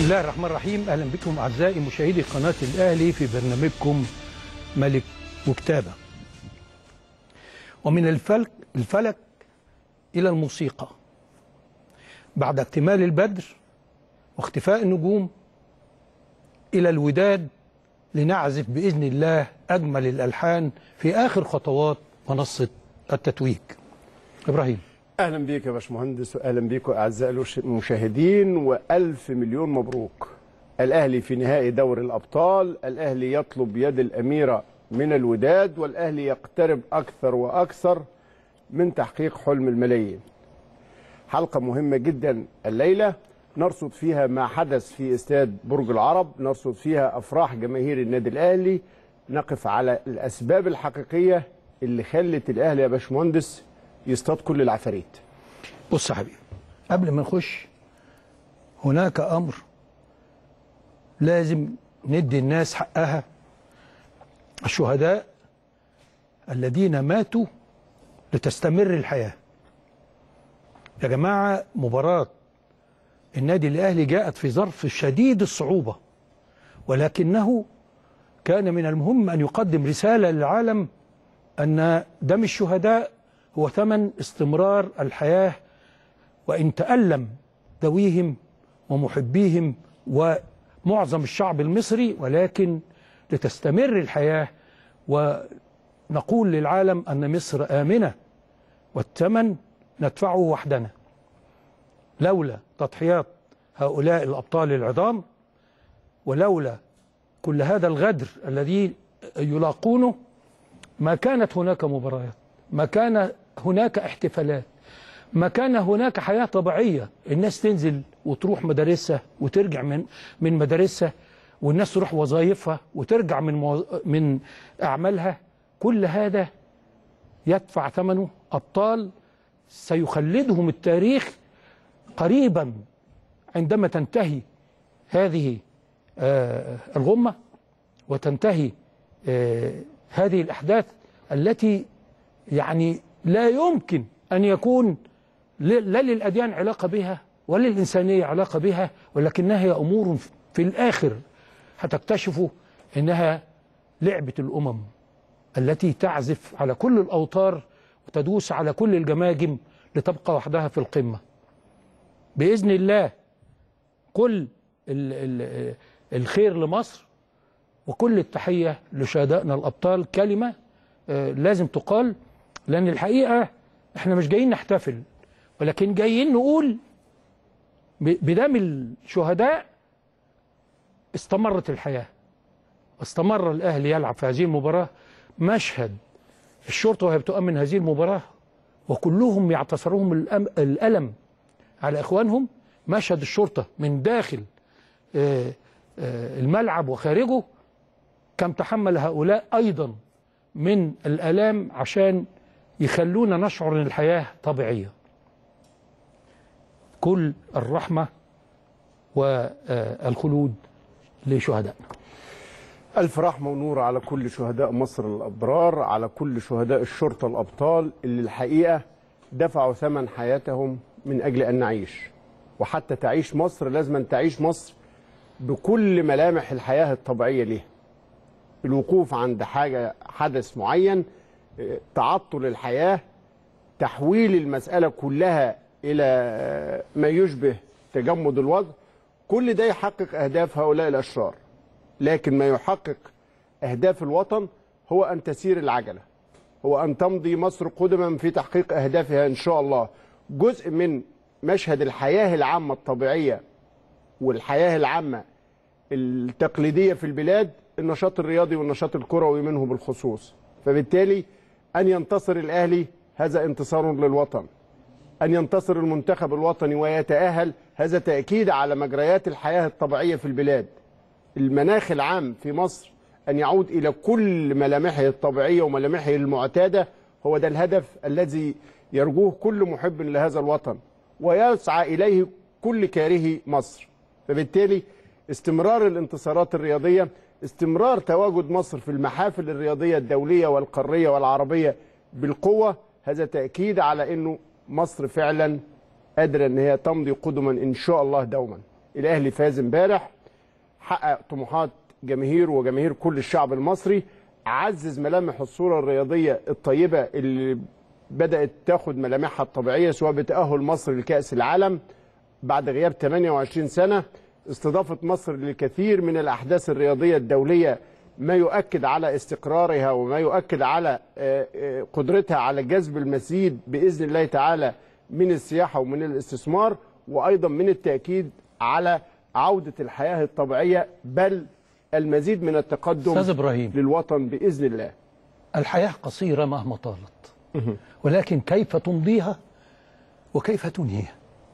الله الرحمن الرحيم اهلا بكم اعزائي مشاهدي قناه الاهلي في برنامجكم ملك وكتابه. ومن الفلك الفلك الى الموسيقى. بعد اكتمال البدر واختفاء النجوم الى الوداد لنعزف باذن الله اجمل الالحان في اخر خطوات منصه التتويج. ابراهيم اهلا بيك يا باشمهندس واهلا بيكم اعزائي المشاهدين والف مليون مبروك الاهلي في نهائي دوري الابطال الاهلي يطلب يد الاميره من الوداد والاهلي يقترب اكثر واكثر من تحقيق حلم الملايين حلقه مهمه جدا الليله نرصد فيها ما حدث في استاد برج العرب نرصد فيها افراح جماهير النادي الاهلي نقف على الاسباب الحقيقيه اللي خلت الاهلي يا باشمهندس يصطاد كل العفاريت بص يا حبيبي قبل ما نخش هناك امر لازم ندي الناس حقها الشهداء الذين ماتوا لتستمر الحياه يا جماعه مباراه النادي الاهلي جاءت في ظرف شديد الصعوبه ولكنه كان من المهم ان يقدم رساله للعالم ان دم الشهداء هو ثمن استمرار الحياة وإن تألم ذويهم ومحبيهم ومعظم الشعب المصري ولكن لتستمر الحياة ونقول للعالم أن مصر آمنة والثمن ندفعه وحدنا لولا تضحيات هؤلاء الأبطال العظام ولولا كل هذا الغدر الذي يلاقونه ما كانت هناك مباريات ما كان هناك احتفالات ما كان هناك حياة طبيعية الناس تنزل وتروح مدارسها وترجع من من مدارسها والناس تروح وظائفها وترجع من مو... من أعمالها كل هذا يدفع ثمنه أبطال سيخلدهم التاريخ قريبا عندما تنتهي هذه آه الغمة وتنتهي آه هذه الأحداث التي يعني لا يمكن أن يكون لا للأديان علاقة بها ولا للإنسانية علاقة بها ولكنها هي أمور في الآخر هتكتشفوا أنها لعبة الأمم التي تعزف على كل الأوتار وتدوس على كل الجماجم لتبقى وحدها في القمة بإذن الله كل ال ال الخير لمصر وكل التحية لشهدائنا الأبطال كلمة آه لازم تقال لأن الحقيقة احنا مش جايين نحتفل ولكن جايين نقول بدم الشهداء استمرت الحياة واستمر الأهلي يلعب في هذه المباراة مشهد الشرطة وهي بتؤمن هذه المباراة وكلهم يعتصرهم الألم على إخوانهم مشهد الشرطة من داخل الملعب وخارجه كم تحمل هؤلاء أيضا من الآلام عشان يخلونا نشعر ان الحياه طبيعيه. كل الرحمه والخلود لشهدائنا. ألف رحمة ونور على كل شهداء مصر الأبرار على كل شهداء الشرطة الأبطال اللي الحقيقة دفعوا ثمن حياتهم من أجل أن نعيش وحتى تعيش مصر لازم أن تعيش مصر بكل ملامح الحياة الطبيعية ليها الوقوف عند حاجة حدث معين تعطل الحياة تحويل المسألة كلها إلى ما يشبه تجمد الوضع كل ده يحقق أهداف هؤلاء الأشرار لكن ما يحقق أهداف الوطن هو أن تسير العجلة هو أن تمضي مصر قدما في تحقيق أهدافها إن شاء الله جزء من مشهد الحياة العامة الطبيعية والحياة العامة التقليدية في البلاد النشاط الرياضي والنشاط الكروي منه بالخصوص فبالتالي أن ينتصر الأهلي هذا انتصار للوطن أن ينتصر المنتخب الوطني ويتأهل هذا تأكيد على مجريات الحياة الطبيعية في البلاد المناخ العام في مصر أن يعود إلى كل ملامحه الطبيعية وملامحه المعتادة هو ده الهدف الذي يرجوه كل محب لهذا الوطن ويسعى إليه كل كاره مصر فبالتالي استمرار الانتصارات الرياضية استمرار تواجد مصر في المحافل الرياضية الدولية والقارية والعربية بالقوة هذا تأكيد على أنه مصر فعلا قادرة أن هي تمضي قدما إن شاء الله دوما الاهلي فاز امبارح حقق طموحات جماهير وجماهير كل الشعب المصري عزز ملامح الصوره الرياضيه الطيبه اللي بدات تاخد ملامحها الطبيعيه سواء بتاهل مصر لكاس العالم بعد غياب 28 سنه استضافه مصر للكثير من الاحداث الرياضيه الدوليه ما يؤكد على استقرارها وما يؤكد على آه، آه، قدرتها على جذب المزيد باذن الله تعالى من السياحه ومن الاستثمار وايضا من التاكيد على عوده الحياه الطبيعيه بل المزيد من التقدم استاذ ابراهيم للوطن باذن الله الحياه قصيره مهما طالت ولكن كيف تمضيها وكيف تنهيها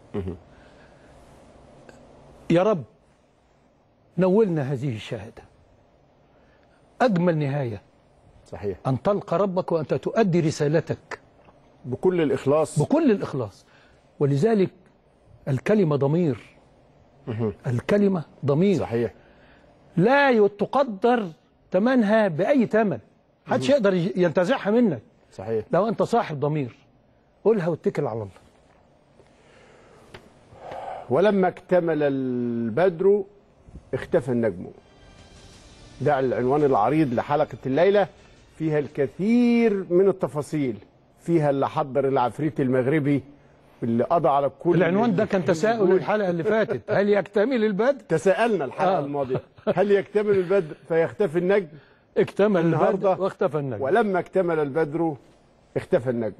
يا رب نولنا هذه الشهاده اجمل نهايه صحيح ان تلقى ربك وانت تؤدي رسالتك بكل الاخلاص بكل الإخلاص ولذلك الكلمة ضمير الكلمة ضمير صحيح لا تقدر ثمنها بأي ثمن محدش يقدر ينتزعها منك صحيح لو أنت صاحب ضمير قولها واتكل على الله ولما اكتمل البدر اختفى النجم ده العنوان العريض لحلقة الليلة فيها الكثير من التفاصيل فيها اللي حضر العفريت المغربي اللي قضى على كل العنوان ده كان تساؤل الحلقة اللي فاتت هل يكتمل البدر تساءلنا الحلقة آه. الماضية هل يكتمل البدر فيختفي النجم اكتمل النهاردة البدر واختفى النجم ولما اكتمل البدر اختفى النجم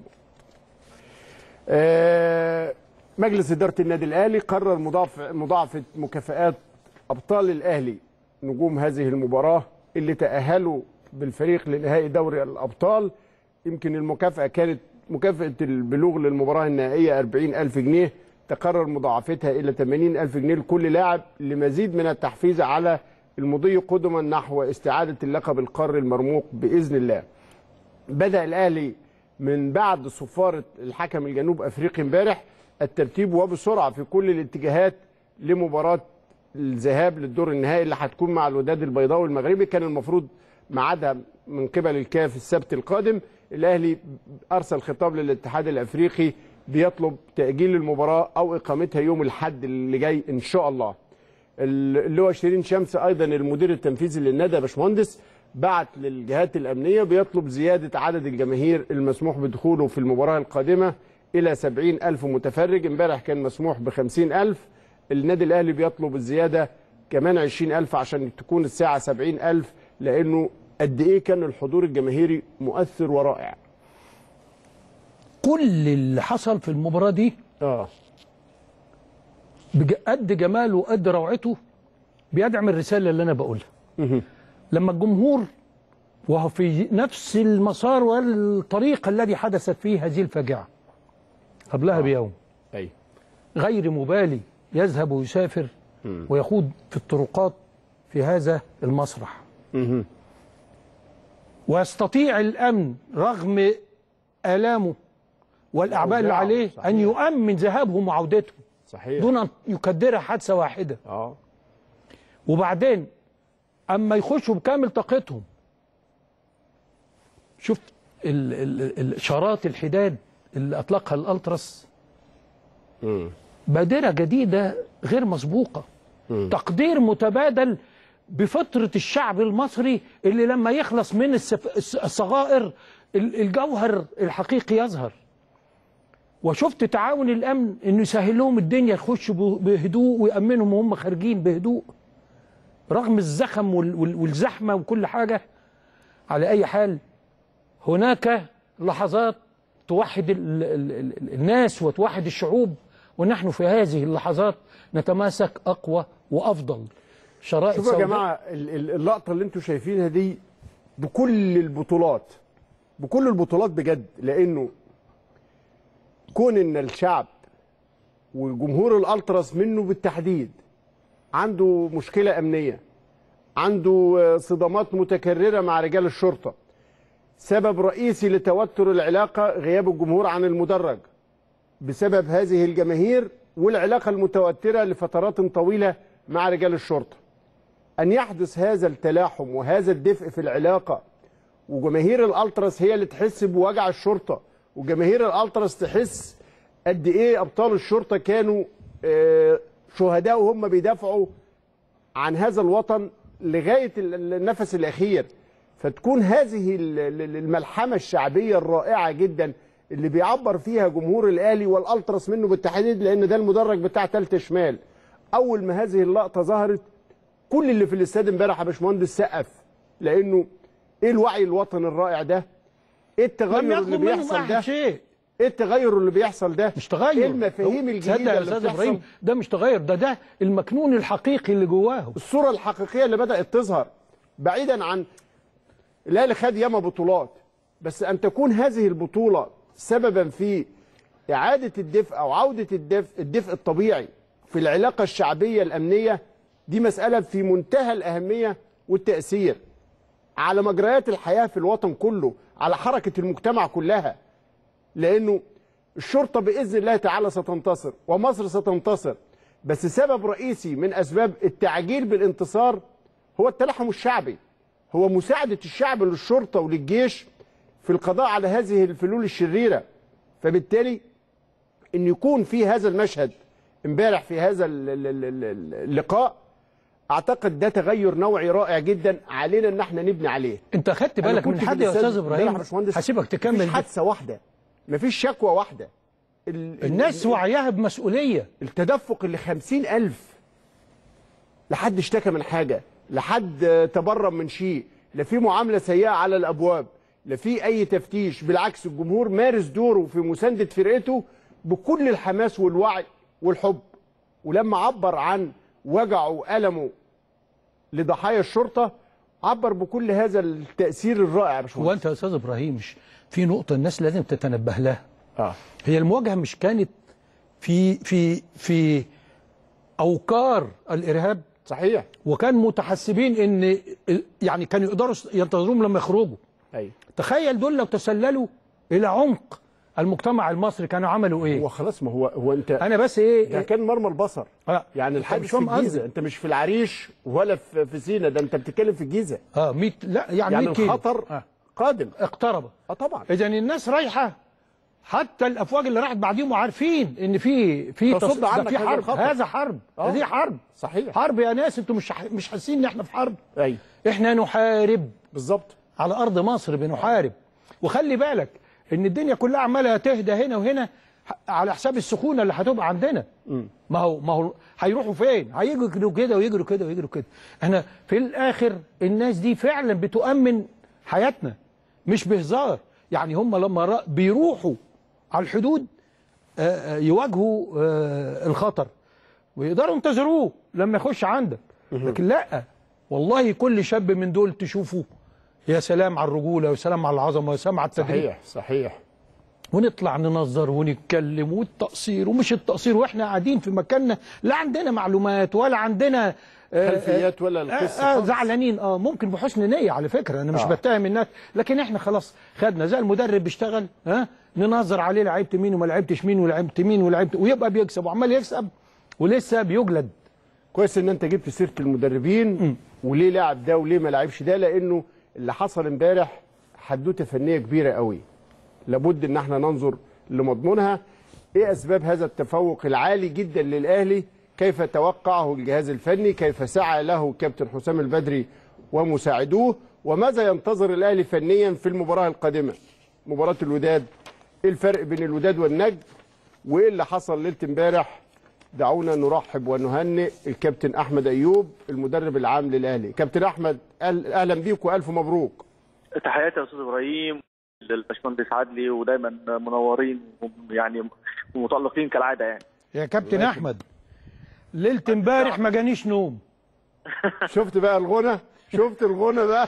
آه، مجلس إدارة النادي الأهلي قرر مضاعف- مضاعفة مكافآت أبطال الأهلي نجوم هذه المباراة اللي تأهلوا بالفريق لنهائي دوري الأبطال يمكن المكافأة كانت مكافأة البلوغ للمباراة النهائية 40 ألف جنيه تقرر مضاعفتها إلى 80 ألف جنيه لكل لاعب لمزيد من التحفيز على المضي قدما نحو استعادة اللقب القاري المرموق بإذن الله بدأ الأهلي من بعد صفارة الحكم الجنوب أفريقي امبارح الترتيب وبسرعة في كل الاتجاهات لمباراة الذهاب للدور النهائي اللي هتكون مع الوداد البيضاوي المغربي كان المفروض ميعادها من قبل الكاف السبت القادم الأهلي أرسل خطاب للاتحاد الأفريقي بيطلب تأجيل المباراة أو إقامتها يوم الحد اللي جاي إن شاء الله اللي هو شيرين شمس ايضا المدير التنفيذي للنادي يا باشمهندس بعت للجهات الامنيه بيطلب زياده عدد الجماهير المسموح بدخوله في المباراه القادمه الى 70 الف متفرج امبارح كان مسموح ب 50 الف النادي الاهلي بيطلب الزياده كمان 20 الف عشان تكون الساعه 70 الف لانه قد ايه كان الحضور الجماهيري مؤثر ورائع كل اللي حصل في المباراة دي اه بج- قد جماله وقد روعته بيدعم الرسالة اللي أنا بقولها لما الجمهور وهو في نفس المسار والطريق الذي حدثت فيه هذه الفاجعة قبلها بيوم ايوه غير مبالي يذهب ويسافر ويخوض في الطرقات في هذا المسرح ويستطيع الأمن رغم آلامه والأعباء اللي أوجاعه، عليه صحيح. أن يؤمن ذهابهم وعودتهم صحيح دون أن يكدرها حادثة واحدة اه وبعدين اما يخشوا بكامل طاقتهم شوف ال- ال- ال- الشارات الحداد اللي اطلقها الالتراس مم. بادره جديده غير مسبوقه تقدير متبادل بفطره الشعب المصري اللي لما يخلص من السف- الس- الصغائر ال- الجوهر الحقيقي يظهر وشفت تعاون الامن انه يسهل لهم الدنيا يخشوا ب- بهدوء ويامنهم وهم خارجين بهدوء رغم الزخم وال- وال- والزحمه وكل حاجه على اي حال هناك لحظات توحد ال ال ال الناس وتوحد الشعوب ونحن في هذه اللحظات نتماسك اقوى وافضل شرائط شوفوا يا سوداء. جماعه ال- ال- اللقطه اللي انتم شايفينها دي بكل البطولات بكل البطولات بجد لانه كون ان الشعب وجمهور الالتراس منه بالتحديد عنده مشكله امنيه عنده آه، صدامات متكرره مع رجال الشرطه سبب رئيسي لتوتر العلاقه غياب الجمهور عن المدرج بسبب هذه الجماهير والعلاقه المتوتره لفترات طويله مع رجال الشرطه أن يحدث هذا التلاحم وهذا الدفء في العلاقة وجماهير الألتراس هي اللي تحس بوجع الشرطة وجماهير الألتراس تحس قد إيه أبطال الشرطة كانوا آه، شهداء وهم بيدافعوا عن هذا الوطن لغايه ال- ال- النفس الاخير فتكون هذه ال- ال- الملحمه الشعبيه الرائعه جدا اللي بيعبر فيها جمهور الاهلي والالتراس منه بالتحديد لان ده المدرج بتاع تالتة شمال اول ما هذه اللقطه ظهرت كل اللي في الاستاد امبارح يا باشمهندس سقف لانه ايه الوعي الوطني الرائع ده ايه لم التغير اللي يطلب منهم بيحصل احد ده شيء ايه التغير اللي بيحصل ده مش تغير ايه المفاهيم هو- الجديده تصدق يا اللي استاذ بتحصل ابراهيم ده مش تغير ده ده المكنون الحقيقي اللي جواهم الصوره الحقيقيه اللي بدات تظهر بعيدا عن الاهلي خد ياما بطولات بس ان تكون هذه البطوله سببا في اعاده الدفء او عوده الدفء الدفء الطبيعي في العلاقه الشعبيه الامنيه دي مساله في منتهى الاهميه والتاثير على مجريات الحياه في الوطن كله على حركه المجتمع كلها لانه الشرطه باذن الله تعالى ستنتصر ومصر ستنتصر بس سبب رئيسي من اسباب التعجيل بالانتصار هو التلحم الشعبي هو مساعده الشعب للشرطه وللجيش في القضاء على هذه الفلول الشريره فبالتالي ان يكون في هذا المشهد امبارح في هذا ال- ال- ال- ال- اللقاء اعتقد ده تغير نوعي رائع جدا علينا ان احنا نبني عليه انت خدت أنا بالك كنت من في حد يا الاستاد استاذ امبارح ابراهيم يا باشمهندس، هسيبك تكمل مفيش دي. حادثه واحده مفيش شكوى واحده ال- الناس ال- وعيها بمسؤوليه التدفق اللي خمسين ألف لحد اشتكى من حاجة لحد تبرم من شيء لا في معاملة سيئة على الأبواب لا في أي تفتيش بالعكس الجمهور مارس دوره في مساندة فرقته بكل الحماس والوعي والحب ولما عبر عن وجعه وألمه لضحايا الشرطة عبر بكل هذا التأثير الرائع يا هو باشمهندس انت يا استاذ ابراهيم مش في نقطه الناس لازم تتنبه لها اه هي المواجهه مش كانت في في في اوكار الارهاب صحيح وكان متحسبين ان يعني كانوا يقدروا ينتظروهم لما يخرجوا ايوه تخيل دول لو تسللوا الى عمق المجتمع المصري كانوا عملوا ايه هو خلاص ما هو هو انت انا بس ده ايه كان مرمى البصر آه. يعني أنت الحادث مش في فاهم الجيزه قصدي. انت مش في العريش ولا في في سينا ده انت بتتكلم في الجيزه اه 100 لا يعني, يعني 100 كيلو الخطر آه. قادم اقترب اه طبعا اذا الناس رايحه حتى الافواج اللي راحت بعديهم عارفين ان في في تصد ده عنك في هذا حرب الخطر. هذا حرب آه. دي حرب صحيح حرب يا ناس انتوا مش ح- مش حاسين ان احنا في حرب ايوه احنا نحارب بالظبط على ارض مصر بنحارب وخلي بالك ان الدنيا كلها عماله تهدى هنا وهنا ح- على حساب السخونه اللي هتبقى عندنا ما هو ما هو هيروحوا فين هيجروا كده ويجروا كده ويجروا كده احنا في الاخر الناس دي فعلا بتؤمن حياتنا مش بهزار يعني هم لما را- بيروحوا على الحدود آه، آه، يواجهوا آه، الخطر ويقدروا ينتظروه لما يخش عندك لكن لا والله كل شاب من دول تشوفه يا سلام على الرجوله ويا سلام على العظمه ويا سلام على التدريب صحيح صحيح ونطلع ننظر ونتكلم والتقصير ومش التقصير واحنا قاعدين في مكاننا لا عندنا معلومات ولا عندنا آه، خلفيات ولا آه، القصه آه خالص. زعلانين اه ممكن بحسن نيه على فكره انا مش آه. بتهم الناس لكن احنا خلاص خدنا زي المدرب بيشتغل ها ننظر عليه لعيبه مين وما لعبتش مين ولعبت مين ولعبت ويبقى بيكسب وعمال يكسب ولسه بيجلد كويس ان انت جبت سيره المدربين وليه لعب ده وليه ما لعبش ده لانه اللي حصل امبارح حدوته فنيه كبيره قوي لابد ان احنا ننظر لمضمونها ايه اسباب هذا التفوق العالي جدا للاهلي كيف توقعه الجهاز الفني كيف سعى له كابتن حسام البدري ومساعدوه وماذا ينتظر الاهلي فنيا في المباراه القادمه مباراه الوداد ايه الفرق بين الوداد والنجم وايه اللي حصل ليله امبارح دعونا نرحب ونهنئ الكابتن احمد ايوب المدرب العام للاهلي كابتن احمد أهل- اهلا بيك والف مبروك تحياتي يا استاذ ابراهيم للباشمهندس عدلي ودايما منورين يعني ومتالقين كالعاده يعني يا كابتن احمد ليله امبارح ما جانيش نوم شفت بقى الغنى شفت الغنى بقى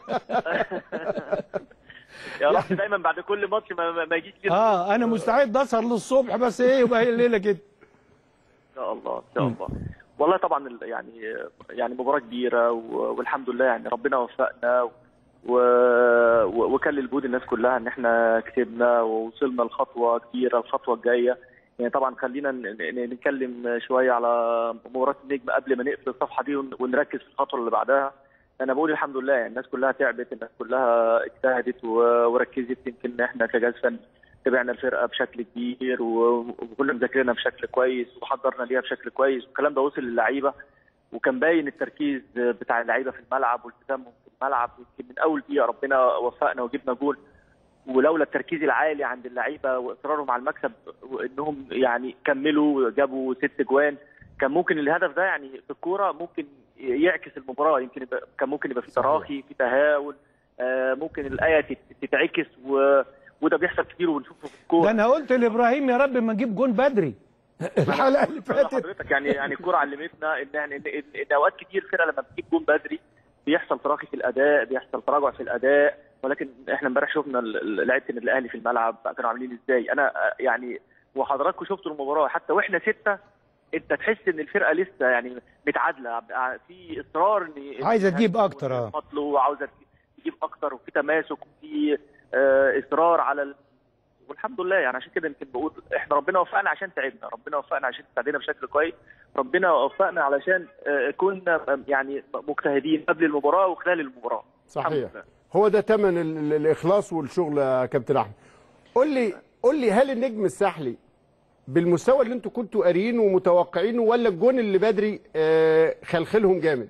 يا رب دايما بعد كل ماتش ما, ما- ما يجيش كده اه انا مستعد اسهر للصبح بس ايه يبقى هي الليله كده ان شاء الله ان شاء الله والله طبعا ال- يعني يعني مباراه كبيره و- والحمد لله يعني ربنا وفقنا و و- وكان الجهود الناس كلها ان احنا كسبنا ووصلنا لخطوه كبيره الخطوه الجايه يعني طبعا خلينا ن- ن- نتكلم شويه على مباراه النجم قبل ما نقفل الصفحه دي ون- ونركز في الخطوه اللي بعدها انا بقول الحمد لله يعني الناس كلها تعبت الناس كلها اجتهدت و- وركزت يمكن احنا كجهاز فني تابعنا الفرقه بشكل كبير و- وكنا مذاكرينها بشكل كويس وحضرنا ليها بشكل كويس والكلام ده وصل للعيبه وكان باين التركيز بتاع اللعيبه في الملعب والتزامهم في الملعب يمكن من اول دقيقه ربنا وفقنا وجبنا جول ولولا التركيز العالي عند اللعيبه واصرارهم على المكسب وانهم يعني كملوا جابوا ست جوان كان ممكن الهدف ده يعني في الكوره ممكن يعكس المباراه يمكن يبقى كان ممكن يبقى في صحيح. تراخي في تهاون آه، ممكن الايه تت- تتعكس و... وده بيحصل كتير وبنشوفه في ده الكوره انا قلت لابراهيم يا رب ما نجيب جون بدري الحلقه اللي فاتت حضرتك يعني يعني الكوره علمتنا ان ان, إن, إن اوقات كتير الفرقه لما بتجيب جون بدري بيحصل تراخي في الاداء بيحصل تراجع في الاداء ولكن احنا امبارح شفنا ال- ال- لعيبه النادي الاهلي في الملعب كانوا عاملين ازاي انا آه، يعني وحضراتكم شفتوا المباراه حتى واحنا سته انت تحس ان الفرقه لسه يعني متعادله في اصرار ان عايزة تجيب أكتر، آه. قتله وعاوزه تجيب اكتر وفي تماسك وفي آه، اصرار على ال... والحمد لله يعني عشان كده يمكن بقول احنا ربنا وفقنا عشان تعبنا ربنا وفقنا عشان ساعدنا بشكل كويس ربنا وفقنا علشان آه، كنا آه، يعني مجتهدين قبل المباراه وخلال المباراه صحيح الحمد لله. هو ده ثمن ال- ال- الاخلاص والشغل يا كابتن احمد قول لي قول لي هل النجم الساحلي بالمستوى اللي انتوا كنتوا قاريينه ومتوقعينه ولا الجون اللي بدري آه، خلخلهم جامد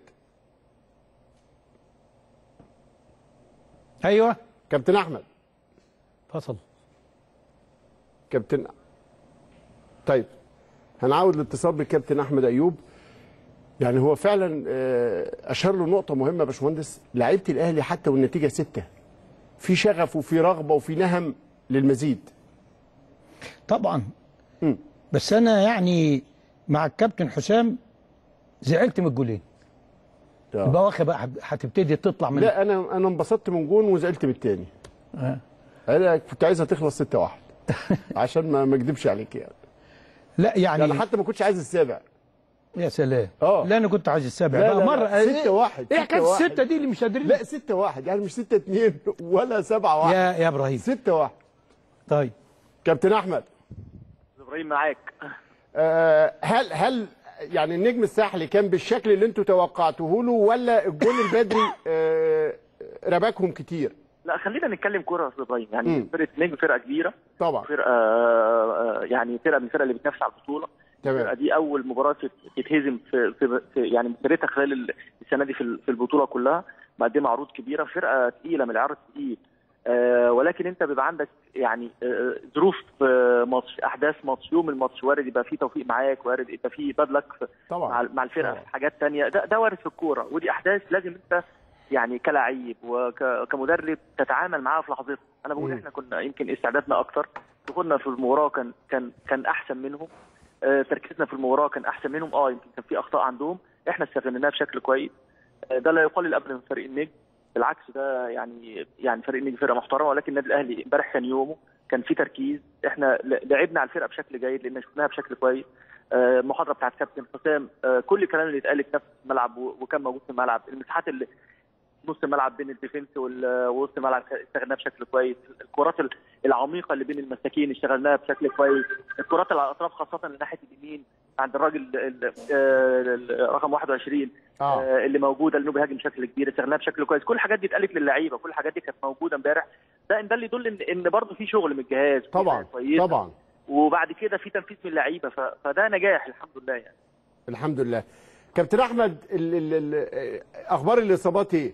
ايوه كابتن احمد فصل كابتن طيب هنعاود الاتصال بالكابتن احمد ايوب يعني هو فعلا آه، اشار له نقطه مهمه يا باشمهندس لعيبه الاهلي حتى والنتيجه سته في شغف وفي رغبه وفي نهم للمزيد طبعا مم. بس انا يعني مع الكابتن حسام زعلت من الجولين يبقى واخد بقى هتبتدي تطلع من لا انا انا انبسطت من جون وزعلت من التاني آه. انا كنت عايزها تخلص 6 1 عشان ما ما اكدبش عليك يعني لا يعني, يعني حتى ما كنتش عايز السابع يا سلام آه. لا انا كنت عايز السابع لا بقى لا مره لا 6 1 ايه حكايه السته دي اللي مش قادرين لا 6 1 يعني مش 6 2 ولا 7 1 يا يا ابراهيم 6 1 طيب كابتن احمد ابراهيم معاك آه، هل هل يعني النجم الساحلي كان بالشكل اللي انتوا توقعتوه له ولا الجول البدري آه، رباكهم كتير لا خلينا نتكلم كوره يا استاذ ابراهيم يعني مم. فرقه نجم فرقه كبيره طبعا فرقه آه، يعني فرقه من الفرق اللي بتنافس على البطوله الفرقه تمام دي اول مباراه تت- تتهزم في, في, في يعني مسيرتها خلال ال- السنه دي في ال- في البطوله كلها مقدمه عروض كبيره فرقه تقيله من العيار التقيل آه ولكن انت بيبقى عندك يعني آه ظروف آه ماتش احداث ماتش يوم الماتش وارد يبقى فيه توفيق معاك وارد يبقى فيه باد لك في- مع طبعا مع الفرقه طبعا. في حاجات تانية ده, ده وارد في الكوره ودي احداث لازم انت يعني كلاعب وكمدرب تتعامل معاها في لحظتها انا بقول مم. احنا كنا يمكن استعدادنا اكتر دخولنا في المباراه كان كان كان احسن منهم آه، تركيزنا في المباراه كان احسن منهم اه يمكن كان في اخطاء عندهم احنا استغليناها بشكل كويس آه، ده لا يقلل ابدا من فريق النجم بالعكس ده يعني يعني فريق النجم فرقه محترمه ولكن النادي الاهلي امبارح كان يومه كان في تركيز احنا ل- لعبنا على الفرقه بشكل جيد لان شفناها بشكل كويس آه، المحاضره بتاعت كابتن حسام آه، كل الكلام اللي اتقال في نفس الملعب و- وكان موجود في الملعب المساحات اللي نص الملعب بين الديفنس وال- ووسط الملعب استغلناها بشكل كويس الكرات ال- العميقه اللي بين المساكين اشتغلناها بشكل كويس الكرات اللي على الاطراف خاصه ناحيه اليمين عند الراجل ال- آه، ال- رقم 21 اه آه، اللي موجوده اللي بيهاجم بشكل كبير استغلناها بشكل كويس كل الحاجات دي اتقالت للعيبه كل الحاجات دي كانت موجوده امبارح ده ده اللي يدل ان ان برضه في شغل من الجهاز في طبعا حاجة كويسة. طبعا وبعد كده في تنفيذ من اللعيبه ف- فده نجاح الحمد لله يعني الحمد لله كابتن احمد ال ال ال اخبار الاصابات ايه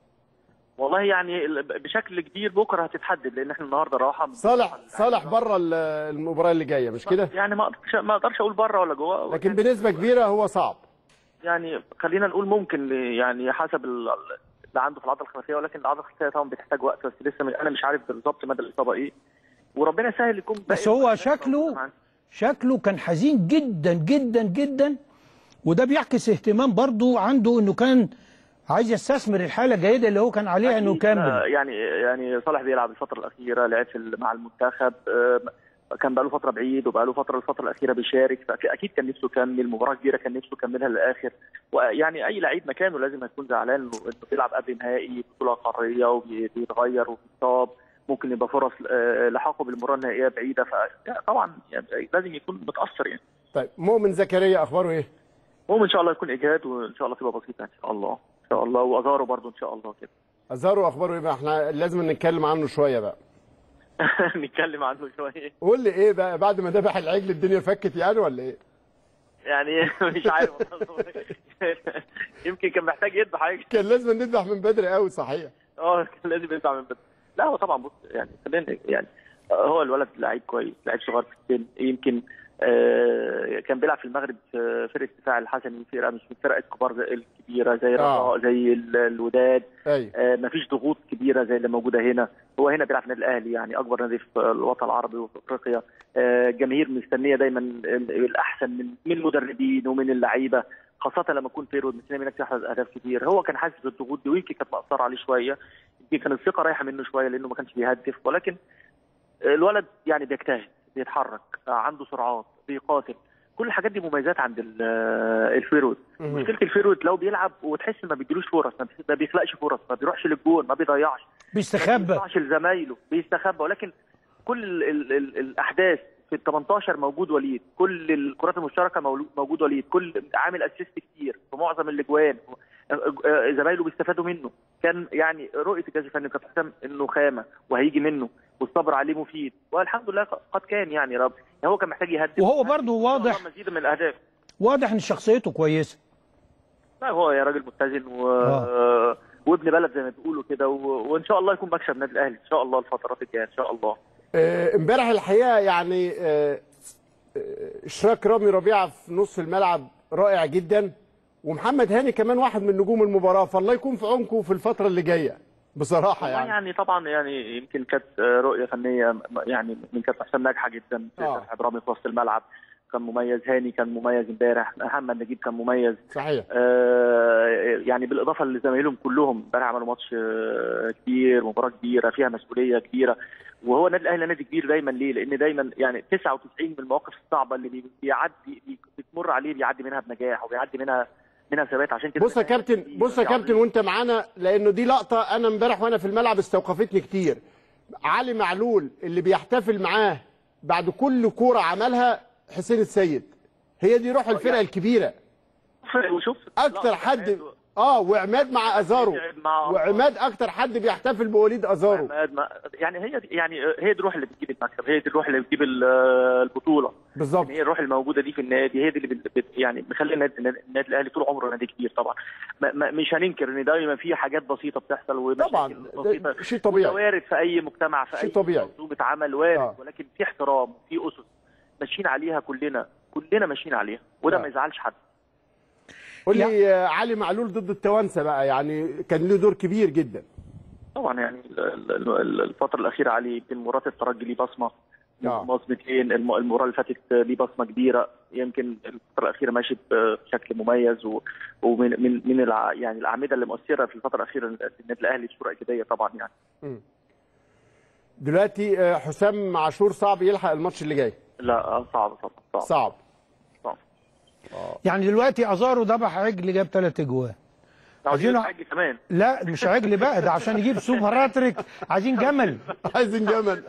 والله يعني ال- بشكل كبير بكره هتتحدد لان احنا النهارده راحه من- صالح صالح بره ال- المباراه اللي جايه مش كده يعني ما اقدرش ما اقدرش اقول بره ولا جوه لكن بنسبه كبيره هو صعب يعني خلينا نقول ممكن يعني حسب ال- اللي عنده في العضله الخلفيه ولكن العضله الخلفيه طبعا بتحتاج وقت بس لسه م- انا مش عارف بالظبط مدى الاصابه ايه وربنا يسهل يكون باقي بس هو الناس شكله موجودة معانا. شكله كان حزين جدا جدا جدا وده بيعكس اهتمام برضو عنده انه كان عايز يستثمر الحاله الجيده اللي هو كان عليها انه أكيد، آه، يكمل يعني يعني صالح بيلعب الفتره الاخيره لعب في ال- مع المنتخب آه، كان بقاله فتره بعيد وبقاله فتره الفتره الاخيره بيشارك فاكيد كان نفسه يكمل مباراه كبيره كان نفسه يكملها للاخر ويعني اي لعيب مكانه لازم هيكون زعلان انه إنه بيلعب قبل نهائي بطوله قاريه وبيتغير وبيتصاب ممكن يبقى فرص آه، لحاقه بالمباراه النهائيه بعيده فطبعا يعني لازم يكون متاثر يعني طيب مؤمن زكريا اخباره ايه المهم ان شاء الله يكون اجهاد وان شاء الله تبقى بسيطه ان شاء الله ان شاء الله وازاره برضو ان شاء الله كده ازارو اخباره ايه بقى احنا لازم نتكلم عنه شويه بقى نتكلم عنه شويه قول لي ايه بقى بعد ما ذبح العجل الدنيا فكت يعني ولا ايه يعني مش عارف يمكن كان محتاج يذبح حاجه كان لازم نذبح من بدري قوي صحيح اه كان لازم يذبح من بدري لا هو طبعا بص يعني خلينا يعني هو الولد لعيب كويس لعيب صغير في السن يمكن آه كان بيلعب في المغرب في فرقه الدفاع الحسني فرقه مش من الفرق الكبار زي الكبيره زي الرجاء زي ال- الوداد ايوه آه مفيش ضغوط كبيره زي اللي موجوده هنا هو هنا بيلعب في النادي الاهلي يعني اكبر نادي في الوطن العربي وفي افريقيا آه الجماهير مستنيه دايما ال- الاحسن من من المدربين ومن اللعيبه خاصه لما يكون فيرود مستنيه منك تحرز اهداف كتير هو كان حاسس بالضغوط دي ويمكن كانت مأثره عليه شويه يمكن كان الثقه رايحه منه شويه لانه ما كانش بيهدف ولكن الولد يعني بيجتهد بيتحرك عنده سرعات بيقاتل كل الحاجات دي مميزات عند ال- الفيرود مهم. مشكله الفيرود لو بيلعب وتحس ما بيديلوش فرص ما بي- ما بيخلقش فرص ما بيروحش للجون ما بيضيعش ما بيستخبى بيطلعش لزمايله بيستخبى ولكن كل ال ال ال الاحداث في ال 18 موجود وليد كل الكرات المشتركه مولو- موجود وليد كل عامل اسيست كتير في معظم الاجوان زمايله بيستفادوا منه كان يعني رؤيه الجهاز الفني كانت حسام انه خامه وهيجي منه والصبر عليه مفيد والحمد لله قد كان يعني رب يعني هو كان محتاج يهدف وهو برضه واضح مزيد من الاهداف واضح ان شخصيته كويسه لا هو يا راجل متزن و... آه. وابن بلد زي ما بيقولوا كده و... وان شاء الله يكون مكسب النادي الاهلي ان شاء الله الفترات الجايه ان شاء الله آه، امبارح الحقيقه يعني آه، آه، اشراك رامي ربيعه في نص الملعب رائع جدا ومحمد هاني كمان واحد من نجوم المباراه فالله يكون في عونكم في الفتره اللي جايه بصراحه والله يعني يعني طبعا يعني يمكن كانت رؤيه فنيه يعني من كابتن حسام ناجحه جدا آه. فتحي رامي في وسط الملعب كان مميز هاني كان مميز امبارح محمد نجيب كان مميز صحيح آه، يعني بالاضافه لزمايلهم كلهم امبارح عملوا ماتش آه، كبير مباراه كبيره فيها مسؤوليه كبيره وهو النادي الاهلي نادي كبير دايما ليه؟ لان دايما يعني 99 من المواقف الصعبه اللي بي- بيعدي بي- بتمر عليه بيعدي منها بنجاح وبيعدي منها منها ثبات عشان كده بص يا كابتن بص يا كابتن وانت معانا لانه دي لقطه انا امبارح وانا في الملعب استوقفتني كتير علي معلول اللي بيحتفل معاه بعد كل كوره عملها حسين السيد هي دي روح الفرقه الكبيره وشوف اكتر حد اه وعماد مع ازارو مع وعماد اكتر حد بيحتفل بوليد ازارو عماد ما- يعني هي دي يعني هي دي الروح اللي بتجيب المكسب هي دي الروح اللي بتجيب ال- البطوله بالظبط يعني هي الروح الموجوده دي في النادي هي دي اللي بت بت- يعني مخلي النادي النادي الاهلي طول عمره نادي كبير طبعا ما ما مش هننكر ان دايما في حاجات بسيطه بتحصل ومشاكل طبعا بسيطه ده شيء طبيعي وده وارد في اي مجتمع في شيء اي طبيعي. منظومه عمل وارد آه. ولكن في احترام في اسس ماشيين عليها كلنا كلنا ماشيين عليها وده آه. ما يزعلش حد قول لي آه، علي معلول ضد التوانسه بقى يعني كان له دور كبير جدا طبعا يعني ال- ال- ال- الفترة الأخيرة علي يمكن مباراة الترجي ليه بصمة آه. بصمتين الم- المباراة اللي فاتت ليه بصمة كبيرة يمكن الفترة الأخيرة ماشي بشكل مميز و- ومن من من الع... يعني الأعمدة اللي مؤثرة في الفترة الأخيرة في النادي الأهلي بصورة إيجابية طبعا يعني دلوقتي آه، حسام عاشور صعب يلحق الماتش اللي جاي لا آه، صعب طبعا صعب صعب صعب يعني دلوقتي ازارو ذبح عجل جاب ثلاث اجوان عايزين عايزين- حاجة كمان لا مش عجل بقى ده عشان يجيب سوبر هاتريك عايزين جمل عايزين جمل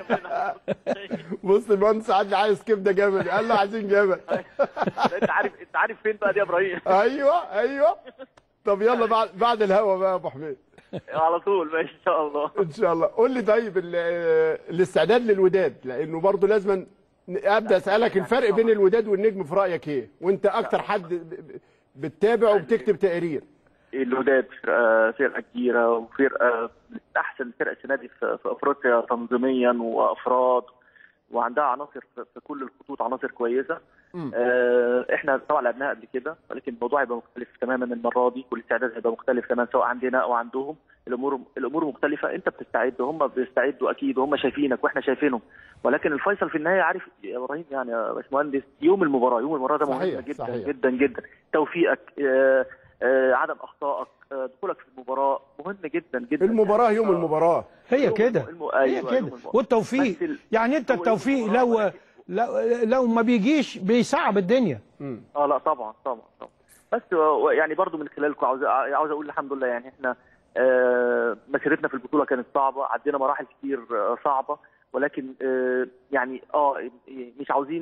بص المهندس عادل عايز كبده جمل قال له عايزين جمل أنت عارف أنت عارف فين بقى دي يا إبراهيم ايوه ايوه طب يلا بعد بعد الهوا بقى يا ابو حميد على طول ماشي إن شاء الله ان شاء الله قول لي طيب ال- آه، الاستعداد للوداد لانه برضه لازم ابدا اسالك الفرق بين الوداد والنجم في رايك ايه وانت اكتر حد ب- ب- بتتابع وبتكتب تقارير الوداد فرقه فرقه كبيره وفرقه من احسن فرق السنه دي في في افريقيا تنظيميا وافراد وعندها عناصر في في كل الخطوط عناصر كويسه مم. آه، احنا طبعا لعبناها قبل كده ولكن الموضوع هيبقى مختلف تماما المره دي والاستعداد هيبقى مختلف كمان سواء عندنا او عندهم الامور الامور مختلفه انت بتستعد هم بيستعدوا اكيد وهم شايفينك واحنا شايفينهم ولكن الفيصل في النهايه عارف يا ابراهيم يعني يا باشمهندس يوم المباراه يوم المباراه ده مهم صحيح، جدا صحيح. جدا جدا توفيقك آه، آه، عدم اخطائك آه، دخولك في المباراه مهم جدا جدا المباراه يوم آه، المباراه هي يوم كده الم- هي أيوة، يوم كده المباراة. والتوفيق بس ال- يعني انت هو التوفيق يوم المباراة لو لو لو ما بيجيش بيصعب الدنيا مم. اه لا طبعا طبعا طبعا بس و- يعني برضو من خلالكم عاوز عاوز اقول الحمد لله يعني احنا آه، مسيرتنا في البطوله كانت صعبه عدينا مراحل كتير آه، صعبه ولكن آه، يعني اه مش عاوزين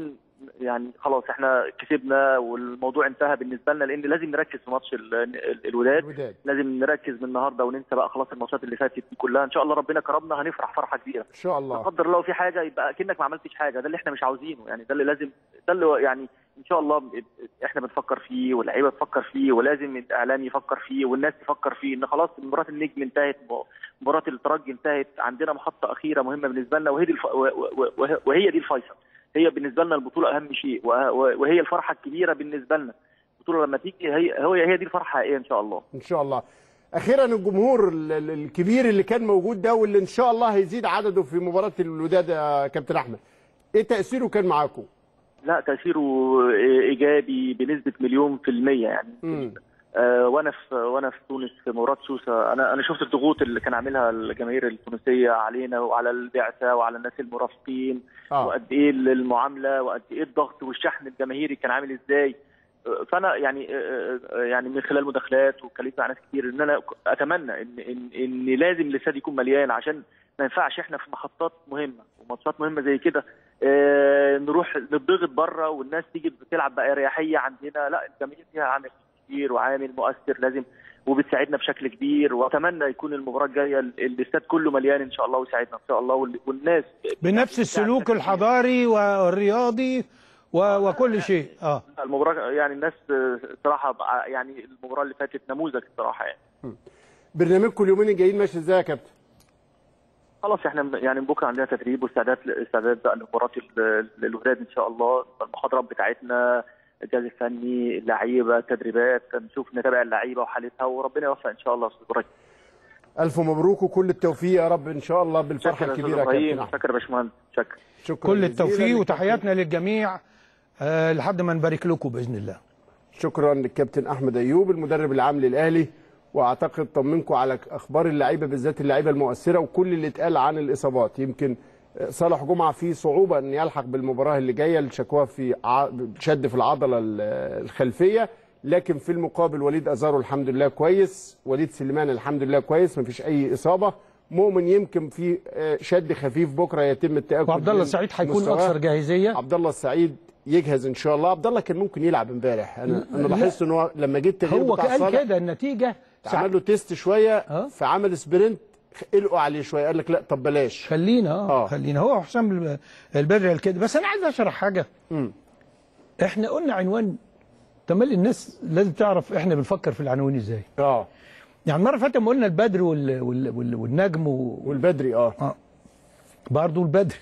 يعني خلاص احنا كسبنا والموضوع انتهى بالنسبه لنا لان لازم نركز في ماتش ال- ال- الوداد الوداد لازم نركز من النهارده وننسى بقى خلاص الماتشات اللي فاتت دي كلها ان شاء الله ربنا كرمنا هنفرح فرحه كبيره ان شاء لا الله قدر الله في حاجه يبقى اكنك ما عملتش حاجه ده اللي احنا مش عاوزينه يعني ده اللي لازم ده اللي يعني ان شاء الله احنا بنفكر فيه واللعيبه تفكر فيه ولازم الاعلام يفكر فيه والناس تفكر فيه ان خلاص مباراه النجم انتهت مباراه الترجي انتهت عندنا محطه اخيره مهمه بالنسبه لنا وهي دي الف... و- و- و- وهي دي الفيصل هي بالنسبه لنا البطوله اهم شيء وه- وهي الفرحه الكبيره بالنسبه لنا البطوله لما تيجي هي هي هي دي الفرحه الحقيقيه ان شاء الله ان شاء الله اخيرا الجمهور ال- ال- الكبير اللي كان موجود ده واللي ان شاء الله هيزيد عدده في مباراه الوداد يا كابتن احمد ايه تاثيره كان معاكم لا تاثيره ايجابي بنسبه مليون في الميه يعني امم آه، وانا في وانا في تونس في مباراه سوسه انا انا شفت الضغوط اللي كان عاملها الجماهير التونسيه علينا وعلى البعثه وعلى الناس المرافقين اه وقد ايه المعامله وقد ايه الضغط والشحن الجماهيري كان عامل ازاي آه، فانا يعني آه، آه، يعني من خلال مداخلات واتكلمت مع ناس كتير ان انا اتمنى ان ان ان لازم الاستاد يكون مليان عشان ما ينفعش احنا في محطات مهمه وماتشات مهمه زي كده آه، نروح نضغط بره والناس تيجي تلعب باريحيه عندنا لا الجماهير فيها عامل كبير وعامل مؤثر لازم وبتساعدنا بشكل كبير واتمنى يكون المباراه الجايه ال- الاستاد كله مليان ان شاء الله ويساعدنا ان شاء الله وال- والناس بنفس السلوك الحضاري والرياضي و- وكل شيء اه المباراه يعني الناس آه، صراحه بقى- يعني المباراه اللي فاتت نموذج الصراحه يعني برنامجكم اليومين الجايين ماشي ازاي يا كابتن خلاص احنا م- يعني بكره عندنا تدريب واستعداد استعداد بقى لمباراه ال- الوداد ان شاء الله المحاضرات بتاعتنا الجهاز الفني اللعيبه التدريبات نشوف نتابع اللعيبه وحالتها وربنا يوفق ان شاء الله يا استاذ ابراهيم الف مبروك وكل التوفيق يا رب ان شاء الله بالفرحه شكرا يا أستاذ الكبيره يا كابتن ابراهيم احمد شكرا يا باشمهندس شكرا شكرا كل جزيلا التوفيق للكابتن- وتحياتنا للجميع آه لحد ما نبارك لكم باذن الله شكرا للكابتن احمد ايوب المدرب العام للاهلي واعتقد طمنكم على اخبار اللعيبه بالذات اللعيبه المؤثره وكل اللي اتقال عن الاصابات يمكن صالح جمعه في صعوبه ان يلحق بالمباراه اللي جايه الشكوى في ع- شد في العضله ال- الخلفيه لكن في المقابل وليد ازارو الحمد لله كويس وليد سليمان الحمد لله كويس مفيش اي اصابه مؤمن يمكن في آه، شد خفيف بكره يتم التاكد وعبد الله من السعيد هيكون مستواه. اكثر جاهزيه عبد الله السعيد يجهز ان شاء الله عبد الله كان ممكن يلعب امبارح انا انا لا. لاحظت ان هو لما جه التغيير هو بتاع قال صالح كده النتيجه عمل له تيست شويه آه. فعمل سبرنت قلقوا عليه شويه قال لك لا طب بلاش خلينا اه آه. خلينا هو حسام الب- البدري قال كده بس انا عايز اشرح حاجه مم. احنا قلنا عنوان تملي الناس لازم تعرف احنا بنفكر في العناوين ازاي اه يعني المره اللي فاتت لما قلنا البدر وال... وال... وال... والنجم و... والبدري اه اه برضه البدر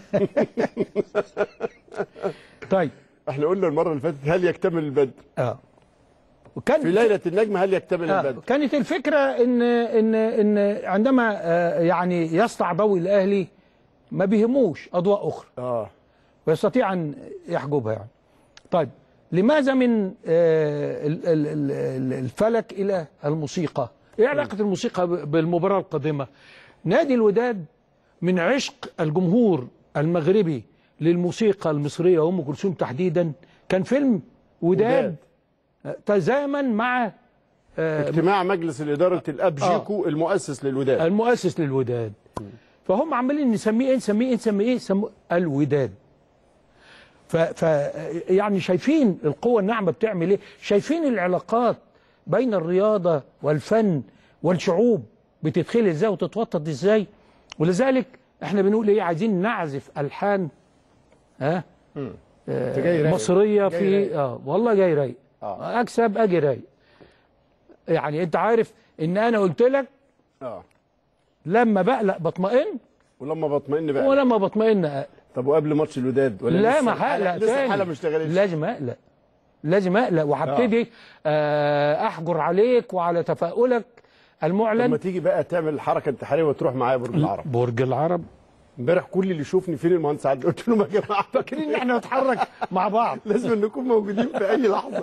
طيب احنا قلنا المره اللي فاتت هل يكتمل البدر اه وكان في ليله النجم هل يكتمل آه. البدر كانت الفكره ان ان ان عندما آه يعني يسطع ضوء الاهلي ما بيهموش اضواء اخرى اه ويستطيع ان يحجبها يعني. طيب لماذا من آه، ال- ال- ال- ال- الفلك الى الموسيقى؟ ايه علاقه الموسيقى ب- بالمباراه القادمه؟ نادي الوداد من عشق الجمهور المغربي للموسيقى المصريه وام كلثوم تحديدا كان فيلم وداد آه، تزامن مع آه، اجتماع مجلس الاداره الاب جيكو المؤسس للوداد المؤسس للوداد فهم عمالين نسميه ايه نسميه ايه نسميه ايه سموه الوداد ف, ف يعني شايفين القوة الناعمة بتعمل ايه شايفين العلاقات بين الرياضة والفن والشعوب بتتخلق ازاي وتتوطد ازاي ولذلك احنا بنقول ايه عايزين نعزف الحان ها انت جاي رايق. مصرية جاي في رايق. اه والله جاي رايق آه. اكسب اجي رايق يعني انت عارف ان انا قلت لك اه لما بقلق بطمئن ولما بطمئن بقى ولما بطمئن اقلق طب وقبل ماتش الوداد ولا لا لسه ما الحالة- هقلق لسه تاني الحاله ما اشتغلتش لازم اقلق لازم اقلق وهبتدي آه، احجر عليك وعلى تفاؤلك لما المعلن تيجي بقى تعمل حركه انتحاريه وتروح معايا برج العرب برج العرب امبارح كل اللي يشوفني فين المهندس عادل قلت لهم يا جماعه فاكرين ان احنا نتحرك مع بعض لازم نكون موجودين في اي لحظه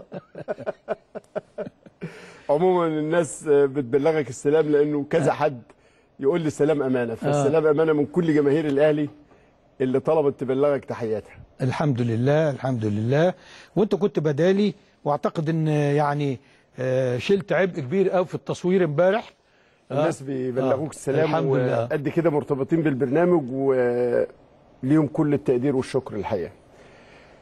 عموما الناس بتبلغك السلام لانه كذا حد يقول لي السلام امانه فالسلام امانه من كل جماهير الاهلي اللي طلبت تبلغك تحياتها الحمد لله الحمد لله وانت كنت بدالي واعتقد ان يعني آه، شلت عبء كبير قوي في التصوير امبارح الناس بيبلغوك آه. السلام الحمد لله. وقد كده مرتبطين بالبرنامج وليهم كل التقدير والشكر الحقيقه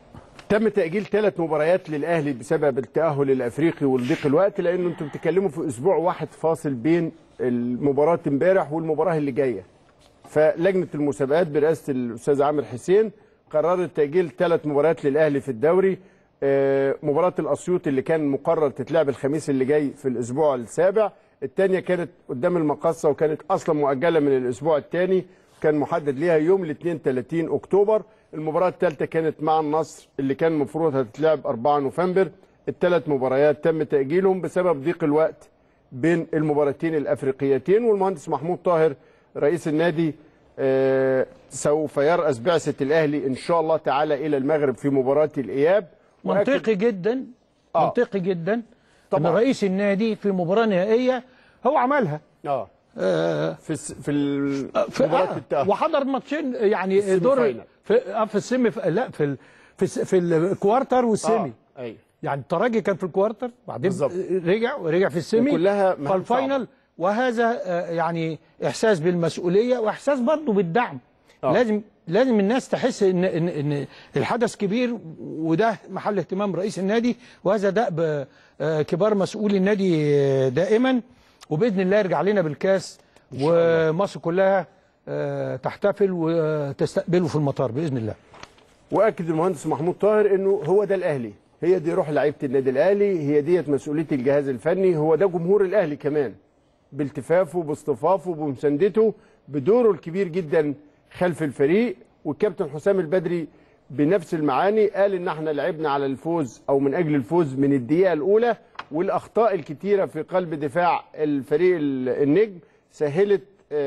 تم تأجيل ثلاث مباريات للأهلي بسبب التأهل الأفريقي والضيق الوقت لأنه أنتم بتتكلموا في أسبوع واحد فاصل بين المباراة امبارح والمباراة اللي جاية فلجنة المسابقات برئاسة الأستاذ عامر حسين قررت تأجيل ثلاث مباريات للأهلي في الدوري آه، مباراة الأسيوط اللي كان مقرر تتلعب الخميس اللي جاي في الأسبوع السابع الثانية كانت قدام المقصة وكانت أصلا مؤجلة من الأسبوع الثاني كان محدد ليها يوم الاثنين 30 أكتوبر المباراة الثالثة كانت مع النصر اللي كان المفروض هتتلعب 4 نوفمبر الثلاث مباريات تم تأجيلهم بسبب ضيق الوقت بين المباراتين الأفريقيتين والمهندس محمود طاهر رئيس النادي آه، سوف يرأس بعثة الأهلي إن شاء الله تعالى إلى المغرب في مباراة الإياب وأكد- منطقي جدا آه. منطقي جدا طبعاً. ان رئيس النادي في مباراه نهائيه هو عملها اه آه في الس- في في مباراة آه التأهل وحضر ماتشين يعني السيمي دور فاينل. في آه في السيمي ف- لا في ال في, الس- في الكوارتر والسيمي آه. ايوه يعني الترجي كان في الكوارتر بعدين بالظبط. رجع ورجع في السيمي وكلها مهام فالفاينل صعبة. وهذا آه، يعني احساس بالمسؤوليه واحساس برضه بالدعم آه. لازم لازم الناس تحس ان ان ان الحدث كبير وده محل اهتمام رئيس النادي وهذا دأب آه، كبار مسؤولي النادي آه، دائما وباذن الله يرجع لنا بالكاس ومصر كلها آه، تحتفل وتستقبله في المطار باذن الله واكد المهندس محمود طاهر انه هو ده الاهلي هي دي روح لعيبه النادي الاهلي هي ديت مسؤوليه الجهاز الفني هو ده جمهور الاهلي كمان بالتفافه باصطفافه بمساندته بدوره الكبير جدا خلف الفريق والكابتن حسام البدري بنفس المعاني قال ان احنا لعبنا على الفوز او من اجل الفوز من الدقيقه الاولى والاخطاء الكتيره في قلب دفاع الفريق ال- النجم سهلت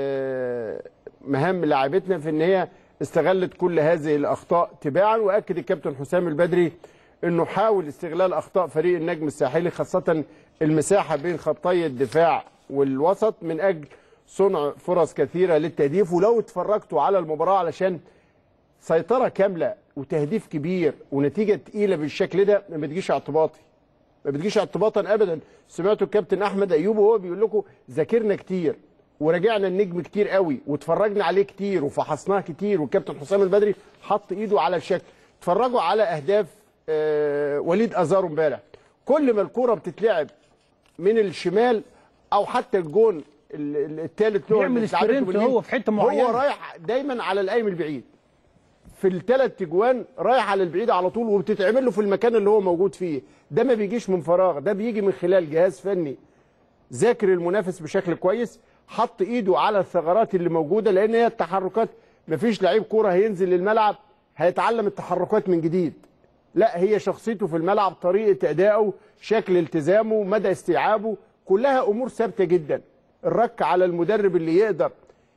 آه، مهام لاعبتنا في ان هي استغلت كل هذه الاخطاء تباعا واكد الكابتن حسام البدري انه حاول استغلال اخطاء فريق النجم الساحلي خاصه المساحه بين خطي الدفاع والوسط من اجل صنع فرص كثيره للتهديف ولو اتفرجتوا على المباراه علشان سيطره كامله وتهديف كبير ونتيجه تقيله بالشكل ده ما بتجيش اعتباطي ما بتجيش اعتباطا ابدا سمعتوا الكابتن احمد ايوب وهو بيقول لكم ذاكرنا كتير وراجعنا النجم كتير قوي واتفرجنا عليه كتير وفحصناه كتير والكابتن حسام البدري حط ايده على الشكل اتفرجوا على اهداف آه وليد ازارو امبارح كل ما الكوره بتتلعب من الشمال او حتى الجون الثالث له بيعمل اللي اتلعبته سبرنت باليمين، هو في حتة معينة. هو رايح دايما على القايم البعيد في الثلاث تجوان رايح على البعيد على طول وبتتعمل له في المكان اللي هو موجود فيه ده ما بيجيش من فراغ ده بيجي من خلال جهاز فني ذاكر المنافس بشكل كويس حط ايده على الثغرات اللي موجوده لان هي التحركات مفيش لعيب كوره هينزل للملعب هيتعلم التحركات من جديد لا هي شخصيته في الملعب طريقه ادائه شكل التزامه مدى استيعابه كلها امور ثابته جدا الرك على المدرب اللي يقدر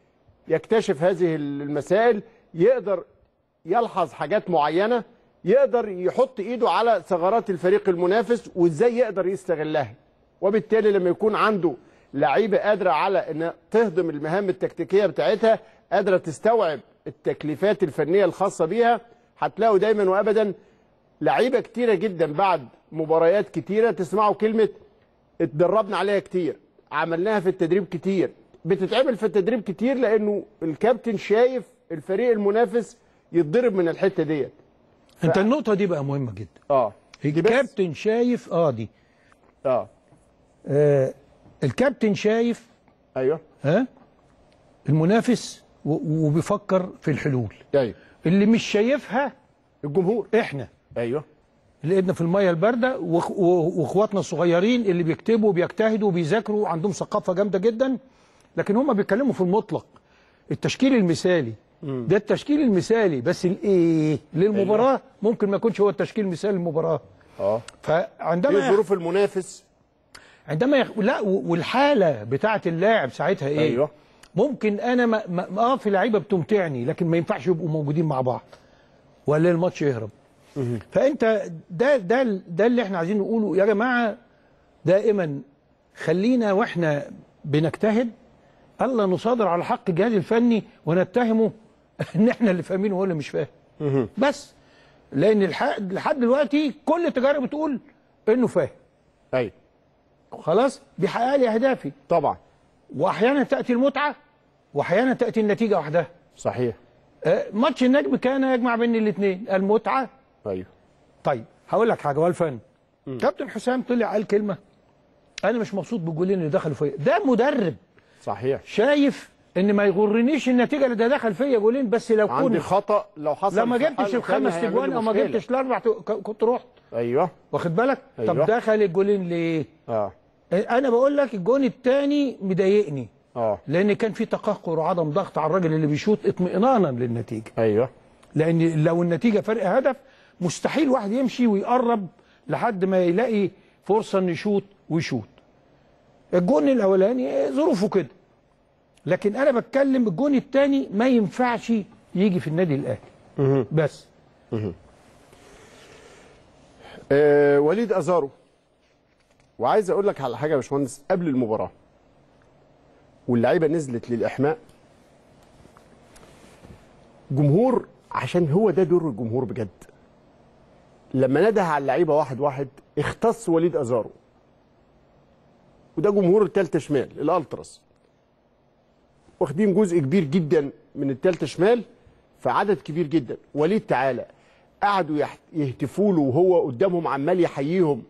يكتشف هذه المسائل يقدر يلحظ حاجات معينه يقدر يحط ايده على ثغرات الفريق المنافس وازاي يقدر يستغلها وبالتالي لما يكون عنده لعيبه قادره على ان تهضم المهام التكتيكيه بتاعتها قادره تستوعب التكليفات الفنيه الخاصه بيها هتلاقوا دايما وابدا لعيبه كتيره جدا بعد مباريات كتيره تسمعوا كلمه اتدربنا عليها كتير عملناها في التدريب كتير بتتعمل في التدريب كتير لانه الكابتن شايف الفريق المنافس يتضرب من الحته ديت انت النقطه دي بقى مهمه جدا اه دي بس الكابتن شايف اه دي اه آه الكابتن شايف ايوه ها المنافس و- وبيفكر في الحلول ايوه اللي مش شايفها الجمهور احنا ايوه اللي ايدنا في الميه البارده وإخ- و- واخواتنا الصغيرين اللي بيكتبوا وبيجتهدوا وبيذاكروا عندهم ثقافه جامده جدا لكن هم بيتكلموا في المطلق التشكيل المثالي ده التشكيل المثالي بس الايه للمباراه ممكن ما يكونش هو التشكيل المثالي للمباراه اه فعندما ايه ظروف المنافس عندما يخ... لا و- والحاله بتاعه اللاعب ساعتها ايه أيوة. ممكن انا ما... ما... اه في لعيبه بتمتعني لكن ما ينفعش يبقوا موجودين مع بعض ولا الماتش يهرب فانت ده ده ده اللي احنا عايزين نقوله يا جماعه دائما خلينا واحنا بنجتهد الا نصادر على حق الجهاز الفني ونتهمه ان احنا اللي فاهمين وهو اللي مش فاهم بس لان لحد لحد دلوقتي كل التجارب بتقول انه فاهم ايوه خلاص بيحقق لي اهدافي طبعا واحيانا تاتي المتعه واحيانا تاتي النتيجه وحدها صحيح آه، ماتش النجم كان يجمع بين الاثنين المتعه ايوه طيب هقول لك حاجه والفن كابتن حسام طلع قال كلمه انا مش مبسوط بالجولين اللي دخلوا فيا ده مدرب صحيح شايف ان ما يغرنيش النتيجه اللي ده دخل فيا جولين بس لو عندي كنت خطا لو حصل لو ما في جبتش حالة الخمس تانية تجوان هيعمل او ما مشكلة. جبتش الاربع ت- ك- كنت رحت ايوه واخد بالك طب أيوة. دخل الجولين ليه اه انا بقول لك الجون الثاني مضايقني اه لان كان في تقهقر وعدم ضغط على الراجل اللي بيشوط اطمئنانا للنتيجه ايوه لان لو النتيجه فرق هدف مستحيل واحد يمشي ويقرب لحد ما يلاقي فرصه انه يشوط ويشوط الجون الاولاني ظروفه كده لكن انا بتكلم الجون الثاني ما ينفعش يجي في النادي الاهلي بس آه وليد ازارو وعايز اقول لك على حاجه يا باشمهندس قبل المباراه واللعيبه نزلت للاحماء جمهور عشان هو ده دور الجمهور بجد لما نده على اللعيبه واحد واحد اختص وليد ازارو وده جمهور التالتة شمال الالتراس واخدين جزء كبير جدا من التالتة شمال في عدد كبير جدا وليد تعالى قعدوا يحت- يهتفوا له وهو قدامهم عمال يحييهم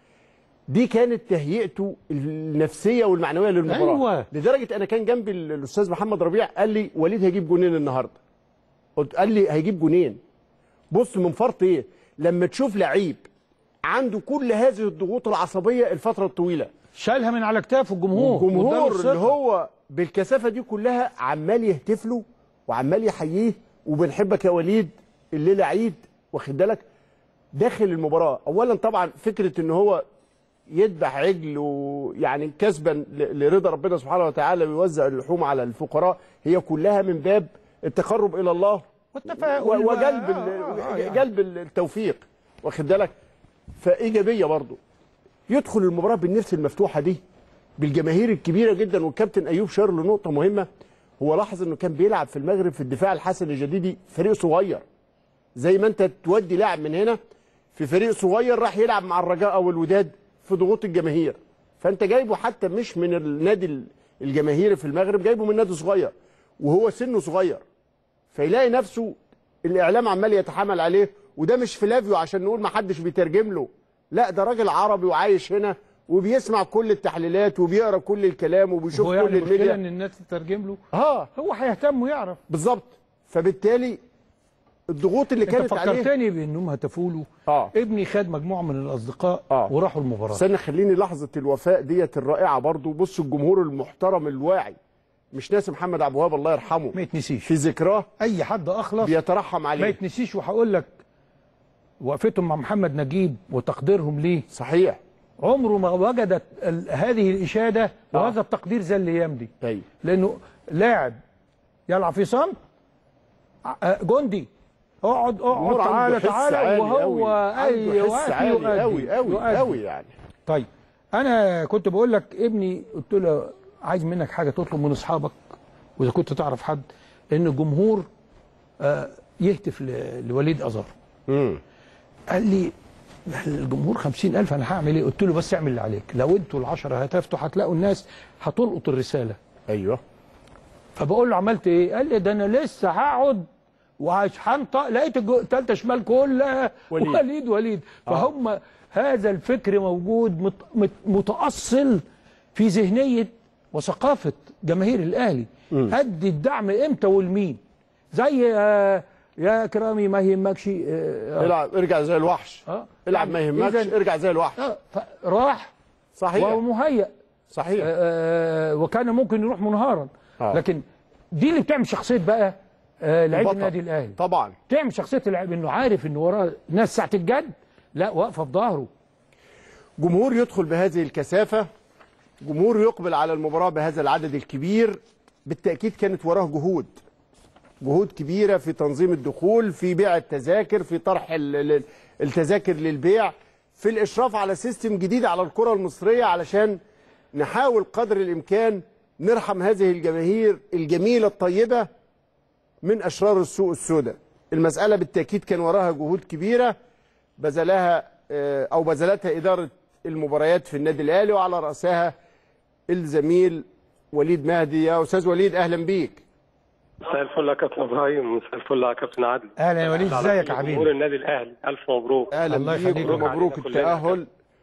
دي كانت تهيئته النفسيه والمعنويه للمباراه أيوة. لدرجه انا كان جنبي ال- الاستاذ محمد ربيع قال لي وليد هيجيب جونين النهارده قلت قال لي هيجيب جونين بص من فرط ايه لما تشوف لعيب عنده كل هذه الضغوط العصبيه الفتره الطويله شالها من على كتافه الجمهور الجمهور قدام الثقة. اللي هو بالكثافه دي كلها عمال يهتف له وعمال يحييه وبنحبك يا وليد الليله عيد واخد بالك داخل المباراه اولا طبعا فكره ان هو يذبح عجل ويعني كسبا ل- لرضا ربنا سبحانه وتعالى ويوزع اللحوم على الفقراء هي كلها من باب التقرب الى الله والتفاؤل و- وجلب و- ال- آه، آه، يعني. جلب التوفيق واخد بالك فايجابيه برضه يدخل المباراه بالنفس المفتوحه دي بالجماهير الكبيره جدا والكابتن ايوب شار له نقطه مهمه هو لاحظ انه كان بيلعب في المغرب في الدفاع الحسن الجديدي فريق صغير زي ما انت تودي لاعب من هنا في فريق صغير راح يلعب مع الرجاء او الوداد في ضغوط الجماهير فانت جايبه حتى مش من النادي الجماهيري في المغرب جايبه من نادي صغير وهو سنه صغير فيلاقي نفسه الاعلام عمال يتحامل عليه وده مش فلافيو عشان نقول ما حدش بيترجم له لا ده راجل عربي وعايش هنا وبيسمع كل التحليلات وبيقرا كل الكلام وبيشوف هو كل يعني المشكله الميديا ان الناس تترجم له اه هو هيهتم ويعرف بالظبط فبالتالي الضغوط اللي انت كانت عليه فكرتني بانهم هتفوا له اه ابني خد مجموعه من الاصدقاء آه. وراحوا المباراه استنى خليني لحظه الوفاء ديت الرائعه برضو بص الجمهور المحترم الواعي مش ناسي محمد عبد الوهاب الله يرحمه ما يتنسيش في ذكراه اي حد اخلص بيترحم ما عليه يتنسيش وهقول لك وقفتهم مع محمد نجيب وتقديرهم ليه صحيح عمره ما وجدت ال- هذه الاشاده وهذا التقدير زي الايام دي ايوه لانه لاعب يلعب في صمت آه، جندي اقعد الجمهور اقعد عنده تعالى حس تعالى عالي وهو قوي. اي عنده حس وقت عالي يؤدي قوي قوي يؤدي. قوي يعني طيب انا كنت بقول لك ابني قلت له عايز منك حاجه تطلب من اصحابك واذا كنت تعرف حد ان الجمهور آه، يهتف ل- لوليد ازار امم قال لي الجمهور خمسين ألف أنا هعمل إيه؟ قلت له بس اعمل اللي عليك لو أنتوا العشرة هتفتوا هتلاقوا الناس هتلقط الرسالة ايوه فبقول له عملت إيه؟ قال لي ده أنا لسه هقعد وهنطق لقيت الجو- التالتة شمال كلها وليد. وليد وليد, وليد. فهم هذا الفكر موجود مت مت متأصل في ذهنية وثقافة جماهير الأهلي أدي الدعم إمتى والمين زي آه، يا كرامي ما يهمكش آه، العب ارجع زي الوحش آه. العب ما يعني يهمكش إذن- ارجع زي الوحش آه، راح صحيح وهو مهيأ صحيح آه، وكان ممكن يروح منهارا آه. لكن دي اللي بتعمل شخصيه بقى آه، لعيب البطل. النادي الاهلي طبعا تعمل شخصيه اللاعب انه عارف انه وراه ناس ساعه الجد لا واقفه في ظهره جمهور يدخل بهذه الكثافة جمهور يقبل على المباراة بهذا العدد الكبير بالتأكيد كانت وراه جهود جهود كبيرة في تنظيم الدخول في بيع التذاكر في طرح ال- ال- التذاكر للبيع في الإشراف على سيستم جديد على الكرة المصرية علشان نحاول قدر الإمكان نرحم هذه الجماهير الجميلة الطيبة من أشرار السوق السوداء المسألة بالتأكيد كان وراها جهود كبيرة بذلها آه، او بذلتها اداره المباريات في النادي الاهلي وعلى راسها الزميل وليد مهدي يا استاذ وليد اهلا بيك مساء الفل يا كابتن ابراهيم مساء الفل يا كابتن عادل اهلا يا وليد ازيك يا جمهور حبيبي النادي الاهلي الف مبروك اهلا الله بيك يخليك. ومبروك علينا كلنا. التاهل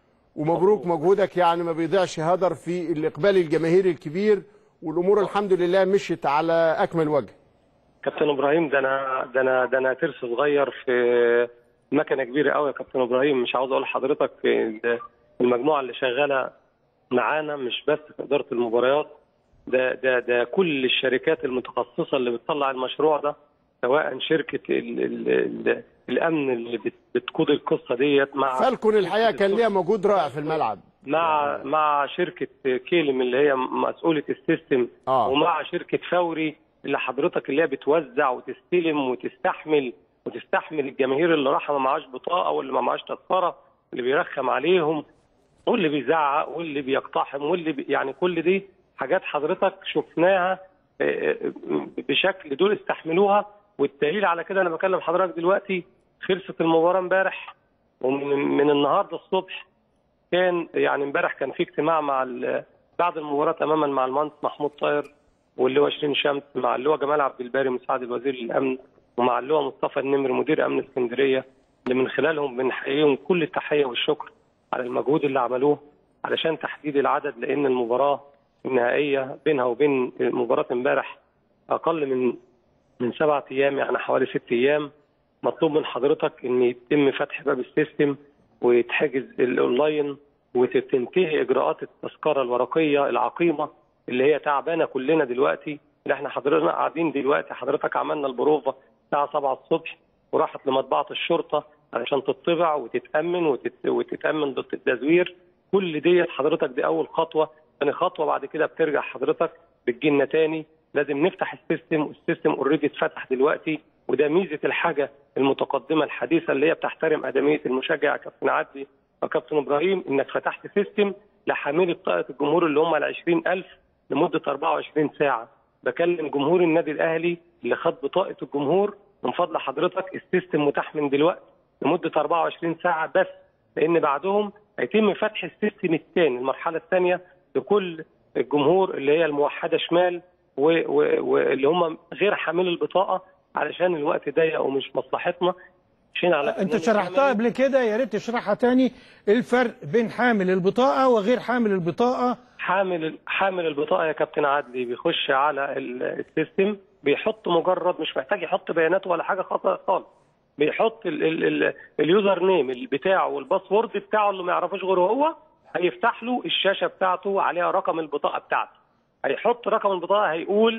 ومبروك مجهودك يعني ما بيضيعش هدر في الاقبال الجماهيري الكبير والامور الحمد لله مشيت على اكمل وجه كابتن ابراهيم ده انا ده انا ده انا ترس صغير في مكنه كبيره قوي يا كابتن ابراهيم مش عاوز اقول لحضرتك في المجموعه اللي شغاله معانا مش بس في اداره المباريات ده ده ده كل الشركات المتخصصه اللي بتطلع المشروع ده سواء شركه ال ال ال الامن اللي بت- بتقود القصه ديت مع فالكون الحقيقه كان ليها مجهود رائع في الملعب مع مع شركه كيلم اللي هي مسؤوله السيستم آه. ومع شركه فوري اللي حضرتك اللي هي بتوزع وتستلم وتستحمل وتستحمل الجماهير اللي راحه ما معاش بطاقه واللي ما معاش تذكره اللي بيرخم عليهم واللي بيزعق واللي بيقتحم واللي بي يعني كل دي حاجات حضرتك شفناها آه، آه، بشكل دول استحملوها والدليل على كده انا بكلم حضرتك دلوقتي خلصت المباراه امبارح ومن من النهارده الصبح كان يعني امبارح كان في اجتماع مع ال- بعد المباراه تماما مع المهندس محمود طاهر واللواء شيرين شمس مع اللواء جمال عبد الباري مساعد الوزير للامن ومع اللواء مصطفى النمر مدير امن اسكندريه اللي من خلالهم بنحييهم كل التحيه والشكر على المجهود اللي عملوه علشان تحديد العدد لان المباراه النهائيه بينها وبين مباراه امبارح اقل من من سبعة ايام يعني حوالي ست ايام مطلوب من حضرتك ان يتم فتح باب السيستم ويتحجز الاونلاين وتنتهي اجراءات التذكره الورقيه العقيمه اللي هي تعبانه كلنا دلوقتي اللي احنا حضرنا قاعدين دلوقتي حضرتك عملنا البروفه الساعه 7 الصبح وراحت لمطبعه الشرطه علشان تطبع وتتامن وتت... وتتامن ضد التزوير كل ديت حضرتك دي اول خطوه ثاني خطوه بعد كده بترجع حضرتك بتجيلنا تاني لازم نفتح السيستم والسيستم اوريدي اتفتح دلوقتي وده ميزه الحاجه المتقدمه الحديثه اللي هي بتحترم ادميه المشجع يا كابتن عدلي وكابتن ابراهيم انك فتحت سيستم لحاملي بطاقه الجمهور اللي هم ال 20000 لمده 24 ساعه بكلم جمهور النادي الاهلي اللي خد بطاقه الجمهور من فضل حضرتك السيستم متاح من دلوقتي لمده 24 ساعه بس لان بعدهم هيتم فتح السيستم الثاني المرحله الثانيه لكل الجمهور اللي هي الموحده شمال و- و- واللي هم غير حاملي البطاقه علشان الوقت ضيق ومش مصلحتنا مشينا على انت برنامج شرحتها عملي. قبل كده يا ريت تشرحها تاني الفرق بين حامل البطاقه وغير حامل البطاقه حامل حامل البطاقه يا كابتن عدلي بيخش على ال- السيستم بيحط مجرد مش محتاج يحط بياناته ولا حاجه خاصه خالص بيحط ال ال ال اليوزر نيم بتاعه والباسورد بتاعه اللي ما يعرفوش غيره هو هيفتح له الشاشه بتاعته عليها رقم البطاقه بتاعته هيحط رقم البطاقه هيقول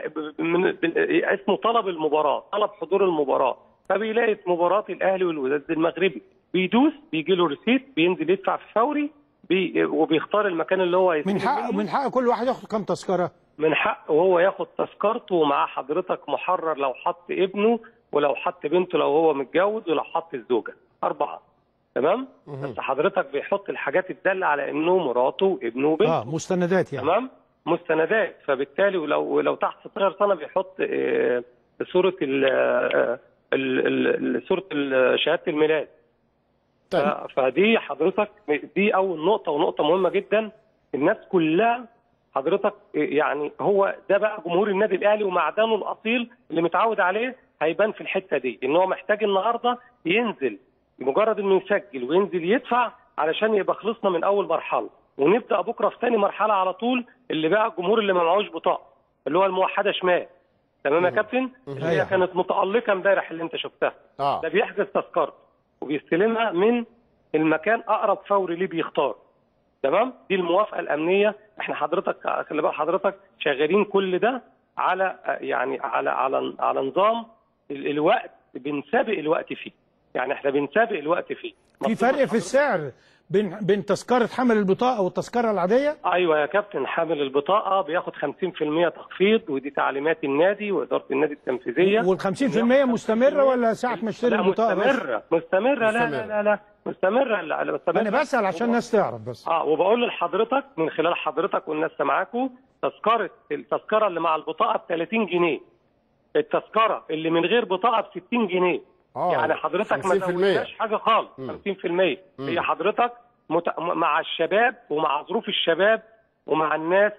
من بال- اسمه طلب المباراه طلب حضور المباراه فبيلاقي مباراه الاهلي والوداد المغربي بيدوس بيجي له ريسيت بينزل يدفع في فوري بي وبيختار المكان اللي هو يستلم من حق منه. من حق كل واحد ياخد كام تذكره من حقه وهو ياخد تذكرته ومعاه حضرتك محرر لو حط ابنه ولو حط بنته لو هو متجوز ولو حط الزوجه اربعه تمام بس حضرتك بيحط الحاجات الداله على انه مراته وابنه وبنته اه مستندات يعني تمام مستندات فبالتالي ولو لو تحت 16 سنه بيحط آه، صوره ال آه، ال- ال- ال- صوره ال- شهاده الميلاد طيب ف- فدي حضرتك دي اول نقطه ونقطه مهمه جدا الناس كلها حضرتك يعني هو ده بقى جمهور النادي الاهلي ومعدنه الاصيل اللي متعود عليه هيبان في الحته دي ان هو محتاج النهارده ينزل مجرد انه يسجل وينزل يدفع علشان يبقى خلصنا من اول مرحله ونبدا بكره في ثاني مرحله على طول اللي بقى الجمهور اللي ما معهوش بطاقه اللي هو الموحده شمال تمام يا كابتن اللي هي أيوة. كانت متالقه امبارح اللي انت شفتها اه ده بيحجز تذكرته وبيستلمها من المكان اقرب فوري ليه بيختار تمام دي الموافقه الامنيه احنا حضرتك خلي بال حضرتك شغالين كل ده على يعني على على على نظام ال- الوقت بنسابق الوقت فيه يعني احنا بنسابق الوقت فيه في فرق في السعر بين بين تذكره حمل البطاقه والتذكره العاديه ايوه يا كابتن حامل البطاقه بياخد 50% تخفيض ودي تعليمات النادي واداره النادي التنفيذيه وال 50% مستمره ولا ساعه ما اشتري لا البطاقه بس مستمره مستمره لا لا مستمرة. لا لا مستمره لا لا مستمره انا بسال عشان الناس تعرف بس اه وبقول لحضرتك من خلال حضرتك والناس سامعاكم تذكره التذكره اللي مع البطاقه ب 30 جنيه التذكره اللي من غير بطاقه ب 60 جنيه آه، يعني حضرتك ما 50%. زودناش حاجه خالص 50% هي حضرتك مت... مع الشباب ومع ظروف الشباب ومع الناس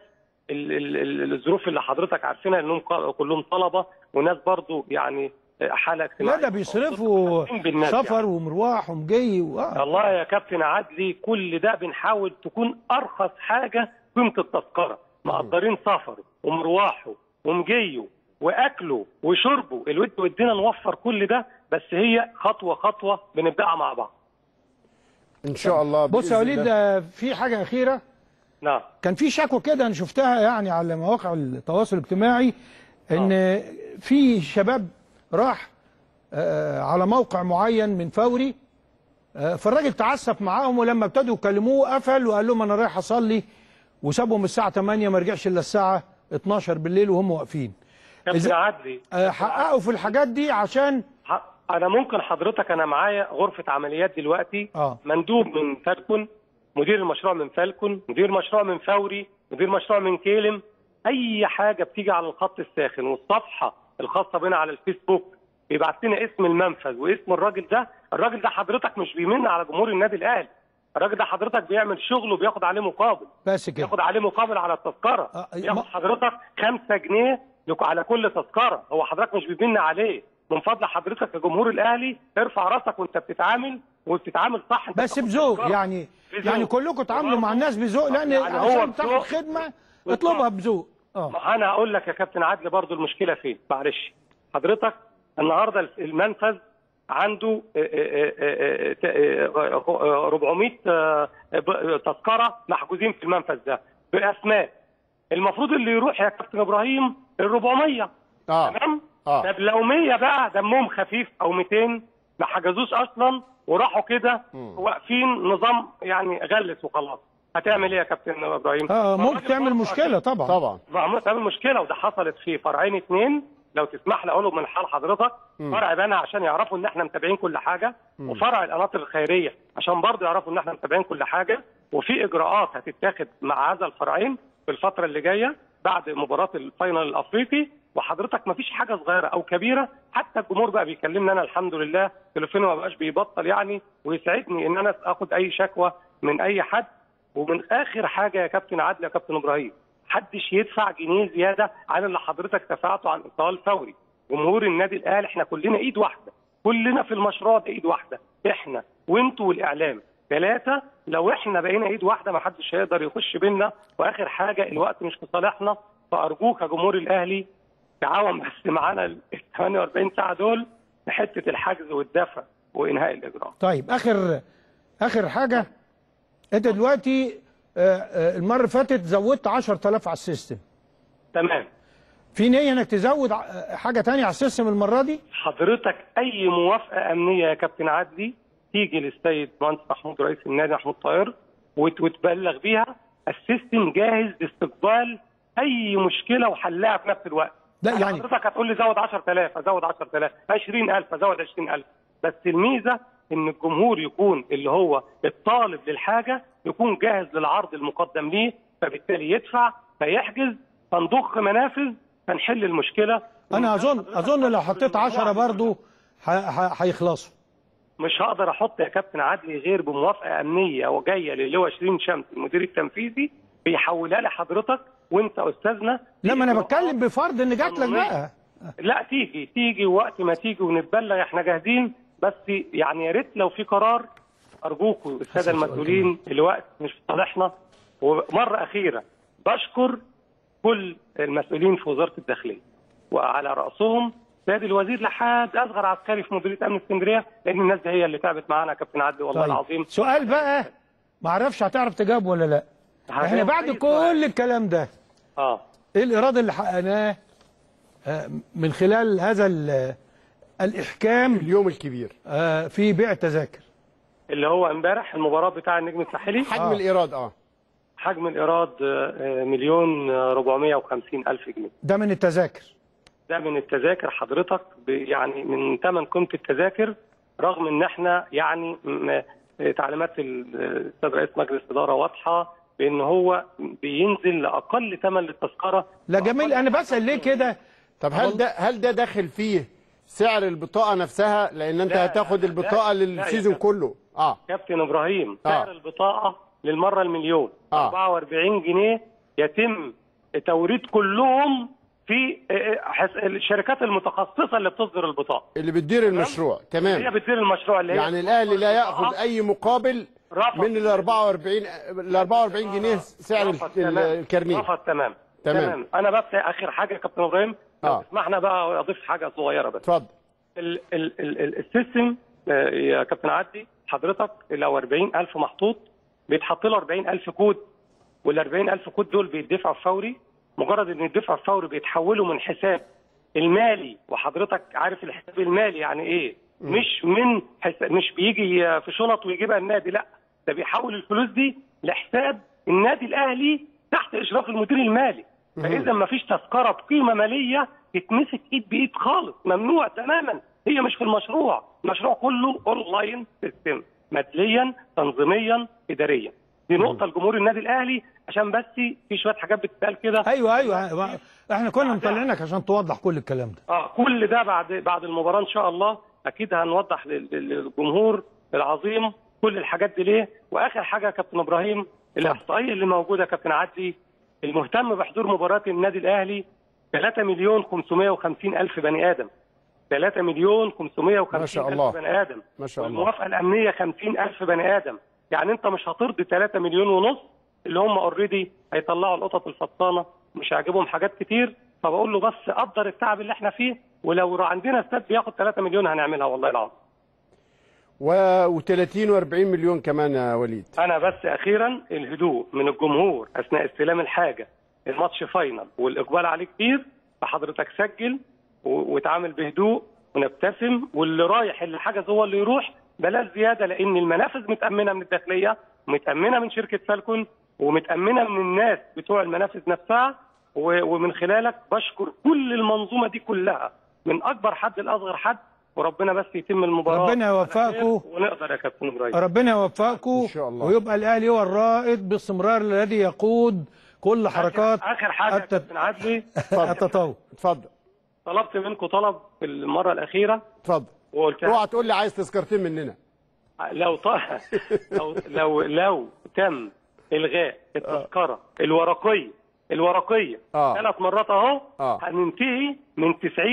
ال- ال- ال- الظروف اللي حضرتك عارفينها انهم ق- كلهم طلبه وناس برضو يعني حاله لا اجتماعيه ده بيصرفوا حاسين بالناس سفر يعني. ومروح ومجي و... آه. والله يا كابتن عدلي كل ده بنحاول تكون ارخص حاجه قيمه التذكره مقدرين سفره ومروحه ومجيه واكله وشربه الود ودينا نوفر كل ده بس هي خطوه خطوه بنبداها مع بعض ان شاء الله بص يا بإذن وليد الله. آه، في حاجه اخيره نعم كان في شكوى كده انا شفتها يعني على مواقع التواصل الاجتماعي ان في شباب راح آه، على موقع معين من فوري آه، فالراجل تعسف معاهم ولما ابتدوا يكلموه قفل وقال لهم انا رايح اصلي وسابهم الساعه 8 ما رجعش الا الساعه 12 بالليل وهم واقفين كابتن إذا- عدلي آه، حققوا في الحاجات دي عشان ح- انا ممكن حضرتك انا معايا غرفه عمليات دلوقتي اه مندوب من فالكون مدير المشروع من فالكون مدير مشروع من فوري مدير مشروع من كيلم اي حاجه بتيجي على الخط الساخن والصفحه الخاصه بنا على الفيسبوك بيبعت لنا اسم المنفذ واسم الراجل ده الراجل ده حضرتك مش بيمن على جمهور النادي الاهلي الراجل ده حضرتك بيعمل شغل وبياخد عليه مقابل بس كده ياخد عليه مقابل على التذكره آه، ياخد ما- حضرتك 5 جنيه لك- على كل تذكره هو حضرتك مش بيبين عليه من فضل حضرتك كجمهور الاهلي ارفع راسك وانت بتتعامل وبتتعامل صح انت بس بتاخد بذوق تذكرة. يعني بذوق. يعني كلكم تعاملوا مع الناس بذوق لان يعني هو عشان تاخد بذوق. خدمه بالظبط. اطلبها بذوق اه ما انا هقول لك يا كابتن عدلي برضو المشكله فين معلش حضرتك النهارده المنفذ عنده آه، آه، آه، آه، آه، 400 آه، ب- تذكره محجوزين في المنفذ ده باسماء المفروض اللي يروح يا كابتن ابراهيم ال 400 اه تمام آه. طب لو 100 بقى دمهم خفيف او 200 ما حجزوش اصلا وراحوا كده واقفين نظام يعني غلس وخلاص هتعمل ايه يا كابتن ابراهيم اه ممكن فالراجل تعمل برضه مشكله طبعا طبعا عملت تعمل مشكله وده حصلت في فرعين اثنين لو تسمح لي اقولهم من حال حضرتك فرع بنا عشان يعرفوا ان احنا متابعين كل حاجه وفرع القناطر الخيريه عشان برضه يعرفوا ان احنا متابعين كل حاجه وفي اجراءات هتتاخد مع هذا الفرعين في الفتره اللي جايه بعد مباراه الفاينل الافريقي وحضرتك ما فيش حاجه صغيره او كبيره حتى الجمهور بقى بيكلمني انا الحمد لله تليفوني ما بقاش بيبطل يعني ويسعدني ان انا اخد اي شكوى من اي حد ومن اخر حاجه يا كابتن عادل يا كابتن ابراهيم محدش يدفع جنيه زياده عن اللي حضرتك دفعته عن ايصال فوري جمهور النادي الاهلي احنا كلنا ايد واحده كلنا في المشروع ده ايد واحده احنا وانتوا والاعلام ثلاثه لو احنا بقينا ايد واحده ما حدش هيقدر يخش بينا واخر حاجه الوقت مش في صالحنا فارجوك يا جمهور الاهلي تعاون بس معانا ال 48 ساعه دول في حته الحجز والدفع وانهاء الاجراء طيب اخر اخر حاجه انت دلوقتي آه، آه، المره اللي فاتت زودت 10000 على السيستم تمام في نيه انك تزود ع- حاجه تانية على السيستم المره دي حضرتك اي موافقه امنيه يا كابتن عدلي تيجي للسيد مهندس محمود رئيس النادي محمود طاهر وت- وتبلغ بيها السيستم جاهز لاستقبال اي مشكله وحلها في نفس الوقت لا أنا يعني حضرتك هتقول لي زود 10000 ازود 10000 20000 ازود 20000 بس الميزه ان الجمهور يكون اللي هو الطالب للحاجه يكون جاهز للعرض المقدم ليه فبالتالي يدفع فيحجز فنضخ منافذ فنحل المشكله انا اظن اظن لو حطيت 10 برضو ح- ح- هيخلصوا مش هقدر احط يا كابتن عدلي غير بموافقه امنيه وجايه للواء 20 شمس المدير التنفيذي بيحولها لي حضرتك وانت استاذنا لا ما انا في بتكلم بفرض ان جات لك بقى لا تيجي تيجي وقت ما تيجي ونتبلغ احنا جاهزين بس يعني يا ريت لو في قرار ارجوكم الساده سؤال المسؤولين الوقت مش في صالحنا ومره اخيره بشكر كل المسؤولين في وزاره الداخليه وعلى راسهم سيد الوزير لحد اصغر عسكري في مديريه امن اسكندريه لان الناس دي هي اللي تعبت معانا يا كابتن عدلي والله طيب العظيم سؤال بقى ما اعرفش هتعرف تجاوب ولا لا احنا هجاوب بعد أي سؤال. كل الكلام ده اه ايه الايراد اللي حققناه آه، من خلال هذا ال- الاحكام اليوم الكبير آه، في بيع التذاكر اللي هو امبارح المباراه بتاع النجم الساحلي حجم آه. الايراد اه حجم الايراد آه، آه، مليون آه، 450 الف جنيه ده من التذاكر ده من التذاكر حضرتك ب- يعني من ثمن قيمه التذاكر رغم ان احنا يعني م- تعليمات ال- الاستاذ رئيس مجلس الاداره واضحه بان هو بينزل لاقل ثمن للتذكره لا جميل انا بسال ليه كده طب هل ده هل ده داخل فيه سعر البطاقه نفسها لان انت لا، هتاخد لا، البطاقه لا، لا للسيزون يا كابتن. كله اه كابتن ابراهيم آه. سعر البطاقه للمره المليون آه. 44 جنيه يتم توريد كلهم في آه، حس- الشركات المتخصصه اللي بتصدر البطاقه اللي بتدير المشروع هي تمام بتدير المشروع اللي هي يعني الاهلي لا ياخذ آه. اي مقابل رفض. من ال 44 ال 44 جنيه سعر رفض ال- تمام. الكارنيه رفض تمام تمام. انا بس اخر حاجه يا كابتن ابراهيم لو آه. تسمحنا بقى اضيف حاجه صغيره بس اتفضل ال ال ال ال السيستم آه، يا كابتن عدي حضرتك لو 40000 محطوط بيتحط له 40000 كود وال 40000 كود دول بيدفعوا فوري مجرد ان يدفعوا فوري بيتحولوا من حساب المالي وحضرتك عارف الحساب المالي يعني ايه مش من حساب مش بيجي في شنط ويجيبها النادي لا ده بيحول الفلوس دي لحساب النادي الاهلي تحت اشراف المدير المالي فاذا ما فيش تذكره بقيمه ماليه تتمسك ايد بايد خالص ممنوع تماما هي مش في المشروع المشروع كله اونلاين سيستم ماديا تنظيميا اداريا دي نقطه لجمهور النادي الاهلي عشان بس في شويه حاجات بتتقال كده ايوه ايوه احنا كنا مطلعينك عشان توضح كل الكلام ده اه كل ده بعد بعد المباراه ان شاء الله اكيد هنوضح لل- لل- للجمهور العظيم كل الحاجات دي ليه واخر حاجه يا كابتن ابراهيم الاحصائيه اللي موجوده يا كابتن عدلي المهتم بحضور مباراه النادي الاهلي 3 مليون 550 الف بني ادم 3 مليون 550 ما شاء الله. الف بني ادم ما شاء الله. والموافقه الامنيه 50 الف بني ادم يعني انت مش هترضي 3 مليون ونص اللي هم اوريدي هيطلعوا القطط الفطانه مش هيعجبهم حاجات كتير فبقول له بس قدر التعب اللي احنا فيه ولو عندنا استاد بياخد 3 مليون هنعملها والله العظيم و30 و40 مليون كمان يا وليد انا بس اخيرا الهدوء من الجمهور اثناء استلام الحاجه الماتش فاينل والاقبال عليه كتير فحضرتك سجل و- واتعامل بهدوء ونبتسم واللي رايح اللي حجز هو اللي يروح بلاش زياده لان المنافذ متامنه من الداخليه متامنه من شركه فالكون ومتامنه من الناس بتوع المنافذ نفسها و- ومن خلالك بشكر كل المنظومه دي كلها من اكبر حد لاصغر حد وربنا بس يتم المباراه ربنا على يوفقكم. خير ونقدر يا كابتن ابراهيم ربنا يوفقكم إن شاء الله. ويبقى الاهلي هو الرائد باستمرار الذي يقود كل حركات اخر حاجه يا التت- كابتن عدلي التطور اتفضل طلبت منكم طلب في المره الاخيره اتفضل وقلت اوعى تقول لي عايز تذكرتين مننا لو ط... لو لو لو تم الغاء التذكره الورقيه الورقيه آه. ثلاث مرات اهو آه. هننتهي من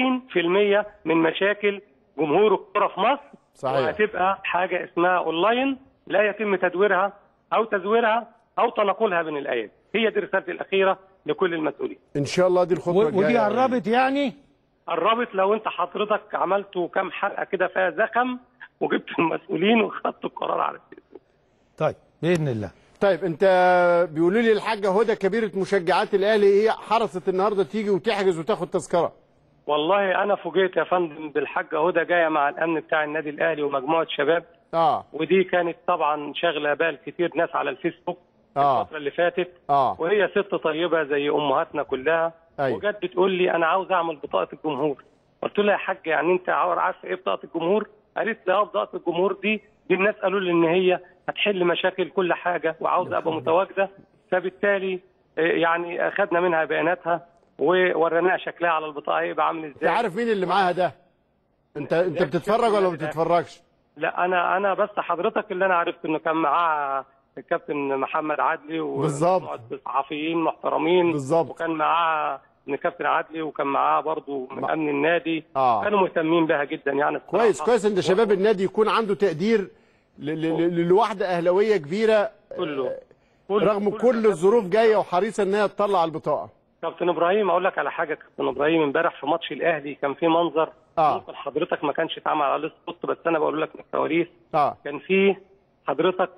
90% من مشاكل جمهور الكره في مصر صحيح. وهتبقى حاجه اسمها اونلاين لا يتم تدويرها او تزويرها او تناقلها بين الايادي هي دي رسالتي الاخيره لكل المسؤولين ان شاء الله دي الخطوه و- الجايه ودي يا وليد. قربت يعني قربت لو انت حضرتك عملتوا كام حلقه كده فيها زخم وجبت المسؤولين وخدتوا القرار على التلفزيون طيب باذن الله طيب انت بيقولوا لي الحاجه هدى كبيره مشجعات الاهلي هي حرصت النهارده تيجي وتحجز وتاخد تذكره والله انا فوجئت يا فندم بالحاجه هدى جايه مع الامن بتاع النادي الاهلي ومجموعه شباب اه ودي كانت طبعا شاغله بال كتير ناس على الفيسبوك آه. الفتره اللي فاتت اه وهي ست طيبه زي امهاتنا كلها أيوة. وجت بتقول لي انا عاوز اعمل بطاقه الجمهور قلت لها يا حاج يعني انت عاور عارفه ايه بطاقه الجمهور قالت لي اه بطاقه الجمهور دي دي الناس قالوا لي ان هي هتحل مشاكل كل حاجه وعاوزه ابقى متواجده فبالتالي آه، يعني اخذنا منها بياناتها ووريناها شكلها على البطاقه هيبقى عامل انت ازاي عارف مين اللي معاها ده انت انت بتتفرج ولا ما بتتفرجش لا انا انا بس حضرتك اللي انا عرفت انه كان معاه الكابتن محمد عدلي بالظبط. ومجموعة صحفيين محترمين بالظبط. وكان معاه من الكابتن عدلي وكان معاه برضه من ما- امن النادي آه. كانوا مهتمين بها جدا يعني الصراحة. كويس كويس ان شباب النادي يكون عنده تقدير ل- ل- ل- لواحده اهلاويه كبيره كله رغم كل الظروف جايه وحريصه ان هي تطلع البطاقه كابتن ابراهيم اقول لك على حاجه كابتن ابراهيم امبارح في ماتش الاهلي كان في منظر آه. ممكن حضرتك ما كانش اتعمل عليه سبوت بس انا بقول لك من الكواليس اه كان فيه حضرتك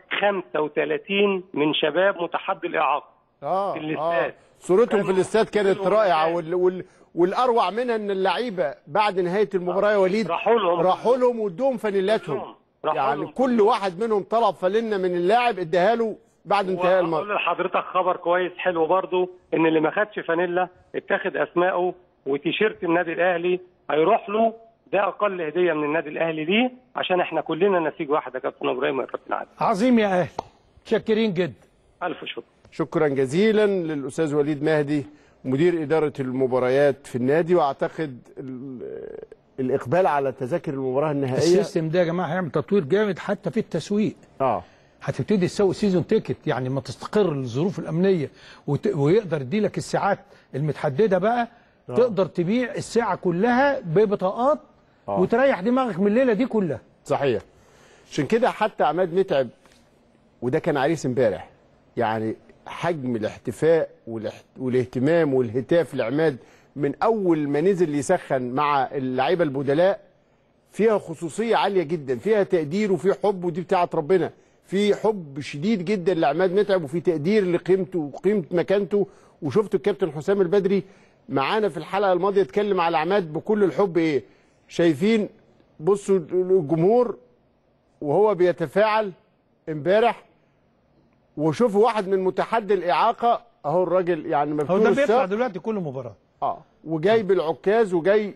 35 من شباب متحدي الاعاقه اه في الاستاد. اه صورتهم في كانوا- الاستاد كانت كانوا رائعه هناك. وال... وال... والاروع منها ان اللعيبه بعد نهايه المباراه يا وليد راحوا لهم راحوا لهم وادوهم فانيلاتهم راحوا يعني لهم. كل واحد منهم طلب فانلة من اللاعب اداها له بعد انتهاء واقول الماتش لحضرتك خبر كويس حلو برضو ان اللي ما خدش فانيلا اتاخد اسمائه وتيشيرت النادي الاهلي هيروح له ده اقل هديه من النادي الاهلي ليه عشان احنا كلنا نسيج واحد يا كابتن ابراهيم يا كابتن عادل عظيم يا اهلي متشكرين جدا الف شكر شكرا جزيلا للاستاذ وليد مهدي مدير اداره المباريات في النادي واعتقد ال- الاقبال على تذاكر المباراه النهائيه السيستم ده يا جماعه هيعمل تطوير جامد حتى في التسويق اه هتبتدي تسوي سيزون تيكت يعني ما تستقر الظروف الامنيه وت... ويقدر يديلك الساعات المتحدده بقى تقدر تبيع الساعه كلها ببطاقات آه. وتريح دماغك من الليله دي كلها صحيح عشان كده حتى عماد متعب وده كان عريس امبارح يعني حجم الاحتفاء والاحت... والاهتمام والهتاف لعماد من اول ما نزل يسخن مع اللعيبه البدلاء فيها خصوصيه عاليه جدا فيها تقدير وفي حب ودي بتاعه ربنا في حب شديد جدا لعماد متعب وفي تقدير لقيمته وقيمه مكانته وشفت الكابتن حسام البدري معانا في الحلقه الماضيه اتكلم على عماد بكل الحب ايه شايفين بصوا الجمهور وهو بيتفاعل امبارح وشوفوا واحد من متحدي الاعاقه اهو الراجل يعني هو مفتوح ده بيطلع الساق دلوقتي كل مباراه اه وجاي بالعكاز وجاي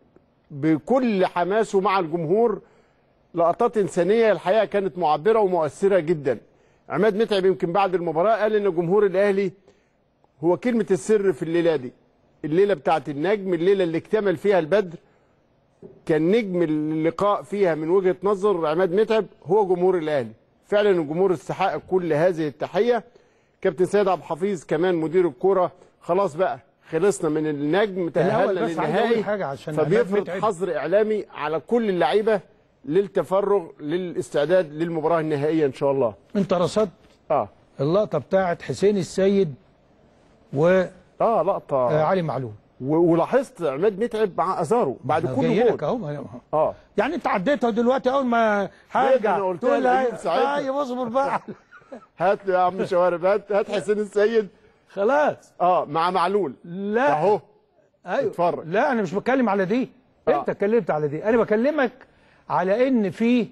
بكل حماسه مع الجمهور لقطات انسانيه الحقيقه كانت معبره ومؤثره جدا عماد متعب يمكن بعد المباراه قال ان جمهور الاهلي هو كلمه السر في الليله دي الليله بتاعت النجم الليله اللي اكتمل فيها البدر كان نجم اللقاء فيها من وجهه نظر عماد متعب هو جمهور الاهلي فعلا الجمهور استحق كل هذه التحيه كابتن سيد عبد الحفيظ كمان مدير الكوره خلاص بقى خلصنا من النجم تاهلنا الأول بس عايز أقول للنهائي حاجة عشان عماد فبيفرض متعب. حظر اعلامي على كل اللعيبه للتفرغ للاستعداد للمباراه النهائيه ان شاء الله انت رصدت اه اللقطه بتاعت حسين السيد وعلي اه لقطه معلول و- ولاحظت عماد متعب مع ازارو بعد أنا كل جاي لك جول اهو اه يعني انت عديتها دلوقتي اول ما حاجه أنا قلتها تقول لأيوب لي ساعتها. طيب اصبر بقى هات له يا عم شوارب هات هات حسين السيد خلاص اه مع معلول لا اهو ايوه اتفرج. لا انا مش بتكلم على دي آه. انت اتكلمت على دي انا بكلمك على ان في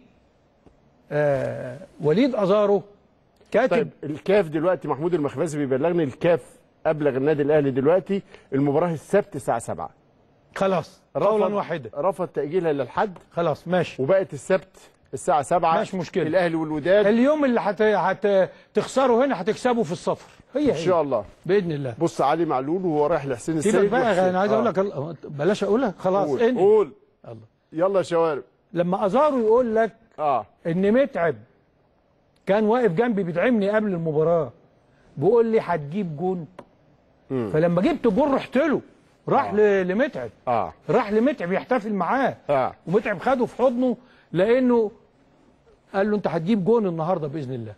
آه وليد ازارو كاتب طيب الكاف دلوقتي محمود المخبزي بيبلغني الكاف ابلغ النادي الاهلي دلوقتي المباراه السبت الساعه 7 خلاص قولا واحدا رفض تاجيلها للحد خلاص ماشي وبقت السبت الساعه 7 ماشي مشكلة. الاهلي والوداد اليوم اللي هت... هت... تخسره هنا هتكسبه في السفر هي ان شاء الله باذن الله بص علي معلول وهو رايح لحسين سيبك السيد بقى وحسين. انا عايز آه. اقول لك ال- بلاش اقولها خلاص قول انهي قول الله. يلا يا شوارب لما ازارو يقول لك اه ان متعب كان واقف جنبي بيدعمني قبل المباراه بيقول لي هتجيب جون فلما جبت جون رحت له راح ل- لمتعب اه راح لمتعب يحتفل معاه اه ومتعب خده في حضنه لانه قال له انت هتجيب جون النهارده باذن الله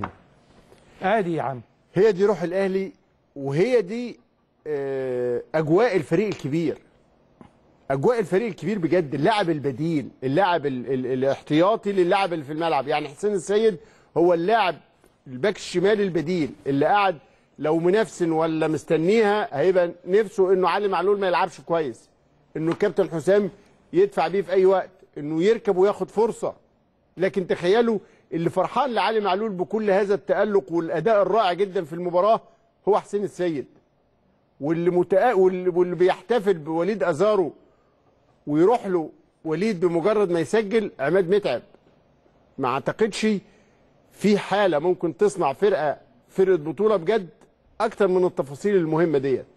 ادي يا عم هي دي روح الاهلي وهي دي آه، اجواء الفريق الكبير اجواء الفريق الكبير بجد اللاعب البديل اللاعب ال ال الاحتياطي للاعب اللي في الملعب يعني حسين السيد هو اللاعب الباك الشمال البديل اللي قاعد لو منافسن ولا مستنيها هيبقى نفسه انه علي معلول ما يلعبش كويس انه الكابتن حسام يدفع بيه في اي وقت انه يركب وياخد فرصه لكن تخيلوا اللي فرحان لعلي معلول بكل هذا التألق والأداء الرائع جدا في المباراة هو حسين السيد واللي متأ... واللي واللي بيحتفل بوليد أزارو ويروح له وليد بمجرد ما يسجل عماد متعب ما اعتقدش في حالة ممكن تصنع فرقة فرقة بطولة بجد أكتر من التفاصيل المهمة ديت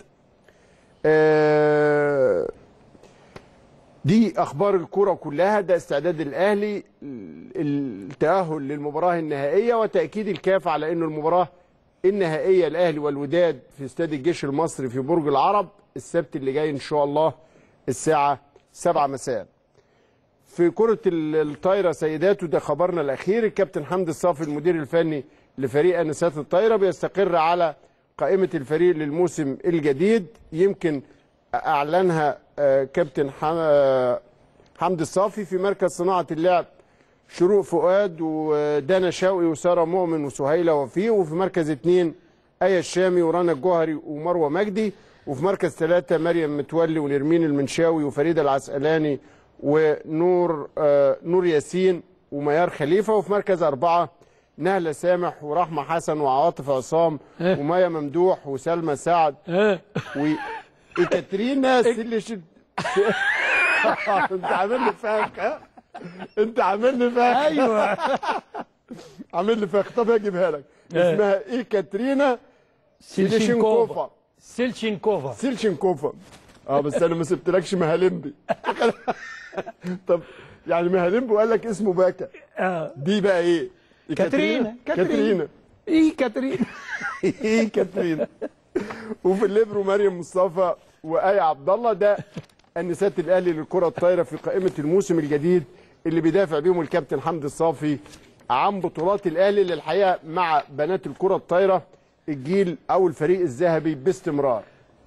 آه دي اخبار الكره كلها ده استعداد الاهلي التاهل للمباراه النهائيه وتاكيد الكاف على انه المباراه النهائيه الاهلي والوداد في استاد الجيش المصري في برج العرب السبت اللي جاي ان شاء الله الساعه 7 مساء في كرة ال- الطايرة سيدات وده خبرنا الأخير الكابتن حمدي الصافي المدير الفني لفريق أنسات الطايرة بيستقر على قائمة الفريق للموسم الجديد يمكن أعلنها آه، كابتن حم- آه، حمدي الصافي في مركز صناعة اللعب شروق فؤاد ودانا شوقي وسارة مؤمن وسهيلة وفيه وفي مركز اثنين آية الشامي ورنا الجوهري ومروة مجدي وفي مركز ثلاثة مريم متولي ونرمين المنشاوي وفريدة العسقلاني ونور آه نور ياسين وميار خليفة وفي مركز أربعة نهلة سامح ورحمة حسن وعواطف عصام إيه. ومايا ممدوح وسلمى سعد اه وإكاترينا سيليشن انت عامل لي فخ ها؟ انت عامل لي فخ ايوه عامل لي فخ طب هجيبها لك إيه. اسمها ايه كاترينا سيليشنكوفا سيلشينكوفا سيلشنكوفا اه بس انا ما سبتلكش مهالمبي طب يعني مهالمبي وقال لك اسمه باكا آه. دي بقى ايه كاترينا كاترينا ايه كاترينا ايه كاترينا وفي الليبرو مريم مصطفى وآية عبد الله ده النسات الاهلي للكره الطايره في قائمه الموسم الجديد اللي بيدافع بيهم الكابتن حمدي الصافي عن بطولات الاهلي اللي الحقيقه مع بنات الكره الطايره الجيل او الفريق الذهبي باستمرار.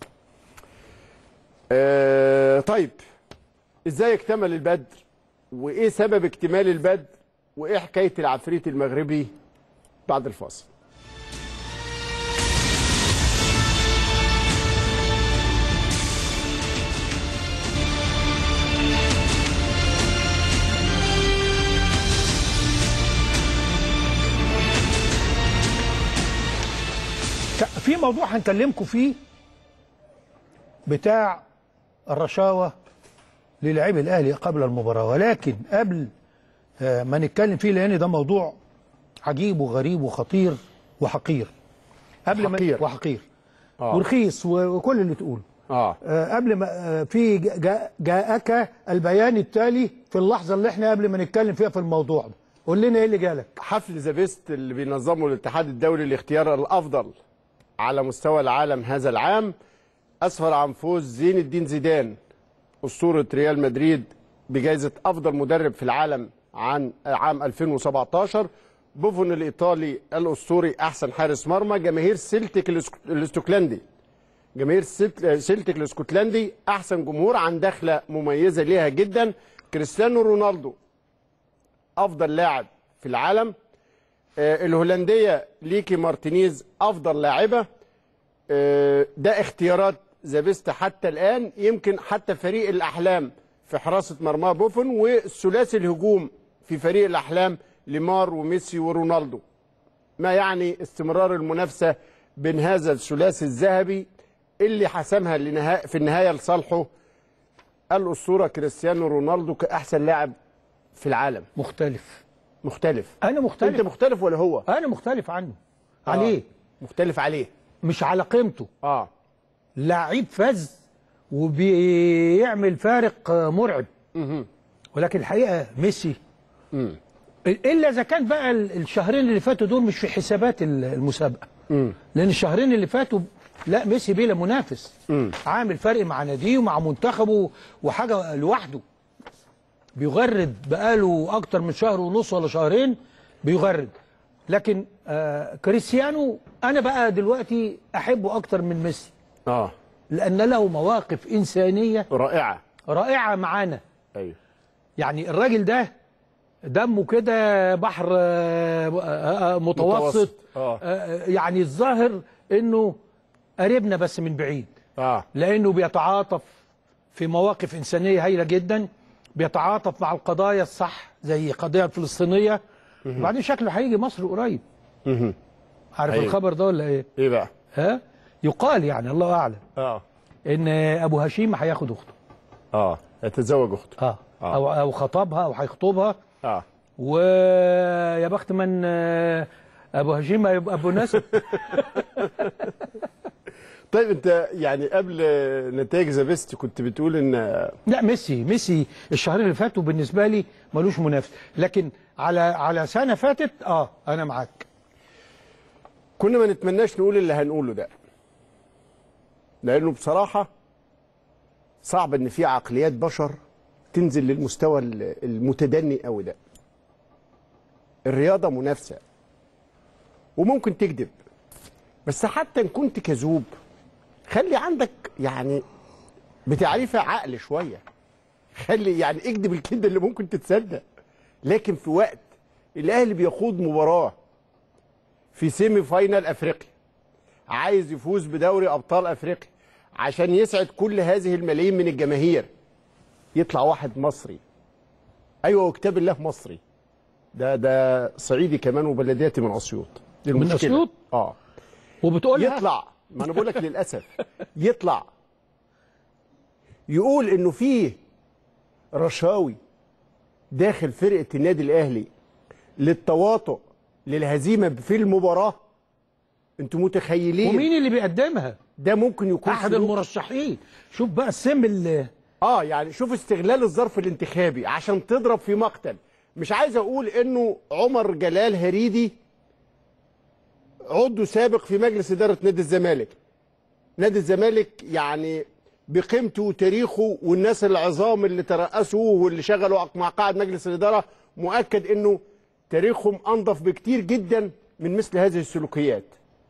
آه طيب ازاي اكتمل البدر؟ وايه سبب اكتمال البدر؟ وايه حكايه العفريت المغربي بعد الفاصل؟ في موضوع هنكلمكم فيه بتاع الرشاوة للاعبي الاهلي قبل المباراة ولكن قبل آه، ما نتكلم فيه لان ده موضوع عجيب وغريب وخطير وحقير قبل حقير. ما وحقير آه. ورخيص و- وكل اللي تقوله اه آه، قبل ما آه، في جا- جا- جاءك البيان التالي في اللحظة اللي احنا قبل ما نتكلم فيها في الموضوع ده قول لنا ايه اللي جالك حفل ذا بيست اللي بينظمه الاتحاد الدولي لاختيار الافضل على مستوى العالم هذا العام اسفر عن فوز زين الدين زيدان اسطوره ريال مدريد بجائزه افضل مدرب في العالم عن عام 2017 بوفون الايطالي الاسطوري احسن حارس مرمى جماهير سيلتيك الاسك- الاستوكلندي جماهير سيلت- سيلتيك الاسكتلندي احسن جمهور عن دخله مميزه ليها جدا كريستيانو رونالدو افضل لاعب في العالم آه، الهولنديه ليكي مارتينيز افضل لاعبه آه، ده اختيارات زابيست حتى الان يمكن حتى فريق الاحلام في حراسه مرمى بوفون والثلاثي الهجوم في فريق الاحلام ليمار وميسي ورونالدو ما يعني استمرار المنافسه بين هذا الثلاثي الذهبي اللي حسمها لنها- في النهايه لصالحه الاسطوره كريستيانو رونالدو كاحسن لاعب في العالم مختلف مختلف انا مختلف انت مختلف ولا هو انا مختلف عنه عليه مختلف عليه مش على قيمته اه لعيب فذ وبيعمل فارق آه، مرعب ولكن الحقيقه ميسي الا اذا كان بقى ال- الشهرين اللي فاتوا دول مش في حسابات ال- المسابقه لان الشهرين اللي فاتوا لا ميسي بلا منافس عامل فرق مع ناديه ومع منتخبه وحاجه لوحده بيغرد بقاله اكتر من شهر ونص ولا شهرين بيغرد لكن آه كريستيانو انا بقى دلوقتي احبه اكتر من ميسي اه لان له مواقف انسانيه رائعه رائعه معانا ايوه يعني الراجل ده دمه كده بحر آه، آه، آه، متوسط متوسط، آه. آه، يعني الظاهر انه قريبنا بس من بعيد اه لانه بيتعاطف في مواقف انسانيه هايله جدا بيتعاطف مع القضايا الصح زي القضيه الفلسطينيه وبعدين شكله هيجي مصر قريب عارف أيوة. الخبر ده ولا ايه ايه بقى ها يقال يعني الله اعلم اه ان ابو هشيم هياخد اخته اه يتزوج اخته اه, آه. او او خطبها او هيخطبها اه ويا بخت من آه، ابو هشيم هيبقى ابو نسب طيب انت يعني قبل نتائج ذا بيست كنت بتقول ان لا ميسي ميسي الشهرين اللي فاتوا بالنسبه لي ملوش منافس لكن على على سنه فاتت اه انا معاك كنا ما نتمناش نقول اللي هنقوله ده لانه بصراحه صعب ان في عقليات بشر تنزل للمستوى ال- المتدني قوي ده الرياضه منافسه وممكن تكذب بس حتى ان كنت كذوب خلي عندك يعني بتعريفها عقل شويه خلي يعني اكذب الكذبه اللي ممكن تتصدق لكن في وقت الاهلي بيخوض مباراه في سيمي فاينال افريقيا عايز يفوز بدوري ابطال افريقيا عشان يسعد كل هذه الملايين من الجماهير يطلع واحد مصري ايوه وكتاب الله مصري ده ده صعيدي كمان وبلدياتي من اسيوط دي المشكلة. أسيوط؟ اه وبتقولها يطلع ما انا بقول لك للاسف يطلع يقول انه فيه رشاوي داخل فرقه النادي الاهلي للتواطؤ للهزيمه في المباراه انتوا متخيلين ومين اللي بيقدمها ده ممكن يكون احد سلوك؟ المرشحين شوف بقى السم اللي اه يعني شوف استغلال الظرف الانتخابي عشان تضرب في مقتل مش عايز اقول انه عمر جلال هريدي عضو سابق في مجلس اداره نادي الزمالك نادي الزمالك يعني بقيمته وتاريخه والناس العظام اللي ترأسوه واللي شغلوا مع قاعد مجلس الاداره مؤكد انه تاريخهم انظف بكتير جدا من مثل هذه السلوكيات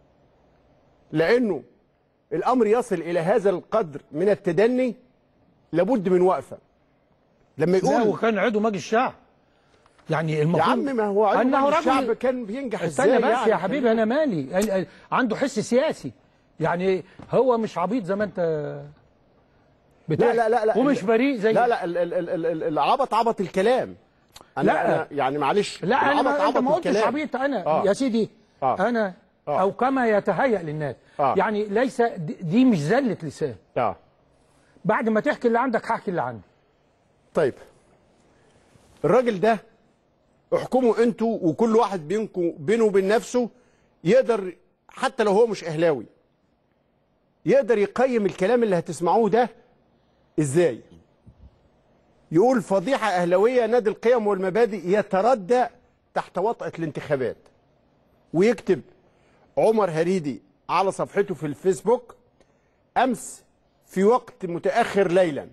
لانه الامر يصل الى هذا القدر من التدني لابد من وقفه لما لا يقول وكان عضو مجلس الشعب يعني يا المفروض عم ما هو عضو أنه مجلس رجل- الشعب كان بينجح ازاي استنى بس يعني يا حبيبي انا مالي ال- ال- عنده حس سياسي يعني هو مش عبيط زي ما انت بتاع لا لا لا لا ومش بريء زي لا لا ال- ال- ال- ال- ال- العبط عبط الكلام أنا لا. أنا يعني معلش لا انا العبط ما انت عبط ما قلتش الكلام. عبيط انا آه. يا سيدي آه. انا آه. او كما يتهيأ للناس آه. يعني ليس دي دي مش زله لسان اه بعد ما تحكي اللي عندك هحكي اللي عندي طيب الراجل ده احكموا انتوا وكل واحد بينكم بينه وبين نفسه يقدر حتى لو هو مش اهلاوي يقدر يقيم الكلام اللي هتسمعوه ده ازاي يقول فضيحة أهلوية نادي القيم والمبادئ يتردى تحت وطأة الانتخابات ويكتب عمر هريدي على صفحته في الفيسبوك أمس في وقت متأخر ليلاً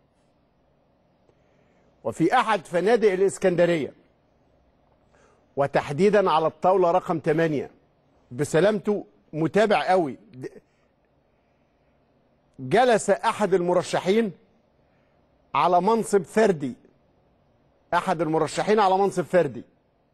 وفي أحد فنادق الإسكندرية وتحديدا على الطاولة رقم 8 بسلامته متابع قوي د- جلس أحد المرشحين على منصب فردي أحد المرشحين على منصب فردي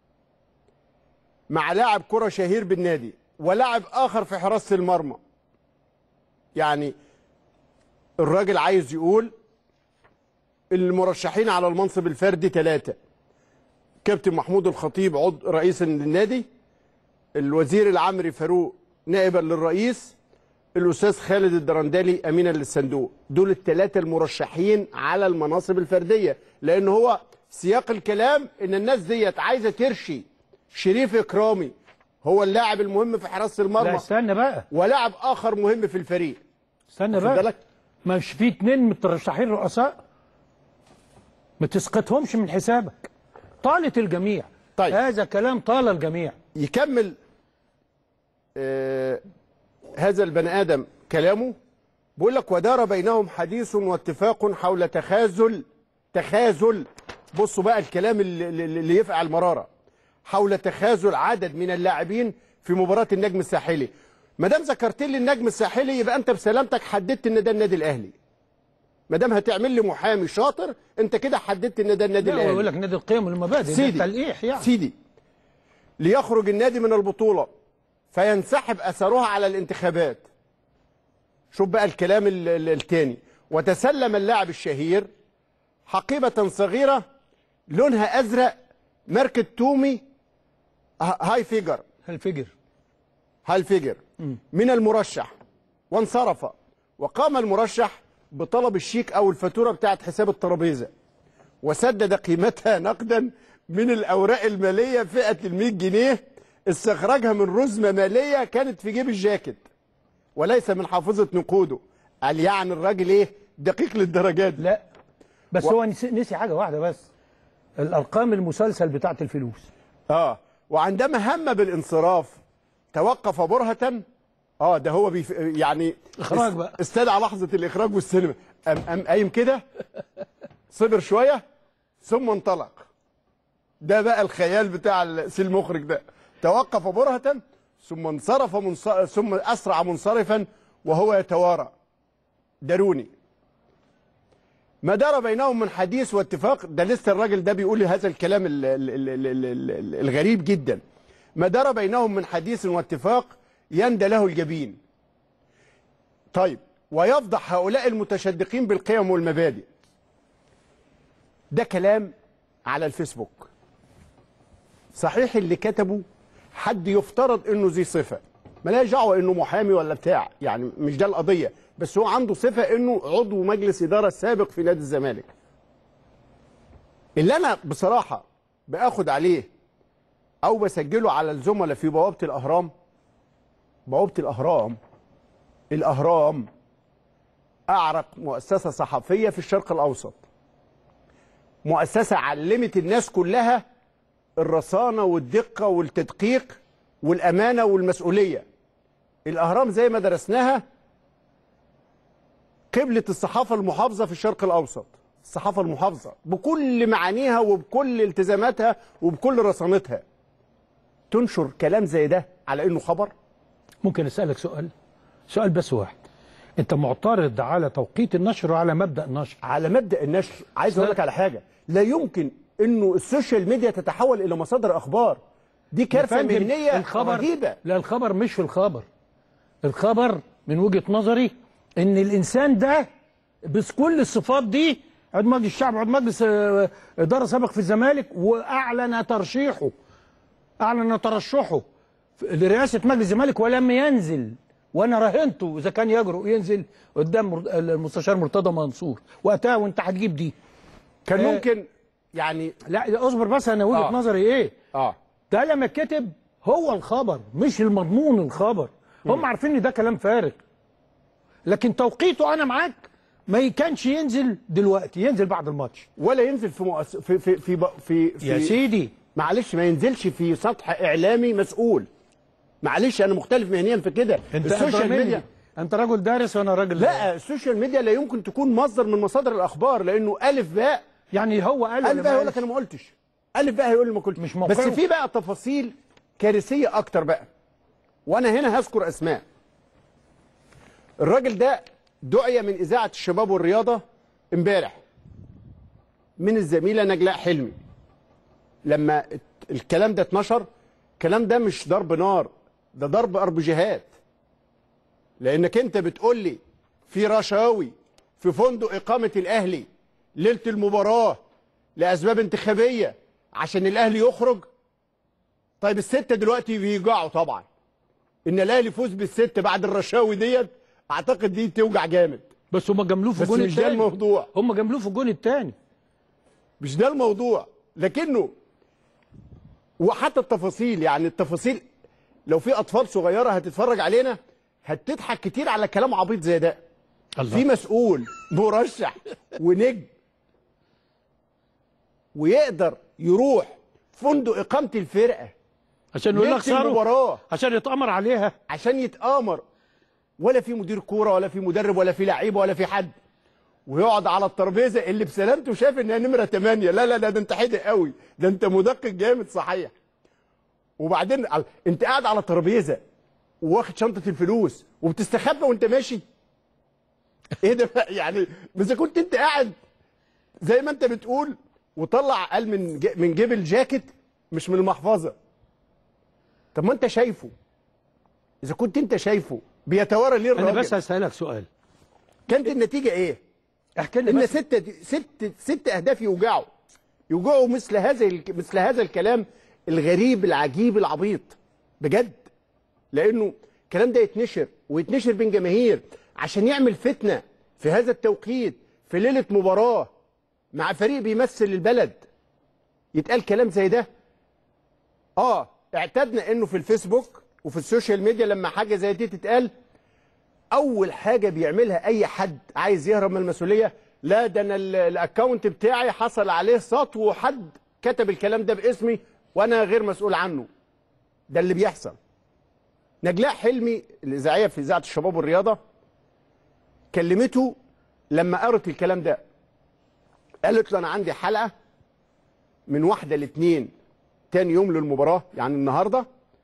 مع لاعب كرة شهير بالنادي ولاعب آخر في حراسة المرمى يعني الراجل عايز يقول المرشحين على المنصب الفردي ثلاثة كابتن محمود الخطيب عضو رئيس النادي الوزير العمري فاروق نائبا للرئيس الأستاذ خالد الدرندلي أمينا للصندوق دول الثلاثة المرشحين على المناصب الفردية لأن هو سياق الكلام إن الناس ديت عايزة ترشي شريف إكرامي هو اللاعب المهم في حراسة لا المرمى استنى بقى ولاعب آخر مهم في الفريق استنى واخد بقى بالك؟ مش في اتنين مترشحين رؤساء ما تسقطهمش من حسابك طالت الجميع طيب. هذا كلام طال الجميع يكمل آه هذا البني ادم كلامه بيقول لك ودار بينهم حديث واتفاق حول تخاذل تخاذل بصوا بقى الكلام اللي, اللي اللي يفقع المراره حول تخاذل عدد من اللاعبين في مباراه النجم الساحلي ما دام ذكرت لي النجم الساحلي يبقى انت بسلامتك حددت ان ده النادي الاهلي ما دام هتعمل لي محامي شاطر انت كده حددت ان ده النادي لا هو الاهلي يقول لك نادي القيم والمبادئ ده سيدي تلقيح يعني سيدي ليخرج النادي من البطولة فينسحب أثرها على الانتخابات شوف بقى الكلام ال- ال- التاني وتسلم اللاعب الشهير حقيبة صغيرة لونها أزرق ماركة تومي ه- هاي فيجر الفجر هاي فيجر من المرشح وانصرف وقام المرشح بطلب الشيك أو الفاتورة بتاعت حساب الترابيزة وسدد قيمتها نقدا من الاوراق الماليه فئه ال 100 جنيه استخرجها من رزمه ماليه كانت في جيب الجاكيت وليس من حافظه نقوده قال يعني الراجل ايه دقيق للدرجات دي لا بس و- هو نسي, نسي حاجه واحده بس الارقام المسلسل بتاعت الفلوس اه وعندما هم بالانصراف توقف برهة اه ده هو بيف... يعني إخراج است- بقى. استدعى لحظة الإخراج والسينما أم أم قايم كده صبر شوية ثم انطلق ده بقى الخيال بتاع ال- سي المخرج ده توقف برهة ثم انصرف منص... ثم أسرع منصرفا وهو يتوارى دروني ما دار بينهم من حديث واتفاق ده لسه الراجل ده بيقول لي هذا الكلام ال ال ال ال ال ال الغريب جدا ما دار بينهم من حديث واتفاق يندى له الجبين طيب ويفضح هؤلاء المتشدقين بالقيم والمبادئ ده كلام على الفيسبوك صحيح اللي كتبه حد يفترض انه ذي صفه ملهاش دعوه انه محامي ولا بتاع يعني مش ده القضيه بس هو عنده صفه انه عضو مجلس اداره سابق في نادي الزمالك اللي انا بصراحه باخد عليه او بسجله على الزملاء في بوابه الاهرام بوابه الاهرام الاهرام اعرق مؤسسه صحفيه في الشرق الاوسط مؤسسه علمت الناس كلها الرصانه والدقه والتدقيق والامانه والمسؤوليه الاهرام زي ما درسناها قبله الصحافه المحافظه في الشرق الاوسط الصحافه المحافظه بكل معانيها وبكل التزاماتها وبكل رصانتها تنشر كلام زي ده على انه خبر ممكن اسالك سؤال سؤال بس واحد انت معترض على توقيت النشر وعلى مبدا النشر على مبدا النشر عايز اقول لك على حاجه لا يمكن انه السوشيال ميديا تتحول الى مصادر اخبار دي كارثه يا فندم، مهنيه الخبر رهيبه لا الخبر مش في الخبر الخبر من وجهه نظري ان الانسان ده بكل الصفات دي عضو مجلس الشعب عضو مجلس آه، اداره سابق في الزمالك واعلن ترشيحه اعلن ترشحه لرئاسه مجلس الزمالك ولم ينزل وانا راهنته اذا كان يجرؤ ينزل قدام مر- المستشار مرتضى منصور وقتها وانت هتجيب دي كان آه. ممكن يعني لا اصبر بس انا وجهه آه. نظري ايه اه ده لما اتكتب هو الخبر مش المضمون الخبر هم عارفين ان ده كلام فارغ لكن توقيته انا معاك ما كانش ينزل دلوقتي ينزل بعد الماتش ولا ينزل في مؤس... في في في, في, في يا سيدي معلش ما ينزلش في سطح اعلامي مسؤول معلش انا مختلف مهنيا في كده انت السوشيال أدرى مني. ميديا انت راجل دارس وانا راجل لا السوشيال ميديا لا يمكن تكون مصدر من مصادر الاخبار لانه الف باء يعني هو قال الف ولا باء ما هيقول لك قالش؟ انا ما قلتش الف باء هيقول لي ما قلتش مش بس موقعه. في بقى تفاصيل كارثيه اكتر بقى وانا هنا هذكر اسماء الراجل ده دعي من اذاعه الشباب والرياضه امبارح من الزميله نجلاء حلمي لما ات- الكلام ده اتنشر الكلام ده مش ضرب نار ده ضرب اربجيهات لانك انت بتقول لي في رشاوي في فندق اقامه الاهلي ليله المباراه لاسباب انتخابيه عشان الاهلي يخرج طيب السته دلوقتي بيوجعوا طبعا ان الاهلي يفوز بالست بعد الرشاوي ديت اعتقد دي توجع جامد بس هم جملوه في بس الجون مش ده الثاني الموضوع هم جملوه في الجون الثاني مش ده الموضوع لكنه وحتى التفاصيل يعني التفاصيل لو في اطفال صغيره هتتفرج علينا هتضحك كتير على كلام عبيط زي ده في مسؤول مرشح ونجم ويقدر يروح فندق اقامه الفرقه عشان يقول لك ليلة صاروا المباراه عشان يتامر عليها عشان يتآمر ولا في مدير كوره ولا في مدرب ولا في لعيبه ولا في حد ويقعد على الترابيزه اللي بسلامته شاف انها نمره 8 لا لا لا ده انت حدق قوي ده انت مدقق جامد صحيح وبعدين على- انت قاعد على الترابيزه واخد شنطه الفلوس وبتستخبى وانت ماشي ايه ده بقى؟ يعني اذا كنت انت قاعد زي ما انت بتقول وطلع قال من ج- من جيب الجاكيت مش من المحفظه طب ما انت شايفه اذا كنت انت شايفه بيتوارى ليه انا الراجل بس هسالك سؤال كانت النتيجه ايه احكي لي ان بس ستة ست ست اهداف يوجعوا يوجعوا مثل هذا الك- مثل هذا الكلام الغريب العجيب العبيط بجد لانه الكلام ده يتنشر ويتنشر بين جماهير عشان يعمل فتنه في هذا التوقيت في ليله مباراه مع فريق بيمثل البلد يتقال كلام زي ده اه اعتدنا انه في الفيسبوك وفي السوشيال ميديا لما حاجه زي دي تتقال اول حاجه بيعملها اي حد عايز يهرب من المسؤوليه لا ده انا ال- الاكونت بتاعي حصل عليه سطو وحد كتب الكلام ده باسمي وانا غير مسؤول عنه ده اللي بيحصل نجلاء حلمي الاذاعيه في اذاعه الشباب والرياضه كلمته لما قرت الكلام ده قالت له انا عندي حلقه من واحده لاثنين تاني يوم للمباراه يعني النهارده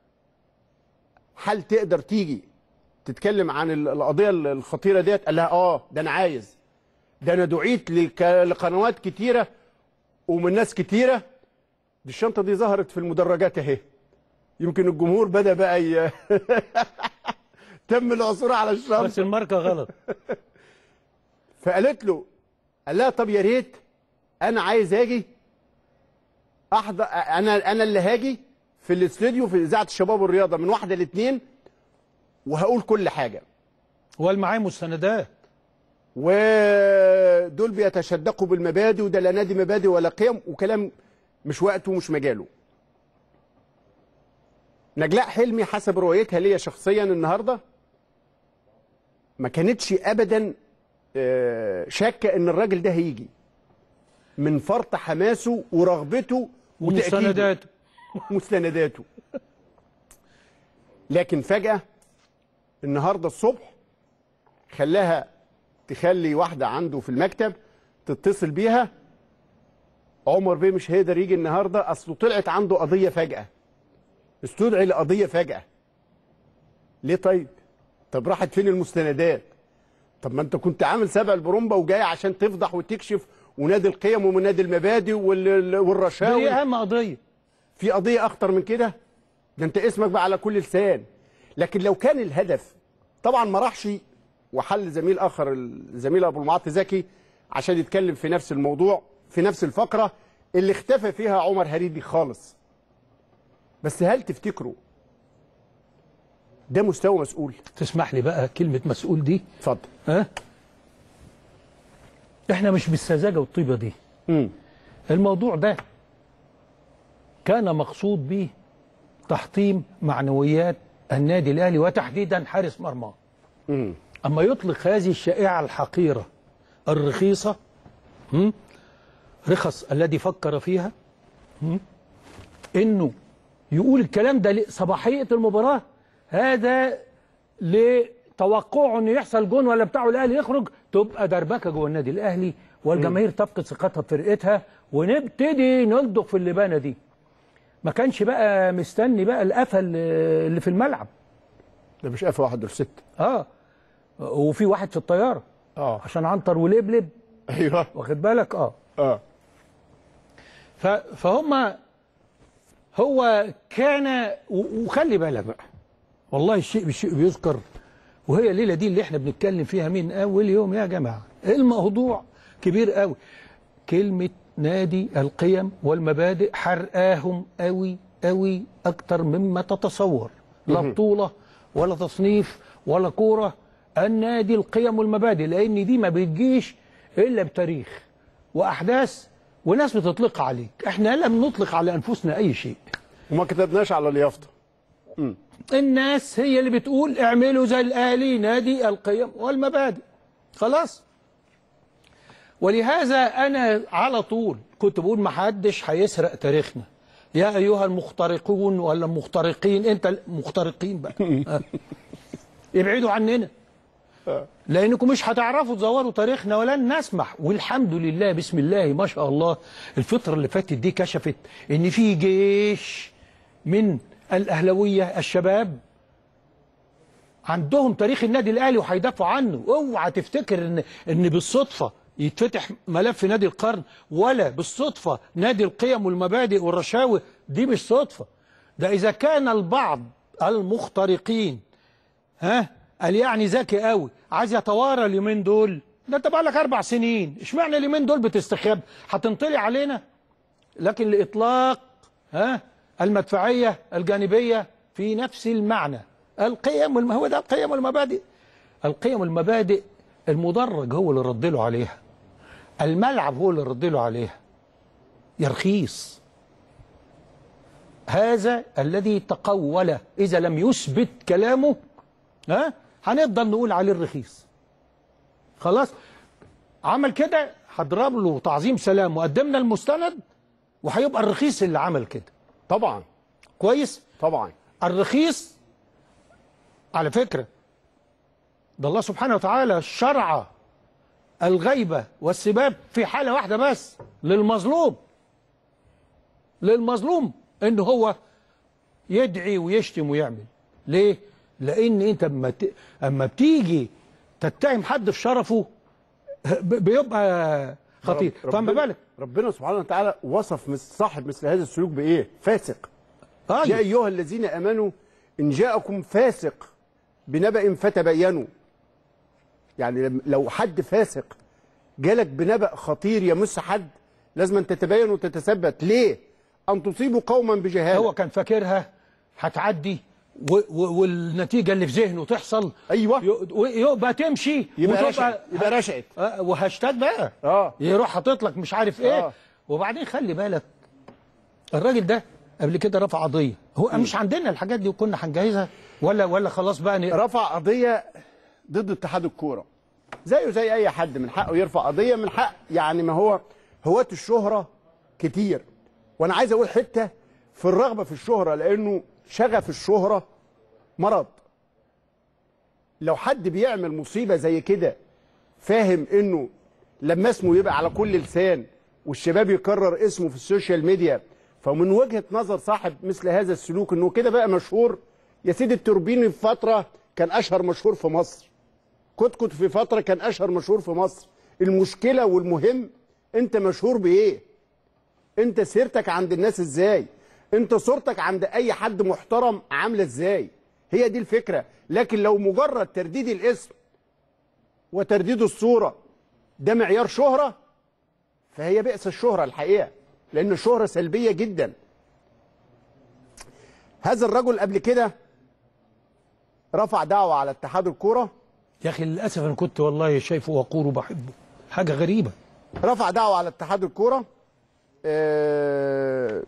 هل تقدر تيجي تتكلم عن ال- القضيه ال- الخطيره ديت قال لها اه ده انا عايز ده انا دعيت لك- لقنوات كتيره ومن ناس كتيره دي الشنطه دي ظهرت في المدرجات اهي يمكن الجمهور بدا بقى ي... تم العثور على الشنطه بس الماركه غلط فقالت له قال لها طب يا ريت انا عايز اجي احضر انا انا اللي هاجي في الاستوديو في اذاعه الشباب والرياضه من واحده لاثنين وهقول كل حاجه وقال معايا مستندات ودول بيتشدقوا بالمبادئ وده لا نادي مبادئ ولا قيم وكلام مش وقته ومش مجاله نجلاء حلمي حسب رؤيتها ليا شخصيا النهارده ما كانتش ابدا آه، شاكه ان الراجل ده هيجي من فرط حماسه ورغبته وتاكيده ومستندات مستنداته لكن فجأة النهارده الصبح خلاها تخلي واحدة عنده في المكتب تتصل بيها عمر بيه مش هيقدر يجي النهارده اصله طلعت عنده قضية فجأة استدعي لقضية فجأة ليه طيب؟ طب راحت فين المستندات؟ طب ما انت كنت عامل سبع البرومبا وجاي عشان تفضح وتكشف ونادي القيم ونادي المبادئ وال- والرشاوي دي اهم قضيه في قضيه اخطر من كده ده انت اسمك بقى على كل لسان لكن لو كان الهدف طبعا ما راحش وحل زميل اخر الزميل ابو المعاطي زكي عشان يتكلم في نفس الموضوع في نفس الفقره اللي اختفى فيها عمر هريدي خالص بس هل تفتكروا ده مستوى مسؤول تسمح لي بقى كلمه مسؤول دي اتفضل ها احنا مش بالسذاجه والطيبه دي امم الموضوع ده كان مقصود به تحطيم معنويات النادي الاهلي وتحديدا حارس مرماه امم اما يطلق هذه الشائعه الحقيره الرخيصه هم؟ رخص الذي فكر فيها هم؟ انه يقول الكلام ده صباحيه المباراه هذا لتوقعه انه يحصل جون ولا بتاعه الاهلي يخرج تبقى دربكه جوه النادي الاهلي والجماهير تفقد ثقتها في فرقتها ونبتدي نلدغ في اللبانه دي ما كانش بقى مستني بقى القفا اللي اللي في الملعب ده مش قفا واحد دول ست اه وفي واحد في الطياره اه عشان عنتر ولبلب ايوه واخد بالك اه اه ف- فهم هو كان و- وخلي بالك بقى والله الشيء بالشيء بيذكر وهي الليله دي اللي احنا بنتكلم فيها من اول يوم يا جماعه الموضوع كبير قوي كلمه نادي القيم والمبادئ حرقاهم قوي قوي اكتر مما تتصور لا بطوله ولا تصنيف ولا كوره النادي القيم والمبادئ لان دي ما بتجيش الا بتاريخ واحداث وناس بتطلق عليك احنا لم نطلق على انفسنا اي شيء وما كتبناش على اليافطه الناس هي اللي بتقول اعملوا زي الاهلي نادي القيم والمبادئ خلاص ولهذا انا على طول كنت بقول ما حدش هيسرق تاريخنا يا ايها المخترقون ولا المخترقين انت المخترقين بقى آه. ابعدوا عننا لانكم مش هتعرفوا تزوروا تاريخنا ولن نسمح والحمد لله بسم الله ما شاء الله الفتره اللي فاتت دي كشفت ان في جيش من الاهلاويه الشباب عندهم تاريخ النادي الاهلي وهيدافعوا عنه اوعى تفتكر ان ان بالصدفه يتفتح ملف نادي القرن ولا بالصدفه نادي القيم والمبادئ والرشاوي دي مش صدفه ده اذا كان البعض المخترقين ها قال يعني ذكي قوي عايز يتوارى اليومين دول ده انت بقالك اربع سنين اشمعنى اليومين دول بتستخب هتنطلي علينا لكن لاطلاق ها المدفعيه الجانبيه في نفس المعنى القيم والم... هو ده القيم والمبادئ القيم والمبادئ المدرج هو اللي رد له عليها الملعب هو اللي رد له عليها يا رخيص هذا الذي تقول إذا لم يثبت كلامه ها هنفضل نقول عليه الرخيص خلاص عمل كده هضرب له تعظيم سلام وقدمنا المستند وهيبقى الرخيص اللي عمل كده طبعا كويس طبعا الرخيص على فكرة ده الله سبحانه وتعالى شرع الغيبة والسباب في حالة واحدة بس للمظلوم للمظلوم ان هو يدعي ويشتم ويعمل ليه لان انت اما ت... اما بتيجي تتهم حد في شرفه ب- بيبقى خطير رب- فما ربنا- بالك ربنا سبحانه وتعالى وصف مس- صاحب مثل هذا السلوك بايه فاسق يا أيوة. ايها الذين امنوا ان جاءكم فاسق بنبأ فتبينوا يعني لم- لو حد فاسق جالك بنبأ خطير يمس حد لازم أن تتبين وتتثبت ليه ان تصيبوا قوما بجهاله هو كان فاكرها هتعدي و... و... والنتيجة اللي في ذهنه تحصل ايوه ي- ويبقى تمشي يبقى وتبقى- رشقت يبقى رشقت آه، وهاشتاج بقى اه يروح حاطط لك مش عارف ايه آه. وبعدين خلي بالك الراجل ده قبل كده رفع قضيه هو مش عندنا الحاجات دي وكنا هنجهزها ولا ولا خلاص بقى ن... رفع قضيه ضد اتحاد الكوره زيه زي اي حد من حقه يرفع قضيه من حق يعني ما هو هواة الشهره كتير وانا عايز اقول حته في الرغبه في الشهره لانه شغف الشهره مرض لو حد بيعمل مصيبه زي كده فاهم انه لما اسمه يبقى على كل لسان والشباب يكرر اسمه في السوشيال ميديا فمن وجهه نظر صاحب مثل هذا السلوك انه كده بقى مشهور يا سيدي التوربيني في فتره كان اشهر مشهور في مصر كتكت في فتره كان اشهر مشهور في مصر المشكله والمهم انت مشهور بايه انت سيرتك عند الناس ازاي انت صورتك عند اي حد محترم عامله ازاي هي دي الفكره لكن لو مجرد ترديد الاسم وترديد الصوره ده معيار شهره فهي بئس الشهره الحقيقه لان الشهره سلبيه جدا هذا الرجل قبل كده رفع دعوه على اتحاد الكوره يا اخي للاسف انا كنت والله شايفه وقور وبحبه حاجه غريبه رفع دعوه على اتحاد الكوره آه،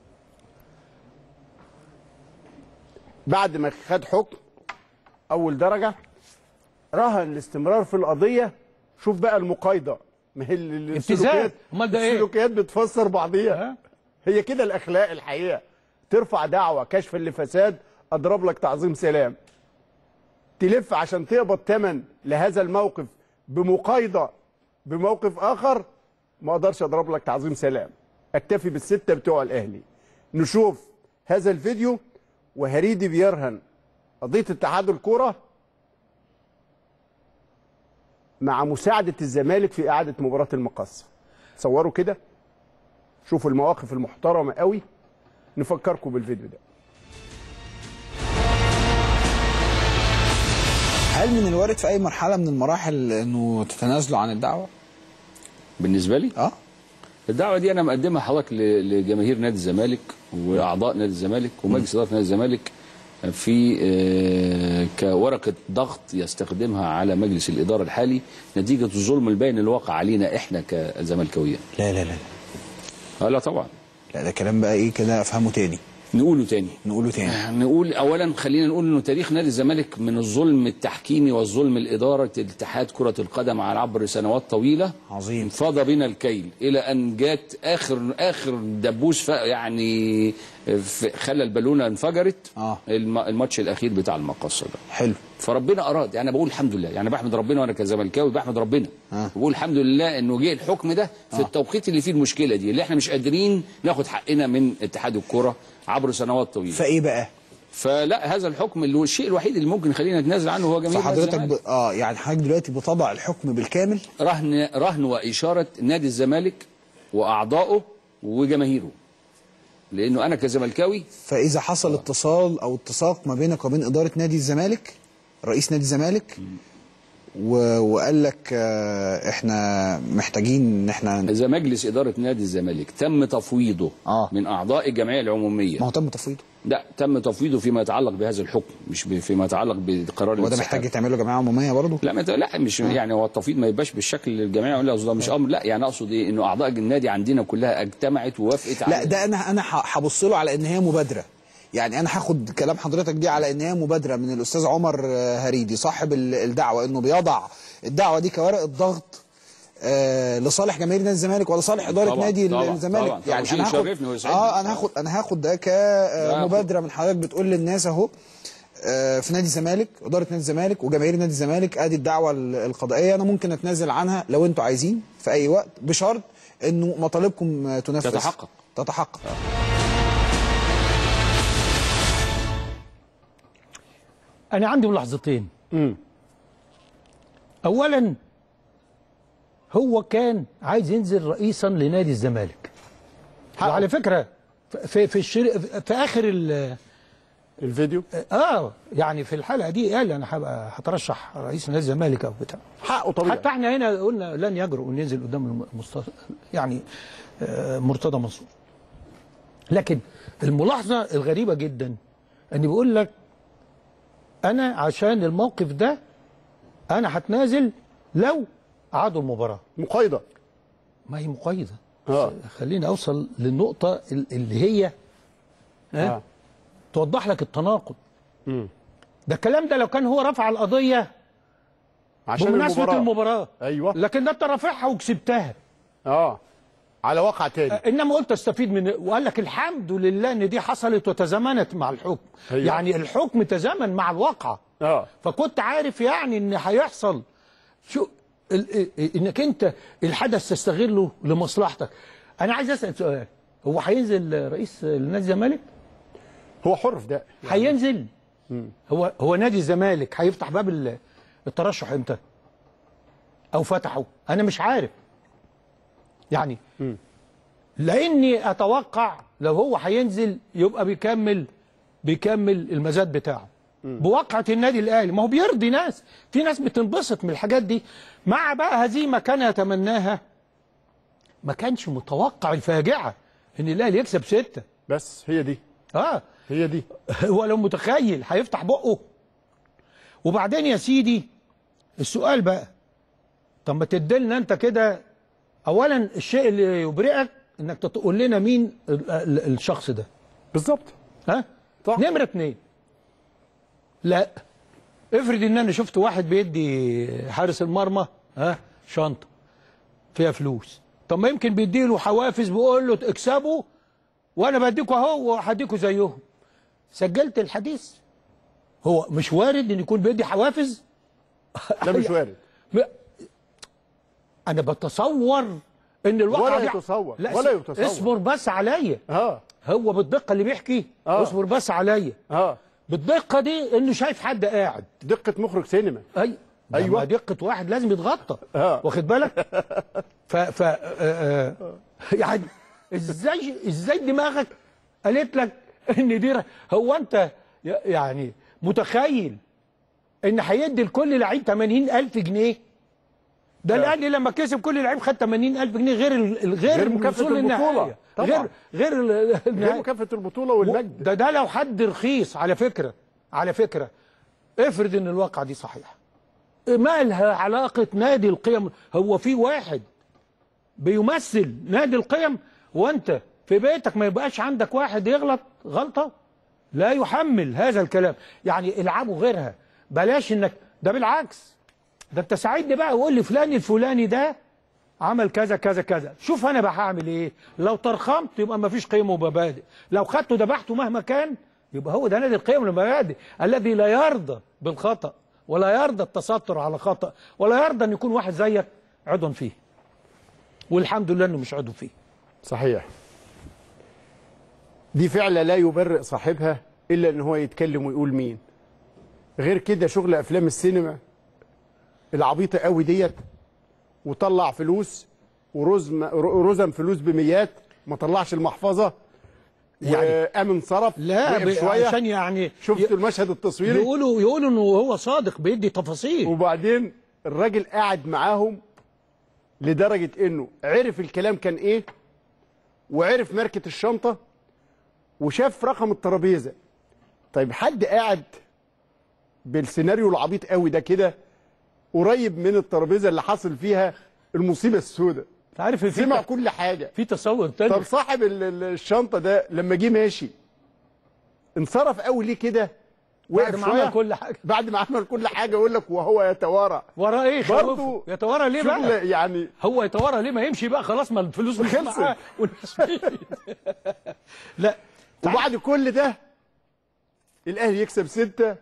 بعد ما خد حكم اول درجه رهن الاستمرار في القضيه شوف بقى المقايضه ما هي ال- ال- ابتزاز. السلوكيات أمال ده إيه؟ السلوكيات بتفسر بعضيها ها؟ هي كده الاخلاق الحقيقه ترفع دعوه كشف لفساد اضرب لك تعظيم سلام تلف عشان تقبض ثمن لهذا الموقف بمقايضه بموقف اخر ما اقدرش اضرب لك تعظيم سلام اكتفي بالسته بتوع الاهلي نشوف هذا الفيديو وهريدي بيرهن قضيه اتحاد الكره مع مساعده الزمالك في اعاده مباراه المقصه تصوروا كده شوفوا المواقف المحترمه قوي نفكركم بالفيديو ده هل من الوارد في اي مرحله من المراحل انه تتنازلوا عن الدعوه؟ بالنسبه لي اه الدعوه دي انا مقدمها حضرتك ل- لجماهير نادي الزمالك واعضاء نادي الزمالك ومجلس اداره نادي الزمالك في آه، كورقه ضغط يستخدمها على مجلس الاداره الحالي نتيجه الظلم الباين اللي وقع علينا احنا كزملكاويه. لا لا لا اه لا طبعا لا ده كلام بقى ايه كده افهمه تاني نقوله تاني نقوله تاني نقول اولا خلينا نقول انه تاريخ نادي الزمالك من الظلم التحكيمي والظلم الاداره اتحاد كره القدم على عبر سنوات طويله عظيم. فاض بنا الكيل الى ان جات اخر اخر دبوس ف- يعني ف- خلى البالونه انفجرت آه. الم- الماتش الاخير بتاع المقصه ده حلو فربنا اراد يعني بقول الحمد لله يعني بحمد ربنا وانا كزملكاوي بحمد ربنا آه. بقول الحمد لله انه جه الحكم ده في التوقيت اللي فيه المشكله دي اللي احنا مش قادرين ناخد حقنا من اتحاد الكره عبر سنوات طويله فايه بقى؟ فلا هذا الحكم اللي هو الشيء الوحيد اللي ممكن يخلينا نتنازل عنه هو جماهير نادي فحضرتك ب... الزمالك. اه يعني حضرتك دلوقتي بتضع الحكم بالكامل رهن رهن واشاره نادي الزمالك واعضائه وجماهيره لانه انا كزملكاوي فاذا حصل اتصال او اتساق ما بينك وبين اداره نادي الزمالك رئيس نادي الزمالك و... وقال لك آه احنا محتاجين ان احنا اذا مجلس اداره نادي الزمالك تم تفويضه آه. من اعضاء الجمعيه العموميه ما هو تم تفويضه لا تم تفويضه فيما يتعلق بهذا الحكم مش ب- فيما يتعلق بقرار هو ده الانسحاب. محتاج تعمله جمعيه عموميه برضه لا ما ت- لا مش يعني هو التفويض ما يبقاش بالشكل الجماعي ولا قصدي مش امر لا يعني اقصد ايه انه اعضاء النادي عندنا كلها اجتمعت ووافقت لا على ده انا انا ح- هبص له على ان هي مبادره يعني انا هاخد كلام حضرتك دي على ان هي مبادره من الاستاذ عمر آه، هريدي صاحب ال- الدعوه انه بيضع الدعوه دي كورقه ضغط آه لصالح جماهير نادي الزمالك ولا صالح اداره طبعاً، نادي طبعاً، الزمالك طبعاً، طبعاً. يعني شيء انا هاخد يشرفني ويسعدني. اه انا هاخد انا هاخد ده كمبادره من حضرتك بتقول للناس اهو آه، في نادي الزمالك اداره نادي الزمالك وجماهير نادي الزمالك ادي الدعوه ال- القضائيه انا ممكن اتنازل عنها لو انتوا عايزين في اي وقت بشرط انه مطالبكم آه، تنفذ تتحقق. تتحقق انا عندي ملاحظتين اولا هو كان عايز ينزل رئيسا لنادي الزمالك وعلى فكره في في الشر... في اخر ال... الفيديو اه يعني في الحلقه دي قال انا هبقى هترشح رئيس نادي الزمالك او بتاع حقه طبيعي حتى احنا هنا قلنا لن يجرؤ ان ينزل قدام المست... يعني آه، مرتضى منصور لكن الملاحظه الغريبه جدا ان بيقول لك انا عشان الموقف ده انا هتنازل لو عادوا المباراه مقايضه ما هي مقيده اه خليني اوصل للنقطه ال- اللي هي ها آه. توضح لك التناقض ده الكلام ده لو كان هو رفع القضيه عشان بمناسبه المباراه المباراه ايوه لكن ده انت رافعها وكسبتها اه على واقع تاني انما قلت استفيد من وقال لك الحمد لله ان دي حصلت وتزامنت مع الحكم أيوة. يعني الحكم تزامن مع الواقعه اه فكنت عارف يعني ان هيحصل شو ال- ال- انك انت الحدث تستغله لمصلحتك انا عايز اسال سؤال هو هينزل رئيس نادي الزمالك هو حر في ده هينزل هو هو نادي الزمالك هيفتح باب ال- الترشح امتى او فتحه انا مش عارف يعني لاني اتوقع لو هو هينزل يبقى بيكمل بيكمل المزاد بتاعه بواقعة النادي الاهلي ما هو بيرضي ناس في ناس بتنبسط من الحاجات دي مع بقى هزيمه كان يتمناها ما كانش متوقع الفاجعه ان الاهلي يكسب سته بس هي دي اه هي دي هو لو متخيل هيفتح بقه وبعدين يا سيدي السؤال بقى طب ما تدلنا انت كده اولا الشيء اللي يبرئك انك تقول لنا مين ال- ال- الشخص ده بالظبط ها صح. نمرة اتنين لا افرض ان انا شفت واحد بيدي حارس المرمى ها شنطه فيها فلوس طب ما يمكن بيديله حوافز بيقول له اكسبوا وانا بديكوا اهو وهديكوا زيهم سجلت الحديث هو مش وارد ان يكون بيدي حوافز لا مش وارد م- انا بتصور ان الواقع ولا دي- يتصور، لا ولا س- يتصور. اصبر بس عليا اه هو بالدقه اللي بيحكي آه. اصبر بس عليا اه بالدقه دي انه شايف حد قاعد دقه مخرج سينما اي أيوة. أيوة. دقة واحد لازم يتغطى آه. واخد بالك ف ف آه آه يعني ازاي ازاي دماغك قالت لك ان دي ر- هو انت ي- يعني متخيل ان هيدي لكل لعيب 80000 جنيه ده الاهلي لما كسب كل لعيب خد 80000 جنيه غير ال- ال- غير غير مكافأة الوصول البطولة. للنهاية. طبعا. غير غير ال- غير النهاية. مكافاه البطوله والمجد ده ده لو حد رخيص على فكرة على فكرة افرض ان الواقعة دي صحيحة ما لها علاقة نادي القيم هو في واحد بيمثل نادي القيم وانت في بيتك ما يبقاش عندك واحد يغلط غلطة لا يحمل هذا الكلام يعني العبوا غيرها بلاش انك ده بالعكس ده انت ساعدني بقى وقول لي فلان الفلاني ده عمل كذا كذا كذا شوف انا بقى هعمل ايه لو ترخمت يبقى ما فيش قيم ومبادئ لو خدته ذبحته مهما كان يبقى هو ده نادي القيم والمبادئ الذي لا يرضى بالخطأ ولا يرضى التستر على خطأ ولا يرضى ان يكون واحد زيك عضو فيه والحمد لله انه مش عضو فيه صحيح دي فعلة لا يبرئ صاحبها إلا إن هو يتكلم ويقول مين غير كده شغل أفلام السينما العبيطة قوي ديت وطلع فلوس ورزم رزم فلوس بميات ما طلعش المحفظة يعني- وقام انصرف لا وقف ب- شوية عشان يعني شفت المشهد التصويري يقولوا يقولوا انه هو صادق بيدي تفاصيل وبعدين الراجل قاعد معاهم لدرجة انه عرف الكلام كان ايه وعرف ماركة الشنطة وشاف رقم الترابيزة طيب حد قاعد بالسيناريو العبيط قوي ده كده قريب من الترابيزة اللي حصل فيها المصيبة السوداء انت عارف في سمع كل حاجة في تصور تاني طب صاحب ال- ال- الشنطة ده لما جه ماشي انصرف قوي ليه كده بعد وقف ما عمل شوية كل حاجه بعد ما عمل كل حاجة يقول لك وهو يتوارى وراه ايه برضه خوفه؟ يتوارى ليه شغل بقى يعني هو يتوارى ليه ما يمشي بقى خلاص ما الفلوس مش خلصت. معاه والناس مشيت. لا وبعد كل ده الاهلي يكسب ستة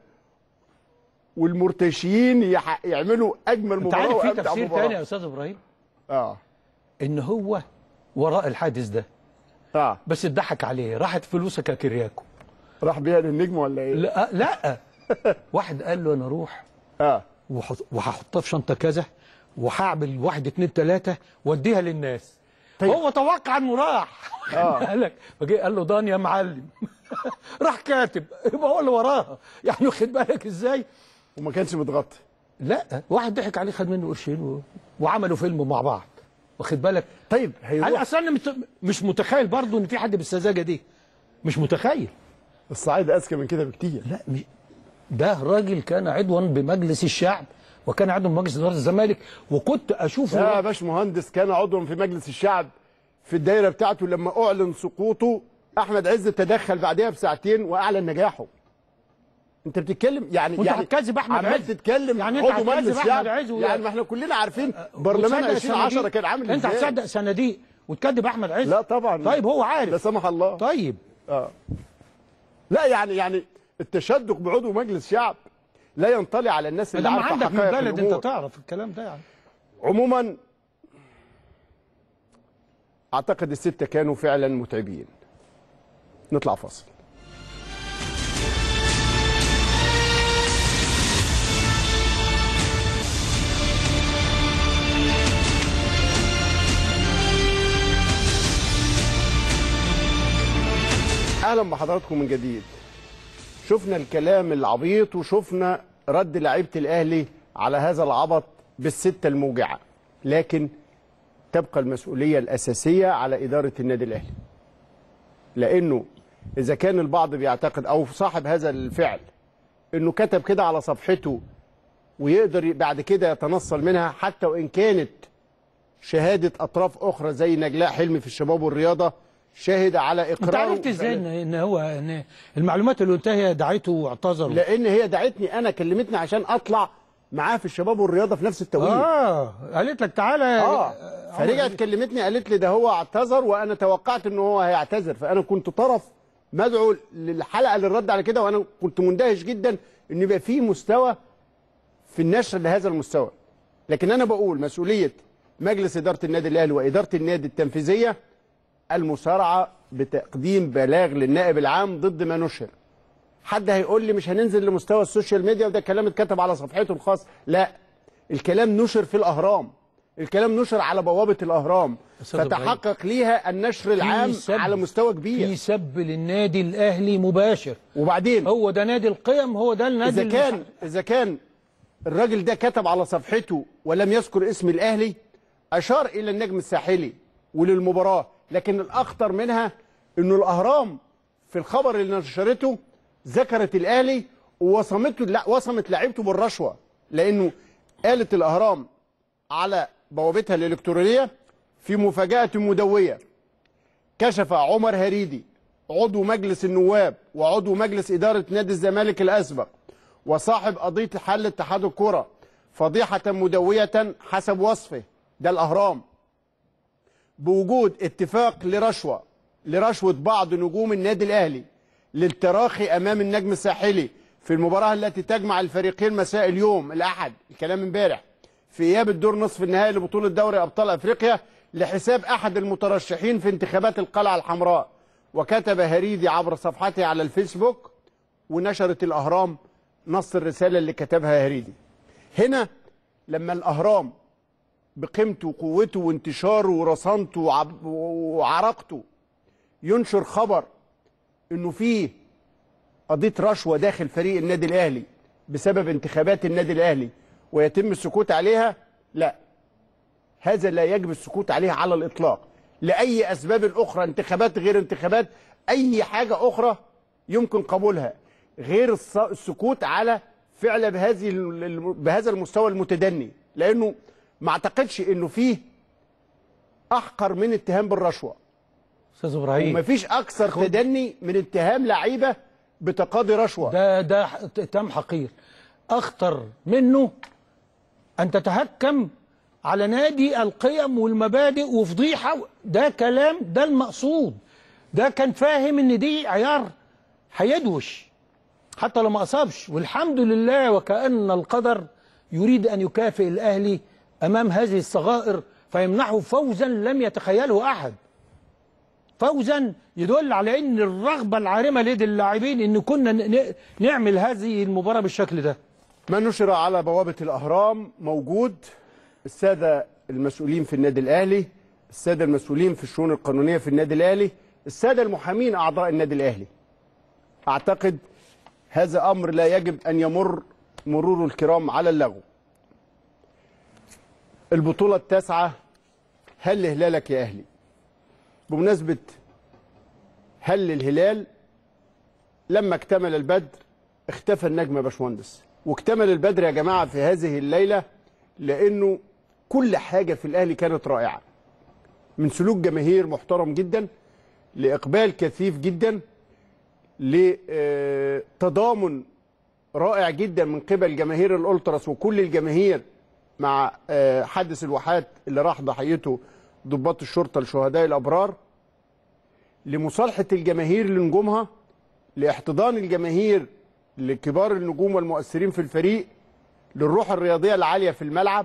والمرتشيين يح- يعملوا اجمل انت مباراه عارف في وامتع تفسير مباراه تاني يا استاذ ابراهيم اه ان هو وراء الحادث ده اه بس اتضحك عليه راحت فلوسك يا كرياكو راح بيها للنجم ولا ايه؟ لا لا واحد قال له انا اروح اه وهحط- وهحطها في شنطه كذا وهعمل واحد اتنين تلاته واديها للناس طيب. هو توقع انه راح آه. قال لك فجه قال له ضان يا معلم راح كاتب يبقى هو اللي وراها يعني واخد بالك ازاي وما كانش متغطي لا واحد ضحك عليه خد منه قرشين و... وعملوا فيلم مع بعض واخد بالك طيب انا هيروح اصلا مت... مش متخيل برضو ان في حد بالسذاجه دي مش متخيل الصعيد اذكى من كده بكتير لا مش... ده راجل كان عضوا بمجلس الشعب وكان عضو بمجلس اداره الزمالك وكنت اشوفه يا باش مهندس كان عضوا في مجلس الشعب في الدايره بتاعته لما اعلن سقوطه احمد عز تدخل بعدها بساعتين واعلن نجاحه انت بتتكلم يعني وانت يعني هتكذب أحمد عمال عز. تتكلم يعني انت عضو هتكذب مجلس أحمد شعب عز و- يعني ما احنا كلنا عارفين برلمان وتصدق 2010 صناديق؟ كان عامل انت ازاي هتصدق صناديق وتكذب احمد عز لا طبعا طيب هو لا عارف سمح الله طيب لا يعني يعني التشدق بعضو مجلس شعب لا ينطلي على الناس اللي لما عارفه عندك من حقائق بلد الأمور. انت تعرف الكلام ده يعني عموما اعتقد السته كانوا فعلا متعبين نطلع فاصل اهلا بحضراتكم من جديد شفنا الكلام العبيط وشفنا رد لعيبه الاهلي على هذا العبط بالسته الموجعه لكن تبقى المسؤوليه الاساسيه على اداره النادي الاهلي لانه اذا كان البعض بيعتقد او صاحب هذا الفعل انه كتب كده على صفحته ويقدر بعد كده يتنصل منها حتى وان كانت شهاده اطراف اخرى زي نجلاء حلمي في الشباب والرياضه شاهد على انت اقراره عرفت ازاي ان ان هو ان المعلومات اللي قلتها هي دعيته واعتذر لان هي دعتني انا كلمتني عشان اطلع معاه في الشباب والرياضه في نفس التوقيت اه قالت لك تعالى اه فرجعت كلمتني قالت لي ده هو اعتذر وانا توقعت ان هو هيعتذر فانا كنت طرف مدعو للحلقه للرد على كده وانا كنت مندهش جدا ان يبقى في مستوى في النشر لهذا المستوى لكن انا بقول مسؤوليه مجلس اداره النادي الاهلي واداره النادي التنفيذيه المسارعه بتقديم بلاغ للنائب العام ضد ما نشر حد هيقول لي مش هننزل لمستوى السوشيال ميديا وده كلام اتكتب على صفحته الخاص لا الكلام نشر في الاهرام الكلام نشر على بوابه الاهرام أستاذ إبراهيم. فتحقق ليها النشر العام في سب- على مستوى كبير في سب للنادي الاهلي مباشر وبعدين هو ده نادي القيم هو ده النادي اذا اللي كان اذا كان الراجل ده كتب على صفحته ولم يذكر اسم الاهلي اشار الى النجم الساحلي وللمباراه لكن الاخطر منها انه الاهرام في الخبر اللي نشرته ذكرت الاهلي ووصمته لا وصمت لعيبته بالرشوه لانه قالت الاهرام على بوابتها الالكترونيه في مفاجاه مدويه كشف عمر هريدي عضو مجلس النواب وعضو مجلس إدارة نادي الزمالك الأسبق وصاحب قضية حل اتحاد الكرة فضيحة مدوية حسب وصفه ده الأهرام بوجود اتفاق لرشوة لرشوة بعض نجوم النادي الأهلي للتراخي أمام النجم الساحلي في المباراة التي تجمع الفريقين مساء اليوم الأحد الكلام امبارح في إياب الدور نصف النهائي لبطولة دوري أبطال أفريقيا لحساب أحد المترشحين في انتخابات القلعة الحمراء وكتب هريدي عبر صفحته على الفيسبوك ونشرت الأهرام نص الرسالة اللي كتبها هريدي هنا لما الأهرام بقيمته وقوته وانتشاره ورصانته وعب- وعراقته ينشر خبر انه فيه قضيه رشوه داخل فريق النادي الاهلي بسبب انتخابات النادي الاهلي ويتم السكوت عليها لا هذا لا يجب السكوت عليه على الاطلاق لاي اسباب اخرى انتخابات غير انتخابات اي حاجه اخرى يمكن قبولها غير الص- السكوت على فعل بهذه ال- الم- بهذا المستوى المتدني لانه ما اعتقدش انه فيه احقر من اتهام بالرشوه استاذ ابراهيم ومفيش اكثر تدني من اتهام لعيبه بتقاضي رشوه ده ده اتهام حقير اخطر منه ان تتهكم على نادي القيم والمبادئ وفضيحه ده كلام ده المقصود ده كان فاهم ان دي عيار هيدوش حتى لو ما اصابش والحمد لله وكأن القدر يريد ان يكافئ الاهلي امام هذه الصغائر فيمنحه فوزا لم يتخيله احد فوزا يدل على ان الرغبه العارمه لدى اللاعبين ان كنا ن- نعمل هذه المباراه بالشكل ده ما نشر على بوابه الاهرام موجود الساده المسؤولين في النادي الاهلي الساده المسؤولين في الشؤون القانونيه في النادي الاهلي الساده المحامين اعضاء النادي الاهلي اعتقد هذا امر لا يجب ان يمر مرور الكرام على اللغو البطوله التاسعه هل هلالك يا اهلي بمناسبه هل الهلال لما اكتمل البدر اختفى النجم يا باشمهندس واكتمل البدر يا جماعه في هذه الليله لانه كل حاجه في الاهلي كانت رائعه من سلوك جماهير محترم جدا لاقبال كثيف جدا لتضامن رائع جدا من قبل جماهير الالتراس وكل الجماهير مع آه، حادث الواحات اللي راح ضحيته ضباط الشرطه لشهداء الابرار لمصالحه الجماهير لنجومها لاحتضان الجماهير لكبار النجوم والمؤثرين في الفريق للروح الرياضيه العاليه في الملعب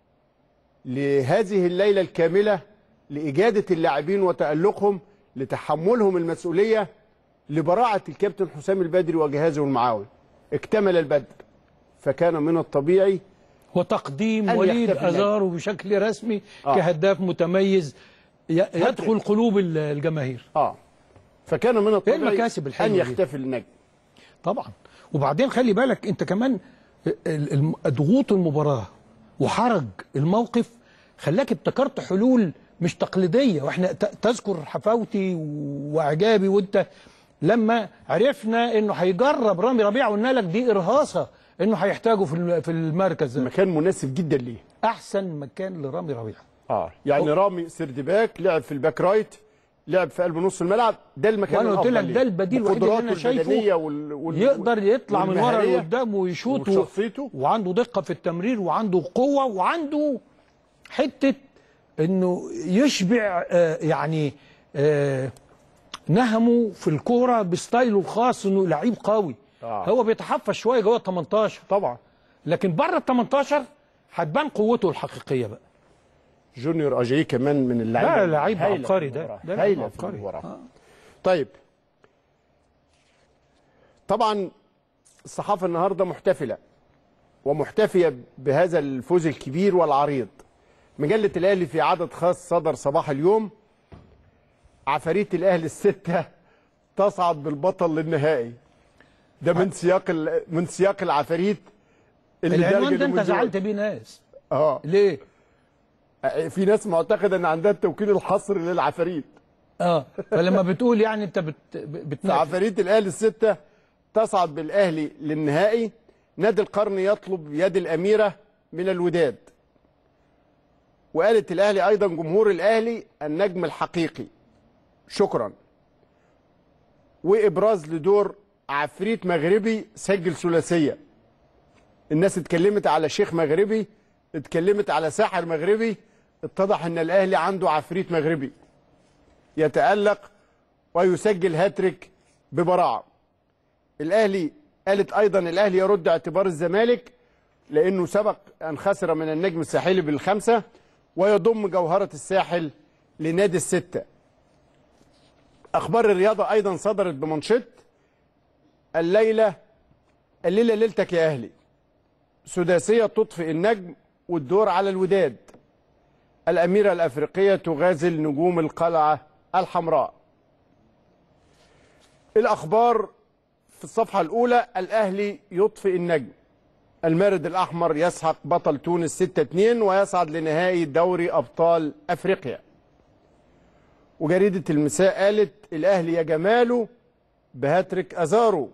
لهذه الليله الكامله لاجاده اللاعبين وتالقهم لتحملهم المسؤوليه لبراعه الكابتن حسام البدري وجهازه المعاون اكتمل البدر فكان من الطبيعي وتقديم أن وليد يحتفل ازارو بشكل رسمي آه. كهداف متميز ي- يدخل قلوب ال- الجماهير اه فكان من الطبيعي المكاسب الحلوة ان دي؟ يحتفل النجم طبعا وبعدين خلي بالك انت كمان ال- الم- ضغوط المباراه وحرج الموقف خلاك ابتكرت حلول مش تقليديه واحنا ت- تذكر حفاوتي واعجابي وانت لما عرفنا انه هيجرب رامي ربيعه قلنا لك دي ارهاصه انه هيحتاجه في الم- في المركز ده. مكان مناسب جدا ليه احسن مكان لرامي ربيعه اه يعني رامي سردباك لعب في الباك رايت لعب في قلب نص الملعب ده المكان وانا قلت الأفضل لك ليه. ده البديل الوحيد اللي انا بقدراته البدنية شايفه وال... وال... يقدر يطلع من ورا والمهارية لقدام ويشوط و- وشخصيته. وعنده دقه في التمرير وعنده قوه وعنده حته انه يشبع آه، يعني آه، نهمه في الكوره بستايله الخاص انه لعيب قوي آه. هو بيتحفظ شويه جوه ال 18 طبعا لكن بره ال 18 هتبان قوته الحقيقيه بقى جونيور اجاي كمان من اللعيبه لا لعيب هايلة في عبقري ده المباراة. ده لعيب هايلة في عبقري المباراة. آه. طيب طبعا الصحافه النهارده محتفله ومحتفيه بهذا الفوز الكبير والعريض مجله الاهلي في عدد خاص صدر صباح اليوم عفاريت الاهلي السته تصعد بالبطل للنهائي ده من سياق ال- من سياق العفاريت اللي العنوان دارجة ده انت الوجوه. زعلت بيه ناس اه ليه؟ في ناس معتقده ان عندها التوكيل الحصري للعفاريت اه فلما بتقول يعني انت بت... بتنافس عفاريت الاهلي السته تصعد بالاهلي للنهائي نادي القرن يطلب يد الاميره من الوداد وقالت الاهلي ايضا جمهور الاهلي النجم الحقيقي شكرا وابراز لدور عفريت مغربي سجل ثلاثيه الناس اتكلمت على شيخ مغربي اتكلمت على ساحر مغربي اتضح ان الاهلي عنده عفريت مغربي يتالق ويسجل هاتريك ببراعه الاهلي قالت ايضا الاهلي يرد اعتبار الزمالك لانه سبق ان خسر من النجم الساحلي بالخمسه ويضم جوهره الساحل لنادي السته اخبار الرياضه ايضا صدرت بمنشط الليله الليله ليلتك يا اهلي سداسيه تطفئ النجم والدور على الوداد الاميره الافريقيه تغازل نجوم القلعه الحمراء الاخبار في الصفحه الاولى الاهلي يطفئ النجم المارد الاحمر يسحق بطل تونس 6-2 ويصعد لنهائي دوري ابطال افريقيا وجريده المساء قالت الاهلي يا جماله بهاتريك ازارو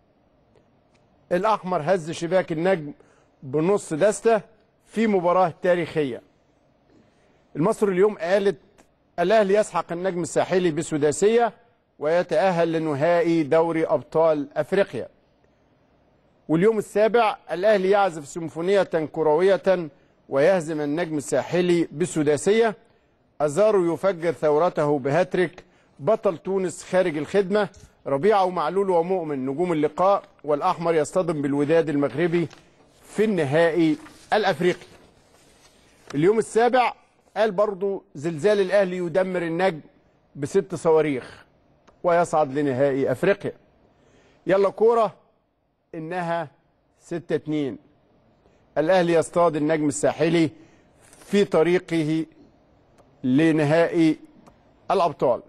الاحمر هز شباك النجم بنص دسته في مباراه تاريخيه المصري اليوم قالت الاهلي يسحق النجم الساحلي بسداسيه ويتاهل لنهائي دوري ابطال افريقيا واليوم السابع الاهلي يعزف سيمفونيه كرويه ويهزم النجم الساحلي بسداسيه ازارو يفجر ثورته بهاتريك بطل تونس خارج الخدمه ربيعه ومعلول ومؤمن نجوم اللقاء والاحمر يصطدم بالوداد المغربي في النهائي الافريقي اليوم السابع قال برضو زلزال الاهلي يدمر النجم بست صواريخ ويصعد لنهائي افريقيا يلا كوره انها 6 2 الاهلي يصطاد النجم الساحلي في طريقه لنهائي الابطال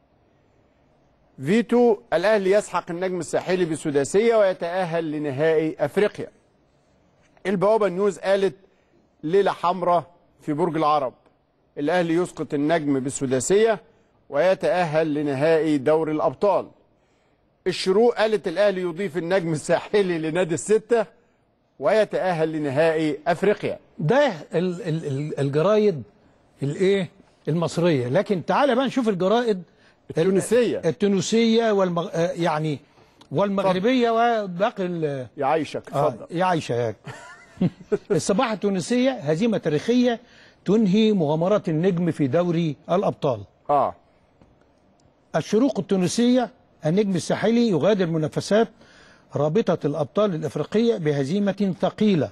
فيتو الاهلي يسحق النجم الساحلي بسداسيه ويتاهل لنهائي افريقيا البوابه نيوز قالت ليله حمراء في برج العرب الاهلي يسقط النجم بالسداسيه ويتاهل لنهائي دوري الابطال الشروق قالت الاهلي يضيف النجم الساحلي لنادي السته ويتاهل لنهائي افريقيا ده ال ال ال الجرايد الايه المصريه لكن تعال بقى نشوف الجرائد التونسيه التونسيه والمغ... آه يعني والمغربيه وباقي ال- يعيشك آه اتفضل يا عايشه ياك الصباحه التونسيه هزيمه تاريخيه تنهي مغامرات النجم في دوري الأبطال اه الشروق التونسية النجم الساحلي يغادر منافسات رابطة الأبطال الإفريقية بهزيمة ثقيلة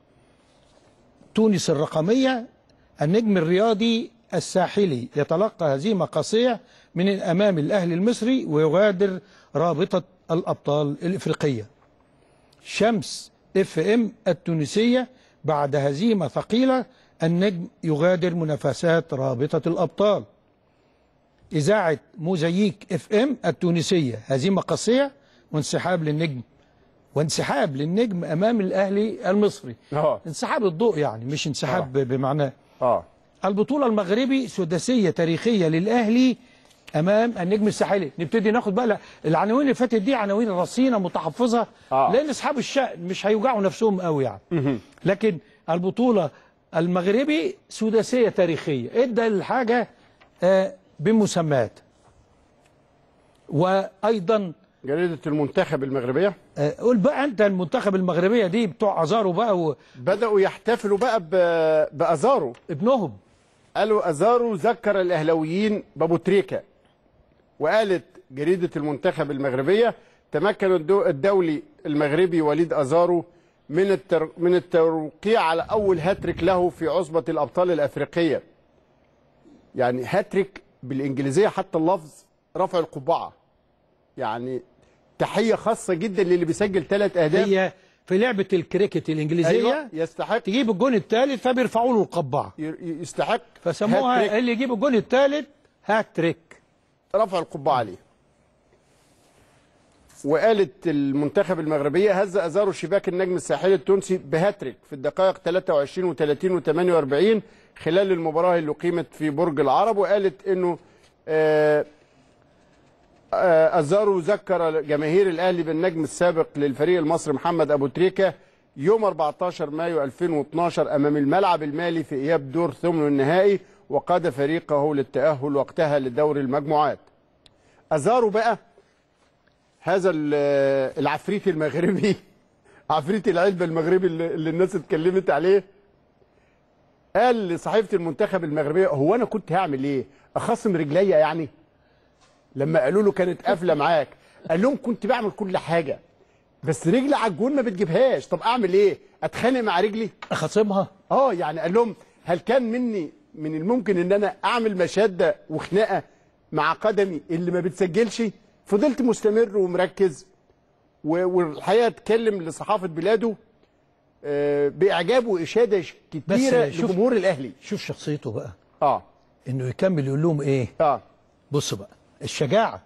تونس الرقمية النجم الرياضي الساحلي يتلقى هزيمة قاسية من أمام الأهلي المصري ويغادر رابطة الأبطال الإفريقية شمس اف ام التونسية بعد هزيمة ثقيلة النجم يغادر منافسات رابطة الأبطال إذاعة موزاييك اف ام التونسية هزيمة قاسية وانسحاب للنجم وانسحاب للنجم أمام الأهلي المصري اه انسحاب الضوء يعني مش انسحاب بمعناه اه البطولة المغربي سداسية تاريخية للأهلي أمام النجم الساحلي نبتدي ناخد بقى لا، العناوين اللي فاتت دي عناوين رصينة متحفظة آه. لأن أصحاب الشأن مش هيوجعوا نفسهم قوي يعني لكن البطولة المغربي سداسية تاريخية ادى الحاجة آه، بمسمات وأيضا جريدة المنتخب المغربية آه، قول بقى أنت المنتخب المغربية دي بتوع أزارو بقى بدأوا يحتفلوا بقى ب- بأزارو وابنهم قالوا أزارو ذكر الأهلاويين بأبو تريكة وقالت جريدة المنتخب المغربية تمكن الدو- الدولي المغربي وليد أزارو من التر... من التوقيع على أول هاتريك له في عصبة الأبطال الأفريقية يعني هاتريك بالإنجليزية حتى اللفظ رفع القبعة يعني تحية خاصة جدا للي بيسجل ثلاث أهداف هي في لعبة الكريكت الإنجليزية أيوة يستحق تجيب الجون الثالث فبيرفعوا له القبعة ي- يستحق فسموها هاتريك. اللي يجيب الجون الثالث هاتريك رفع القبعة عليه وقالت المنتخب المغربية هز أزارو شباك النجم الساحلي التونسي بهاتريك في الدقائق 23 و30 و48 خلال المباراة اللي أقيمت في برج العرب وقالت إنه آه، آه، أزارو ذكر جماهير الأهلي بالنجم السابق للفريق المصري محمد أبو تريكة يوم 14 مايو 2012 أمام الملعب المالي في إياب دور ثمن النهائي وقاد فريقه للتأهل وقتها لدور المجموعات أزارو بقى هذا ال- العفريت المغربي عفريت العلبة المغربي اللي اللي الناس اتكلمت عليه قال لصحيفة المنتخب المغربية هو أنا كنت هعمل إيه؟ أخصم رجليا يعني؟ لما قالوا له كانت قافلة معاك قال لهم كنت بعمل كل حاجة بس رجلي على الجون ما بتجيبهاش طب أعمل إيه؟ أتخانق مع رجلي؟ خصمها اه يعني قال لهم هل كان مني من الممكن ان انا اعمل مشاده وخناقه مع قدمي اللي ما بتسجلش فضلت مستمر ومركز و- والحقيقه اتكلم لصحافه بلاده آه، باعجاب واشاده ش- كتيره شوف- لجمهور الاهلي شوف شخصيته بقى اه انه يكمل يقول لهم ايه اه بص بقى الشجاعة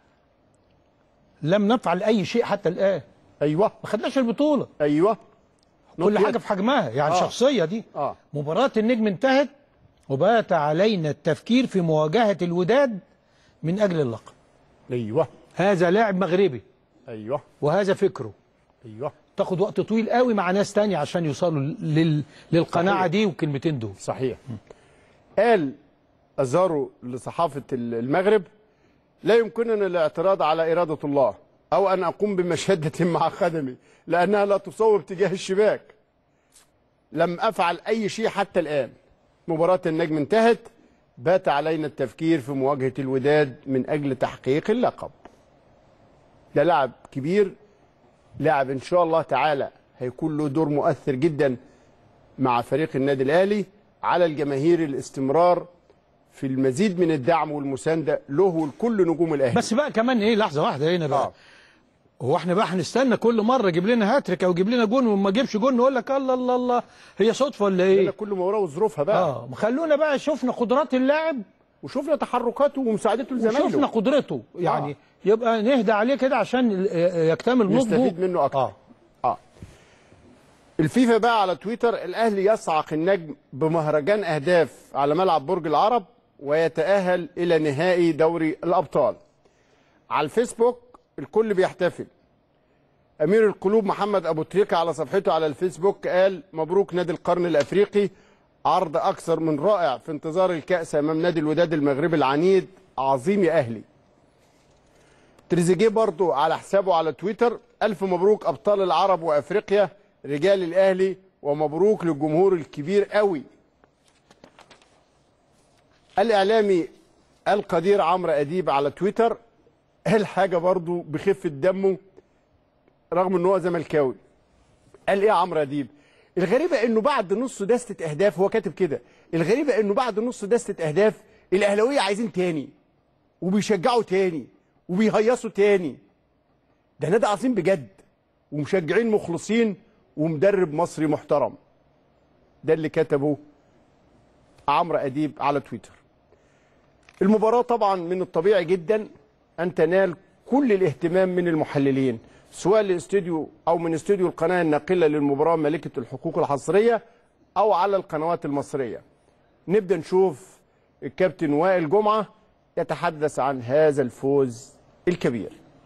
لم نفعل اي شيء حتى الان ايوه ما خدناش البطولة ايوه كل نط حاجة يد. في حجمها يعني آه. شخصية دي اه مباراة النجم انتهت وبات علينا التفكير في مواجهة الوداد من اجل اللقب ايوه هذا لاعب مغربي ايوه وهذا فكره ايوه تاخد وقت طويل قوي مع ناس تانية عشان يوصلوا لل... للقناعة صحيح. دي والكلمتين دول صحيح قال أزارو لصحافة المغرب لا يمكننا الاعتراض على إرادة الله أو أن أقوم بمشدة مع قدمي لأنها لا تصوب تجاه الشباك لم أفعل أي شيء حتى الآن مباراة النجم انتهت بات علينا التفكير في مواجهة الوداد من أجل تحقيق اللقب ده لاعب كبير لاعب إن شاء الله تعالى هيكون له دور مؤثر جدا مع فريق النادي الاهلي على الجماهير الاستمرار في المزيد من الدعم والمسانده له ولكل نجوم الاهلي بس بقى كمان ايه لحظة واحدة هنا بقى اه هو احنا بقى هنستنى كل مرة يجيب لنا هاتريك او يجيب لنا جون وما جيبش جون نقول لك الله الله الله هي صدفة ولا لنا ايه؟ كل مباراه وظروفها بقى اه خلونا بقى شفنا قدرات اللاعب وشفنا تحركاته ومساعدته وشفنا لزمايله قدرته يعني آه. يبقى نهدى عليه كده عشان ال- يكتمل نضجه نستفيد منه اكتر اه اه الفيفا بقى على تويتر الاهلي يصعق النجم بمهرجان اهداف على ملعب برج العرب ويتاهل الى نهائي دوري الابطال على الفيسبوك الكل بيحتفل امير القلوب محمد ابو تريكه على صفحته على الفيسبوك قال مبروك نادي القرن الافريقي عرض اكثر من رائع في انتظار الكاس امام نادي الوداد المغربي العنيد عظيم يا اهلي تريزيجيه برضو على حسابه على تويتر ألف مبروك أبطال العرب وأفريقيا رجال الأهلي ومبروك للجمهور الكبير قوي الاعلامي القدير عمرو اديب على تويتر قال حاجه برضو بخفه دمه رغم ان هو زملكاوي قال ايه يا عمرو اديب الغريبه انه بعد نص دستة اهداف هو كاتب كده الغريبه انه بعد نص دستة اهداف الاهلاويه عايزين تاني وبيشجعوا تاني وبيهيصوا تاني ده نادي عظيم بجد ومشجعين مخلصين ومدرب مصري محترم ده اللي كتبه عمرو اديب على تويتر المباراة طبعا من الطبيعي جدا أن تنال كل الاهتمام من المحللين سواء الاستوديو أو من استوديو القناة الناقلة للمباراة ملكة الحقوق الحصرية أو على القنوات المصرية نبدأ نشوف الكابتن وائل جمعة يتحدث عن هذا الفوز الكبير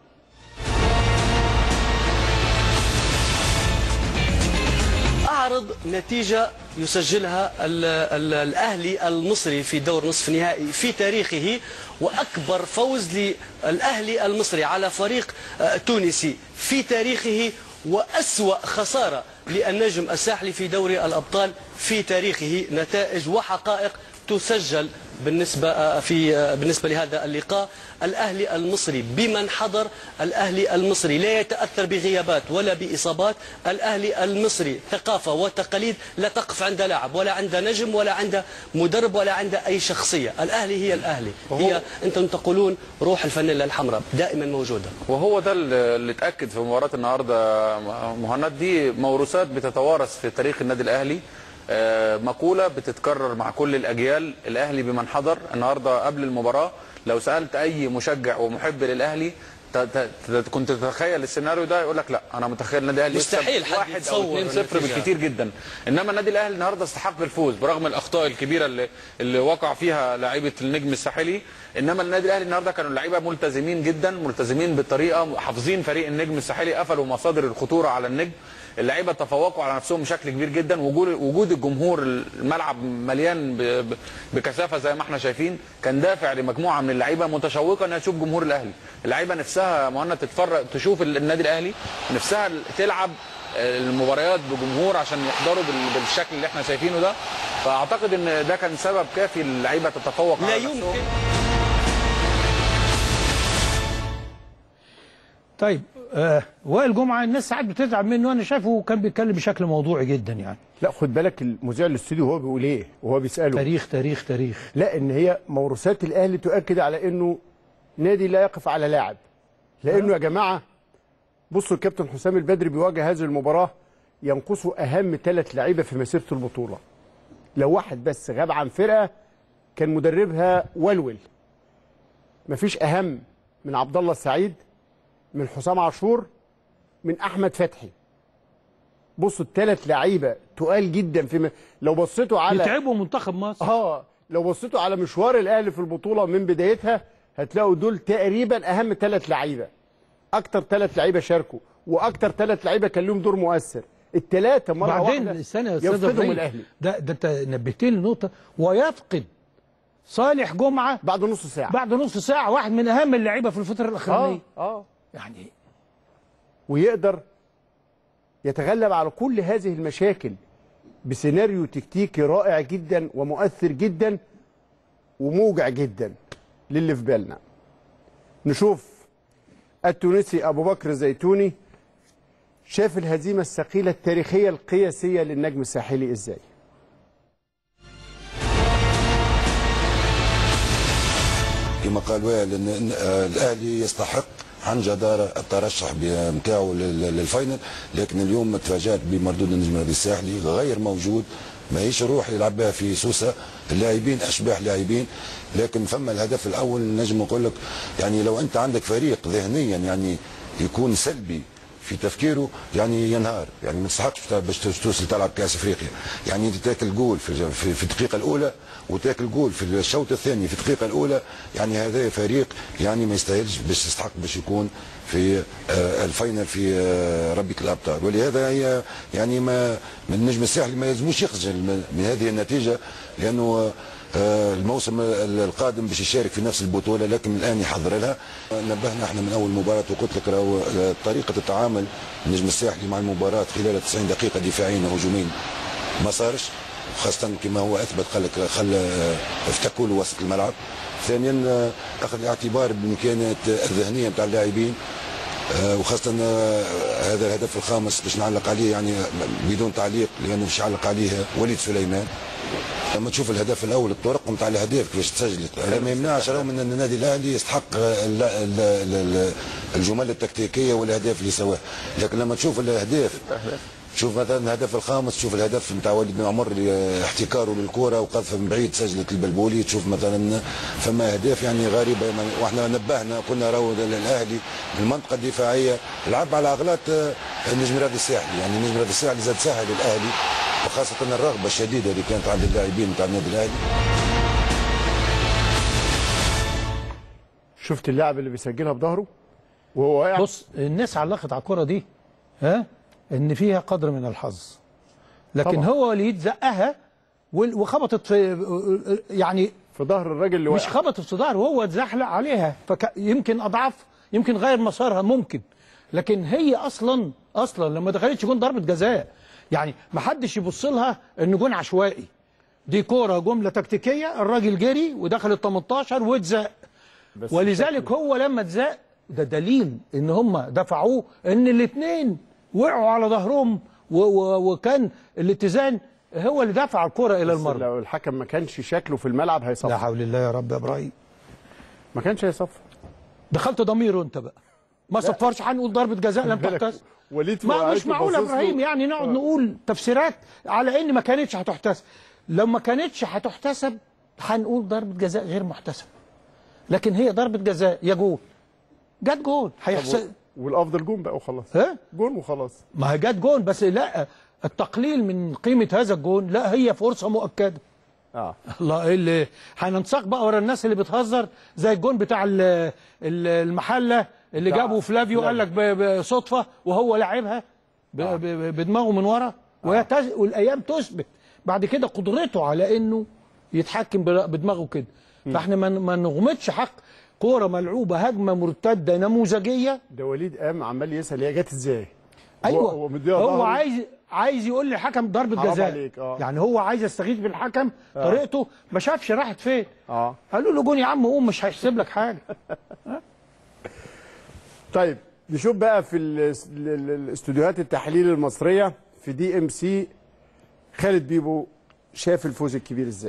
أعرض نتيجة يسجلها ال ال الأهلي المصري في دور نصف نهائي في تاريخه وأكبر فوز للأهلي المصري على فريق آه، تونسي في تاريخه وأسوأ خسارة للنجم الساحلي في دوري الأبطال في تاريخه نتائج وحقائق تسجل بالنسبة آه، في آه، بالنسبة لهذا اللقاء الأهلي المصري بمن حضر الأهلي المصري لا يتأثر بغيابات ولا بإصابات الأهلي المصري ثقافة وتقاليد لا تقف عند لاعب ولا عند نجم ولا عند مدرب ولا عند أي شخصية الأهلي هي الأهلي هي أنتم تقولون روح الفانيلا الحمراء دائما موجودة وهو ده اللي اتاكد في مباراه النهارده مهند دي موروثات بتتوارث في تاريخ النادي الاهلي آه، مقوله بتتكرر مع كل الاجيال الاهلي بمن حضر النهارده قبل المباراه لو سالت اي مشجع ومحب للاهلي ت- ت- ت- كنت تتخيل السيناريو ده يقول لك لا انا متخيل النادي الاهلي يكسب مستحيل حد واحد او يتصور 2 0 النتيجة. بالكتير جدا انما النادي الاهلي النهارده استحق الفوز برغم الاخطاء الكبيره اللي اللي وقع فيها لاعيبه النجم الساحلي انما النادي الاهلي النهارده كانوا اللعيبه ملتزمين جدا ملتزمين بالطريقه حافظين فريق النجم الساحلي قفلوا مصادر الخطوره على النجم اللعيبه تفوقوا على نفسهم بشكل كبير جدا وجود وجود الجمهور الملعب مليان ب- ب- بكثافه زي ما احنا شايفين كان دافع لمجموعه من اللعيبه متشوقه انها تشوف جمهور الاهلي اللعيبه نفسها مهند تتفرج تشوف النادي الاهلي نفسها تلعب المباريات بجمهور عشان يحضروا بال- بالشكل اللي احنا شايفينه ده فاعتقد ان ده كان سبب كافي اللعيبه تتفوق لا على نفسهم. يمكن طيب آه وائل جمعه الناس ساعات بتزعل منه انا شايفه كان بيتكلم بشكل موضوعي جدا يعني لا خد بالك المذيع الاستوديو هو بيقول ايه وهو بيساله تاريخ تاريخ تاريخ لا ان هي موروثات الاهلي تؤكد على انه نادي لا يقف على لاعب لانه يا جماعه بصوا الكابتن حسام البدري بيواجه هذه المباراه ينقصه اهم ثلاث لعيبه في مسيره البطوله لو واحد بس غاب عن فرقه كان مدربها ولول مفيش اهم من عبد الله السعيد من حسام عاشور من احمد فتحي بصوا الثلاث لعيبه تقال جدا في م... لو بصيتوا على يتعبوا منتخب مصر اه لو بصيتوا على مشوار الاهلي في البطوله من بدايتها هتلاقوا دول تقريبا اهم ثلاث لعيبه اكتر ثلاث لعيبه شاركوا واكتر ثلاث لعيبه كان لهم دور مؤثر الثلاثه مره بعدين واحده السنه يا استاذ يفقدهم إبراهيم، الاهلي ده ده انت نبهتني لنقطه ويفقد صالح جمعه بعد نص ساعه بعد نص ساعه واحد من اهم اللعيبه في الفتره الاخرانيه اه اه يعني ويقدر يتغلب على كل هذه المشاكل بسيناريو تكتيكي رائع جدا ومؤثر جدا وموجع جدا للي في بالنا نشوف التونسي ابو بكر الزيتوني شاف الهزيمه الثقيله التاريخيه القياسيه للنجم الساحلي ازاي كما قال وائل ان إن- آه، الاهلي يستحق عن جدارة الترشح نتاعو للفاينل لكن اليوم تفاجأت بمردود النجم الرياضي الساحلي غير موجود ماهيش روح يلعب بها في سوسة اللاعبين اشباح لاعبين لكن فما الهدف الاول نجم نقول لك يعني لو انت عندك فريق ذهنيا يعني يكون سلبي في تفكيره يعني ينهار يعني ما تستحقش باش توصل تلعب كاس افريقيا يعني انت تاكل جول في في, في الدقيقه الاولى وتاكل جول في الشوط الثاني في الدقيقه الاولى يعني هذا فريق يعني ما يستاهلش باش يستحق باش يكون في آه الفاينل في آه ربك الابطال ولهذا هي يعني ما من النجم الساحلي ما يلزموش يخجل من من هذه النتيجه لانه آه، الموسم القادم باش يشارك في نفس البطوله لكن الان يحضر لها نبهنا احنا من اول مباراه وقلت لك راهو آه، طريقه التعامل النجم الساحلي مع المباراه خلال 90 دقيقه دفاعيا وهجوميا ما صارش خاصه كما هو اثبت قال لك خلى افتكوا له وسط الملعب ثانيا آه، اخذ الاعتبار بالامكانيات الذهنيه نتاع اللاعبين آه، وخاصة آه، هذا الهدف الخامس باش نعلق عليه يعني بدون تعليق لأنه باش يعلق عليه وليد سليمان لما تشوف الهدف الاول الطرق نتاع الاهداف كيفاش تسجلت هذا ما يمنعش رغم ان النادي الاهلي يستحق ال- ال- ال- ال- الجمل التكتيكيه والاهداف اللي سواها لكن لما تشوف الاهداف شوف مثلا الهدف الخامس تشوف الهدف نتاع وليد بن عمر اللي احتكاره للكره وقذفه من بعيد سجلت البلبولي تشوف مثلا فما اهداف يعني غريبه يعني واحنا نبهنا قلنا راهو الاهلي المنطقه الدفاعيه لعب على اغلاط آه، النجم رياضي الساحلي يعني النجم رياضي الساحلي زاد سهل الاهلي وخاصه الرغبه الشديده اللي كانت عند اللاعبين نتاع النادي الاهلي شفت اللاعب اللي بيسجلها بظهره وهو واقع بص الناس علقت على الكره دي ها ان فيها قدر من الحظ لكن طبعا. هو وليد زقها وال- وخبطت في يعني في ظهر الراجل اللي مش واقع خبطت في صدار وهو اتزحلق عليها فيمكن اضعاف يمكن غير مسارها ممكن لكن هي اصلا اصلا لما دخلتش جون ضربه جزاء يعني ما حدش يبص لها ان جون عشوائي دي كوره جمله تكتيكيه الراجل جري ودخل ال 18 واتزق بس ولذلك هو لما اتزق ده دليل ان هم دفعوه ان الاثنين وقعوا على ظهرهم و و وكان الاتزان هو اللي دفع الكره الى بس المرمى لو الحكم ما كانش شكله في الملعب لا هيصفر حول الله يا رب يا ابراهيم ما كانش هيصفر دخلت ضميره انت بقى ما صفرش هنقول ضربه جزاء لم بالك تحتسب وليد ما وقعت مش معقول يا وباصص له. ابراهيم يعني نقعد نقول تفسيرات على ان ما كانتش هتحتسب لو ما كانتش هتحتسب هنقول ضربه جزاء غير محتسبه لكن هي ضربه جزاء يا جول جت جول هيحسب والافضل جون بقى وخلاص ها جون وخلاص ما هي جت جول بس لا التقليل من قيمه هذا الجون لا هي فرصه مؤكده اه الله ايه اللي هننساق بقى ورا الناس اللي بتهزر زي الجون بتاع ال- ال- المحله اللي بتاع جابه فلافيو قال لك ب- بصدفه وهو لاعبها ب- ب- بدماغه من ورا وهي تز... والايام تثبت بعد كده قدرته على انه يتحكم ب- بدماغه كده فاحنا ما ما نغمضش حق كوره ملعوبه هجمه مرتده نموذجيه ده وليد قام عمال يسال هي جت ازاي ايوه هو, هو, مديها هو ظهره. عايز عايز يقول للحكم ضربه حرام جزاء عليك، آه. يعني هو عايز يستغيث بالحكم طريقته ما شافش راحت فين اه قالوا له جون يا عم قوم مش هيحسب لك حاجه طيب نشوف بقى في ال- ال- ال- الاستوديوهات التحليل المصريه في دي ام سي خالد بيبو شاف الفوز الكبير ازاي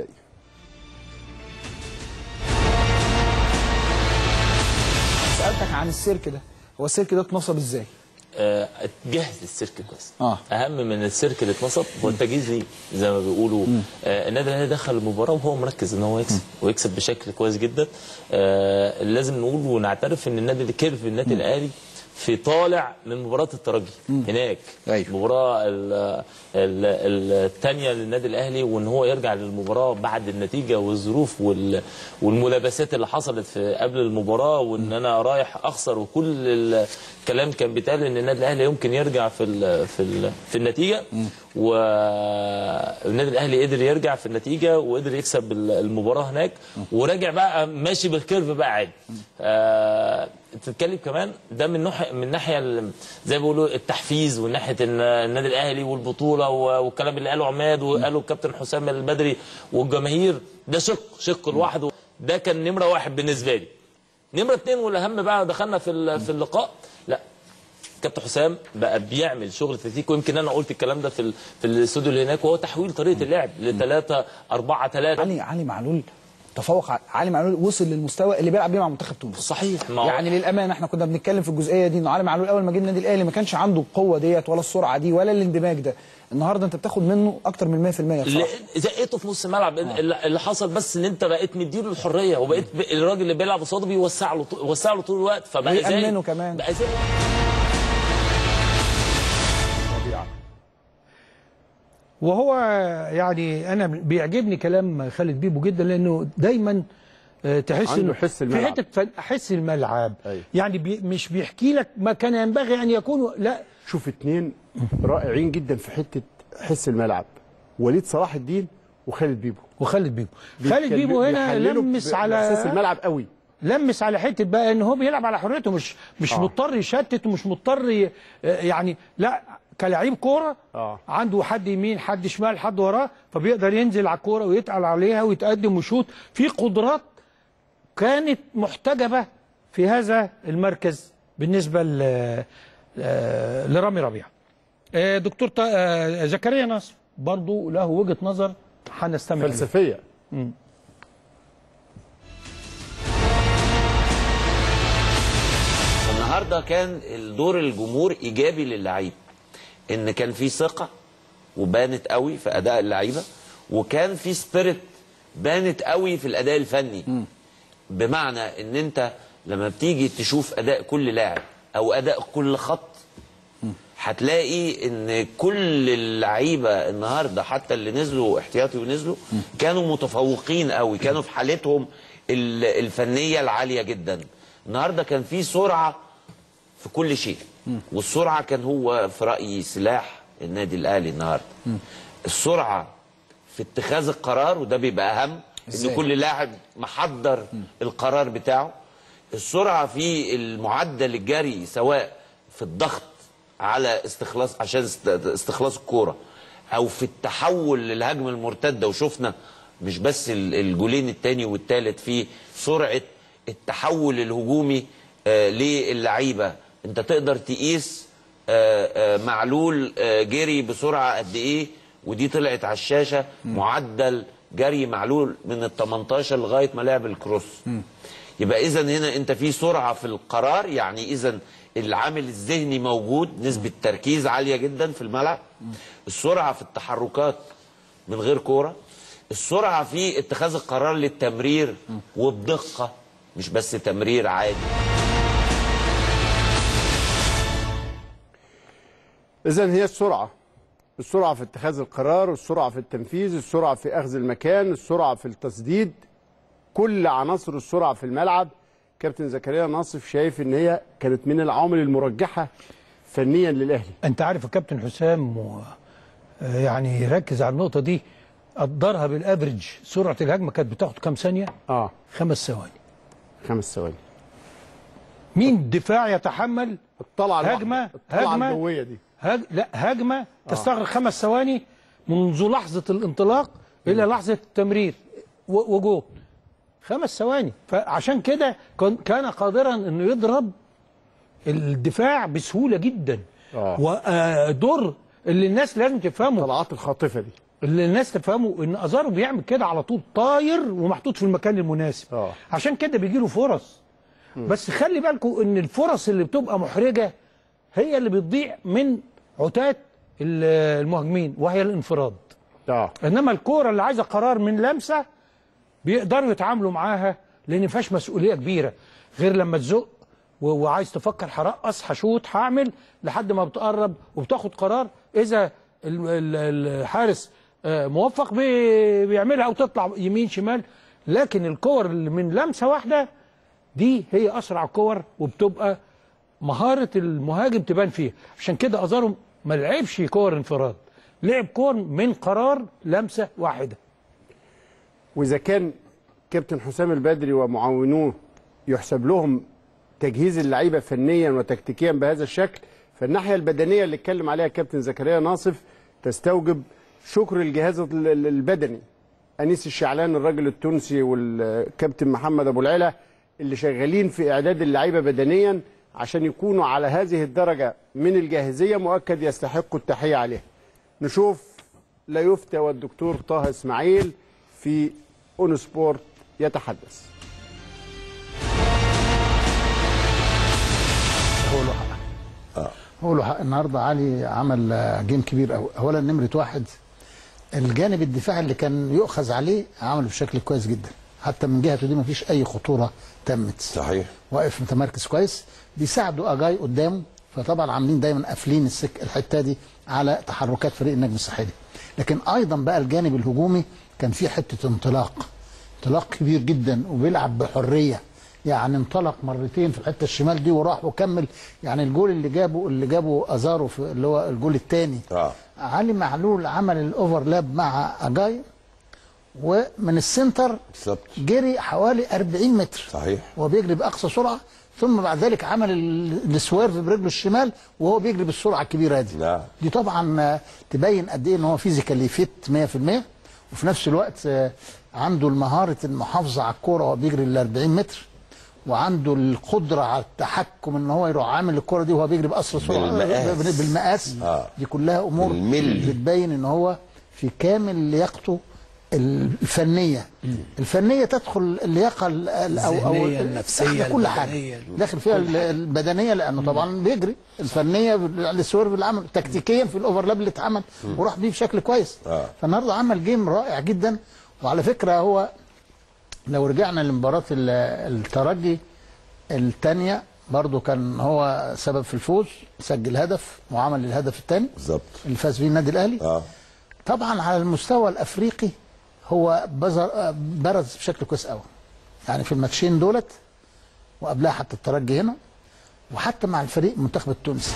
سالتك عن السيرك ده هو السيرك ده اتنصب ازاي آه، جهز السيرك كويس اه اهم من السيرك اللي اتنصب هو التجهيز ليه زي ما بيقولوا آه النادي الاهلي دخل المباراه وهو مركز ان هو يكسب ويكسب بشكل كويس جدا آه لازم نقول ونعترف ان النادي كيرف النادي الاهلي في طالع من مباراه الترجي هناك أيوة. المباراه الثانيه للنادي الاهلي وان هو يرجع للمباراه بعد النتيجه والظروف وال- والملابسات اللي حصلت في قبل المباراه وان انا رايح اخسر وكل الكلام كان بيتقال ان النادي الاهلي يمكن يرجع في ال في ال في النتيجه والنادي الاهلي قدر يرجع في النتيجه وقدر يكسب ال- المباراه هناك وراجع بقى ماشي بالكيرف بقى عادي آه تتكلم كمان ده من ناحيه من ناحيه ال- زي ما بيقولوا التحفيز ومن ناحيه إن النادي الاهلي والبطوله و- والكلام اللي قاله عماد وقاله الكابتن حسام البدري والجماهير ده شق شق لوحده ده كان نمره واحد بالنسبه لي نمره اثنين والاهم بقى دخلنا في ال- في اللقاء لا كابتن حسام بقى بيعمل شغل تكتيك ويمكن انا قلت الكلام ده في ال- في الاستوديو اللي هناك وهو تحويل طريقه اللعب ل 3 4 3 علي علي معلول تفوق ع- علي معلول وصل للمستوى اللي بيلعب بيه مع منتخب تونس صحيح ما هو- يعني للامانه احنا كنا بنتكلم في الجزئيه دي انه علي معلول اول ما جه النادي الاهلي ما كانش عنده القوه ديت ولا السرعه دي ولا الاندماج ده النهارده انت بتاخد منه اكتر من 100% اللي بصراحه زقيته في نص الملعب اللي اللي حصل بس ان انت بقيت مديله الحريه وبقيت ب... الراجل اللي بيلعب قصاده بيوسع له طو- وسع له طول الوقت فبقى زي ويأمنه كمان. بقى زي وهو يعني انا بيعجبني كلام خالد بيبو جدا لانه دايما آه، تحس عنده إنه حس في الملعب. حته فن- حس الملعب أيوة. يعني بي مش بيحكي لك ما كان ينبغي ان يكون لا شوف اتنين رائعين جدا في حته حس الملعب وليد صلاح الدين وخالد بيبو وخالد بيبو خالد بيتكلم- بيبو هنا بيحللوا لمس ب- على بإحساس الملعب قوي لمس على حته بقى ان هو بيلعب على حريته مش مش آه. مضطر يشتت ومش مضطر ي- يعني لا كلاعب كوره اه عنده حد يمين حد شمال حد وراه فبيقدر ينزل على الكوره ويتقل عليها ويتقدم ويشوط في قدرات كانت محتجبه في هذا المركز بالنسبه ل آه، لرامي ربيعه آه، دكتور طا- آه، زكريا نصر برضو له وجهه نظر هنستمع إليها. فلسفيه مم. النهارده كان الدور الجمهور ايجابي للعيبه ان كان في ثقه وبانت قوي في اداء اللعيبه وكان في سبيريت بانت قوي في الاداء الفني بمعنى ان انت لما بتيجي تشوف اداء كل لاعب او اداء كل خط هتلاقي ان كل اللعيبه النهارده حتى اللي نزلوا احتياطي ونزلوا كانوا متفوقين قوي كانوا في حالتهم ال- الفنيه العاليه جدا النهارده كان في سرعه في كل شيء والسرعه كان هو في رايي سلاح النادي الاهلي النهارده السرعه في اتخاذ القرار وده بيبقى اهم ان إزاي؟ كل لاعب محضر القرار بتاعه السرعه في المعدل الجري سواء في الضغط على استخلاص عشان است- استخلاص الكوره او في التحول للهجمه المرتده وشفنا مش بس ال- الجولين الثاني والثالث في سرعه التحول الهجومي آه، للعيبه انت تقدر تقيس آه، آه، معلول آه، جري بسرعه قد ايه ودي طلعت على الشاشه معدل جري معلول من ال 18 لغايه ما لعب الكروس يبقى اذا هنا انت في سرعه في القرار يعني اذا العامل الذهني موجود نسبه تركيز عاليه جدا في الملعب السرعه في التحركات من غير كوره السرعه في اتخاذ القرار للتمرير وبدقه مش بس تمرير عادي اذا هي السرعه السرعه في اتخاذ القرار السرعه في التنفيذ السرعه في اخذ المكان السرعه في التسديد كل عناصر السرعه في الملعب كابتن زكريا ناصف شايف ان هي كانت من العوامل المرجحه فنيا للاهلي انت عارف يا كابتن حسام و... آه، يعني ركز على النقطه دي قدرها بالافريج سرعه الهجمه كانت بتاخد كام ثانيه اه خمس ثواني خمس ثواني مين دفاع يتحمل الطلعه الواحدة، هجمه الطلعه هجمه الجويه دي هج... لا هجمه تستغرق خمس ثواني منذ لحظه الانطلاق الى لحظه التمرير و... وجول خمس ثواني فعشان كده كان كان قادرا انه يضرب الدفاع بسهوله جدا آه. ودور اللي الناس لازم تفهمه الطلعات الخاطفه دي اللي الناس تفهمه ان ازارو بيعمل كده على طول طاير ومحطوط في المكان المناسب آه. عشان كده بيجي له فرص بس خلي بالكم ان الفرص اللي بتبقى محرجه هي اللي بتضيع من عتات ال- المهاجمين وهي الانفراد اه انما الكوره اللي عايزه قرار من لمسه بيقدروا يتعاملوا معاها لان ما فيهاش مسؤوليه كبيره غير لما تزق و- وعايز تفكر هرقص هشوط هعمل لحد ما بتقرب وبتاخد قرار اذا ال- ال- الحارس آه، موفق بي- بيعملها او تطلع يمين شمال لكن الكور اللي من لمسه واحده دي هي اسرع كور وبتبقى مهاره المهاجم تبان فيها عشان كده ازارو ما لعبش كور انفراد لعب كور من قرار لمسه واحده واذا كان كابتن حسام البدري ومعاونوه يحسب لهم تجهيز اللعيبه فنيا وتكتيكيا بهذا الشكل فالناحيه البدنيه اللي اتكلم عليها كابتن زكريا ناصف تستوجب شكر الجهاز ال- ال- البدني انيس الشعلان الراجل التونسي والكابتن محمد ابو العلا اللي شغالين في اعداد اللعيبه بدنيا عشان يكونوا على هذه الدرجه من الجاهزيه مؤكد يستحقوا التحيه عليها نشوف لا يفتى والدكتور طه اسماعيل في اون سبورت يتحدث هو له حق هو له حق النهارده علي عمل آه، جيم كبير قوي اولا نمره واحد الجانب الدفاعي اللي كان يؤخذ عليه عمله بشكل كويس جدا حتى من جهته دي ما فيش اي خطوره تمت صحيح واقف متمركز كويس بيساعدوا اجاي قدامه فطبعا عاملين دايما قافلين السك الحته دي على تحركات فريق النجم الساحلي لكن ايضا بقى الجانب الهجومي كان فيه حته انطلاق انطلاق كبير جدا وبيلعب بحريه يعني انطلق مرتين في الحته الشمال دي وراح وكمل يعني الجول اللي جابه اللي جابه ازارو في اللي هو الجول الثاني اه علي معلول عمل الاوفرلاب مع اجاي ومن السنتر بالظبط جري حوالي 40 متر صحيح هو بيجري باقصى سرعه ثم بعد ذلك عمل ال- السويرف برجله الشمال وهو بيجري بالسرعه الكبيره دي نعم دي طبعا آه، تبين قد ايه ان هو فيزيكالي فيت 100% وفي نفس الوقت آه، عنده المهاره المحافظه على الكوره وهو بيجري ال 40 متر وعنده القدره على التحكم ان هو يروح عامل الكوره دي وهو بيجري باسرع سرعه بالمقاس. بال- بالمقاس آه. دي كلها امور بالملي. بتبين ان هو في كامل لياقته الفنيه الفنيه تدخل اللياقه ال- ال- او او الذهنية، النفسية، داخل كل حاجه البدنية، داخل فيها ال- البدنيه لانه طبعا بيجري الفنيه السويرف اللي عمل تكتيكيا في الاوفرلاب اللي اتعمل وراح بيه بشكل كويس آه. فالنهارده عمل جيم رائع جدا وعلى فكره هو لو رجعنا لمباراه ال- الترجي الثانيه برضو كان هو سبب في الفوز سجل هدف وعمل الهدف الثاني بالظبط اللي فاز بيه النادي الاهلي اه طبعا على المستوى الافريقي هو بزر برز بشكل كويس قوي يعني في الماتشين دولت وقبلها حتى الترجي هنا وحتى مع الفريق المنتخب التونسي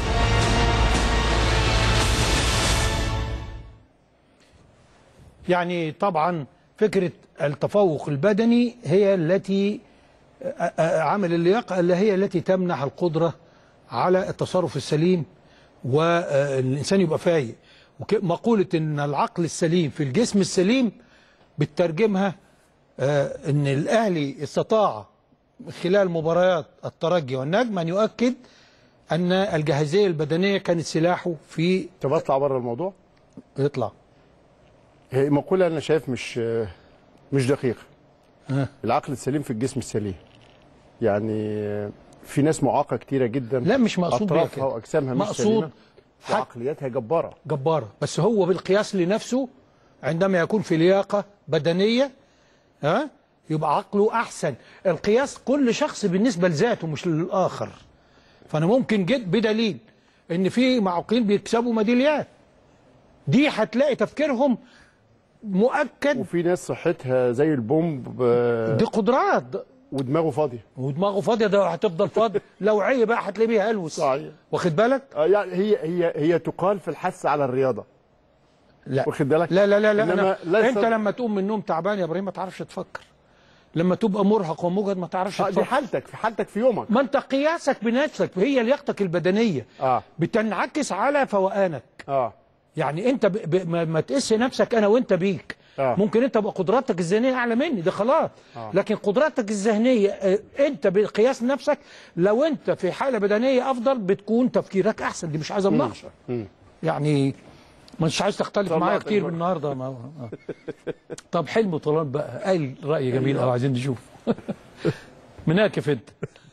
يعني طبعا فكرة التفوق البدني هي التي آه، آه، عمل اللياقة اللي هي التي تمنح القدرة على التصرف السليم والإنسان يبقى فايق وك- مقولة إن العقل السليم في الجسم السليم بتترجمها آه، إن الأهلي استطاع من خلال مباريات الترجي والنجم أن يؤكد أن الجاهزية البدنية كانت سلاحه في طب اطلع بره الموضوع يطلع هي مقولة أنا شايف مش مش دقيقة آه. العقل السليم في الجسم السليم يعني في ناس معاقة كتيرة جدا لا مش مقصود بيها أطرافها كده. وأجسامها مش مقصود سليمة حت- وعقلياتها جبارة جبارة بس هو بالقياس لنفسه عندما يكون في لياقة بدنية ها يبقى عقله أحسن القياس كل شخص بالنسبة لذاته مش للآخر فأنا ممكن جد بدليل إن في معوقين بيكسبوا ميداليات دي هتلاقي تفكيرهم مؤكد وفي ناس صحتها زي البومب آه، دي قدرات ودماغه فاضية ودماغه فاضية ده هتفضل فاضي لو عي بقى هتلاقيه بيها هلوس صحيح واخد بالك؟ آه، يعني هي هي هي تقال في الحث على الرياضة لا واخد بالك لا لا لا, لا إنما أنا لا انت يستط- لما تقوم من النوم تعبان يا ابراهيم ما تعرفش تفكر لما تبقى مرهق ومجهد ما تعرفش آه، دي تفكر حالتك في حالتك في يومك ما انت قياسك بنفسك هي لياقتك البدنيه اه بتنعكس على فوقانك اه يعني انت ب... ب... ما, ما تقيس نفسك انا وانت بيك آه. ممكن انت بقى قدراتك الذهنيه اعلى مني ده خلاص آه. لكن قدراتك الذهنيه اه، انت بقياس نفسك لو انت في حاله بدنيه افضل بتكون تفكيرك احسن دي مش عايزه مناقشه مم. يعني مش عايز تختلف طلعت معايا كتير المرة. النهارده ما... آه. طب حلمي طولان بقى قال راي جميل قوي عايزين نشوف مناكف انت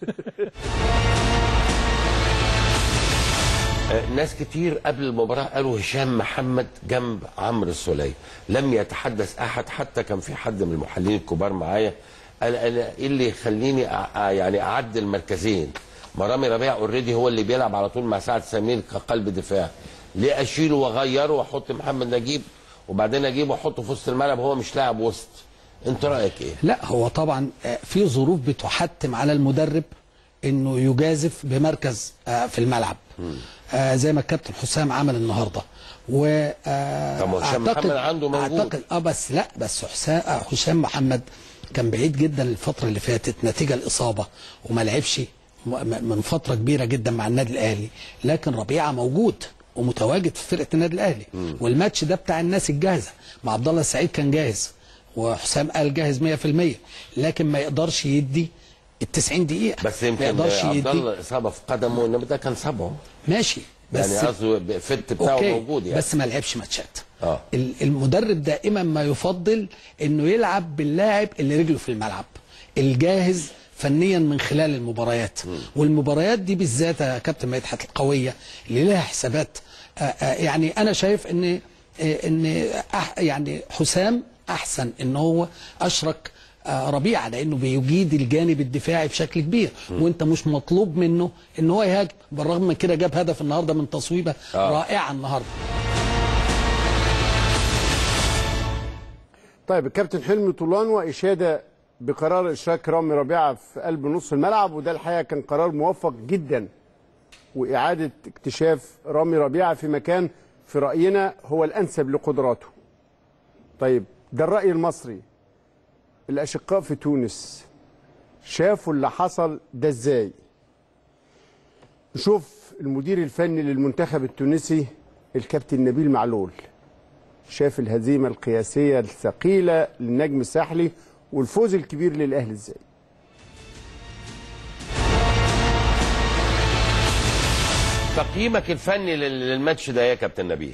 آه، ناس كتير قبل المباراة قالوا هشام محمد جنب عمرو السولية لم يتحدث أحد حتى كان في حد من المحللين الكبار معايا قال أنا إيه اللي يخليني أع- يعني أعدل مركزين ما رامي ربيع اوريدي هو اللي بيلعب على طول مع سعد سمير كقلب دفاع ليه أشيله وأغيره وأحط محمد نجيب وبعدين أجيبه وأحطه في وسط الملعب هو مش لاعب وسط أنت رأيك إيه؟ لا هو طبعا آه، في ظروف بتحتم على المدرب انه يجازف بمركز آه، في الملعب آه، زي ما الكابتن حسام عمل النهارده و آه، طب ما هشام أعتقد- محمد عنده موجود. اعتقد اه بس لا بس حسام آه، هشام محمد كان بعيد جدا الفتره اللي فاتت نتيجه الاصابه وما لعبش م- م- من فتره كبيره جدا مع النادي الاهلي لكن ربيعه موجود ومتواجد في فرقه النادي الاهلي والماتش ده بتاع الناس الجاهزه مع عبد الله السعيد كان جاهز وحسام قال جاهز 100% لكن ما يقدرش يدي ال 90 دقيقه بس ما يمكن يقدرش عبد يدي الله إصابة في قدمه إنما ده كان سبعه ماشي بس يعني قصده الفت بتاعه أوكي، موجود يعني بس ما لعبش ماتشات اه ال- المدرب دائما ما يفضل انه يلعب باللاعب اللي رجله في الملعب الجاهز فنيا من خلال المباريات والمباريات دي بالذات يا كابتن مدحت القويه اللي لها حسابات آه، آه، يعني انا شايف ان آه، ان أح- يعني حسام احسن ان هو اشرك آه، ربيعه لانه بيجيد الجانب الدفاعي بشكل كبير وانت مش مطلوب منه ان هو يهاجم بالرغم من كده جاب هدف النهارده من تصويبه آه. رائعه النهارده طيب الكابتن حلمي طولان وإشادة بقرار إشراك رامي ربيعة في قلب نص الملعب وده الحقيقة كان قرار موفق جدا وإعادة اكتشاف رامي ربيعة في مكان في رأينا هو الأنسب لقدراته طيب ده الرأي المصري الأشقاء في تونس شافوا اللي حصل ده إزاي نشوف المدير الفني للمنتخب التونسي الكابتن نبيل معلول شاف الهزيمة القياسية الثقيلة للنجم الساحلي والفوز الكبير للأهلي ازاي تقييمك الفني لل- للماتش ده يا كابتن نبيل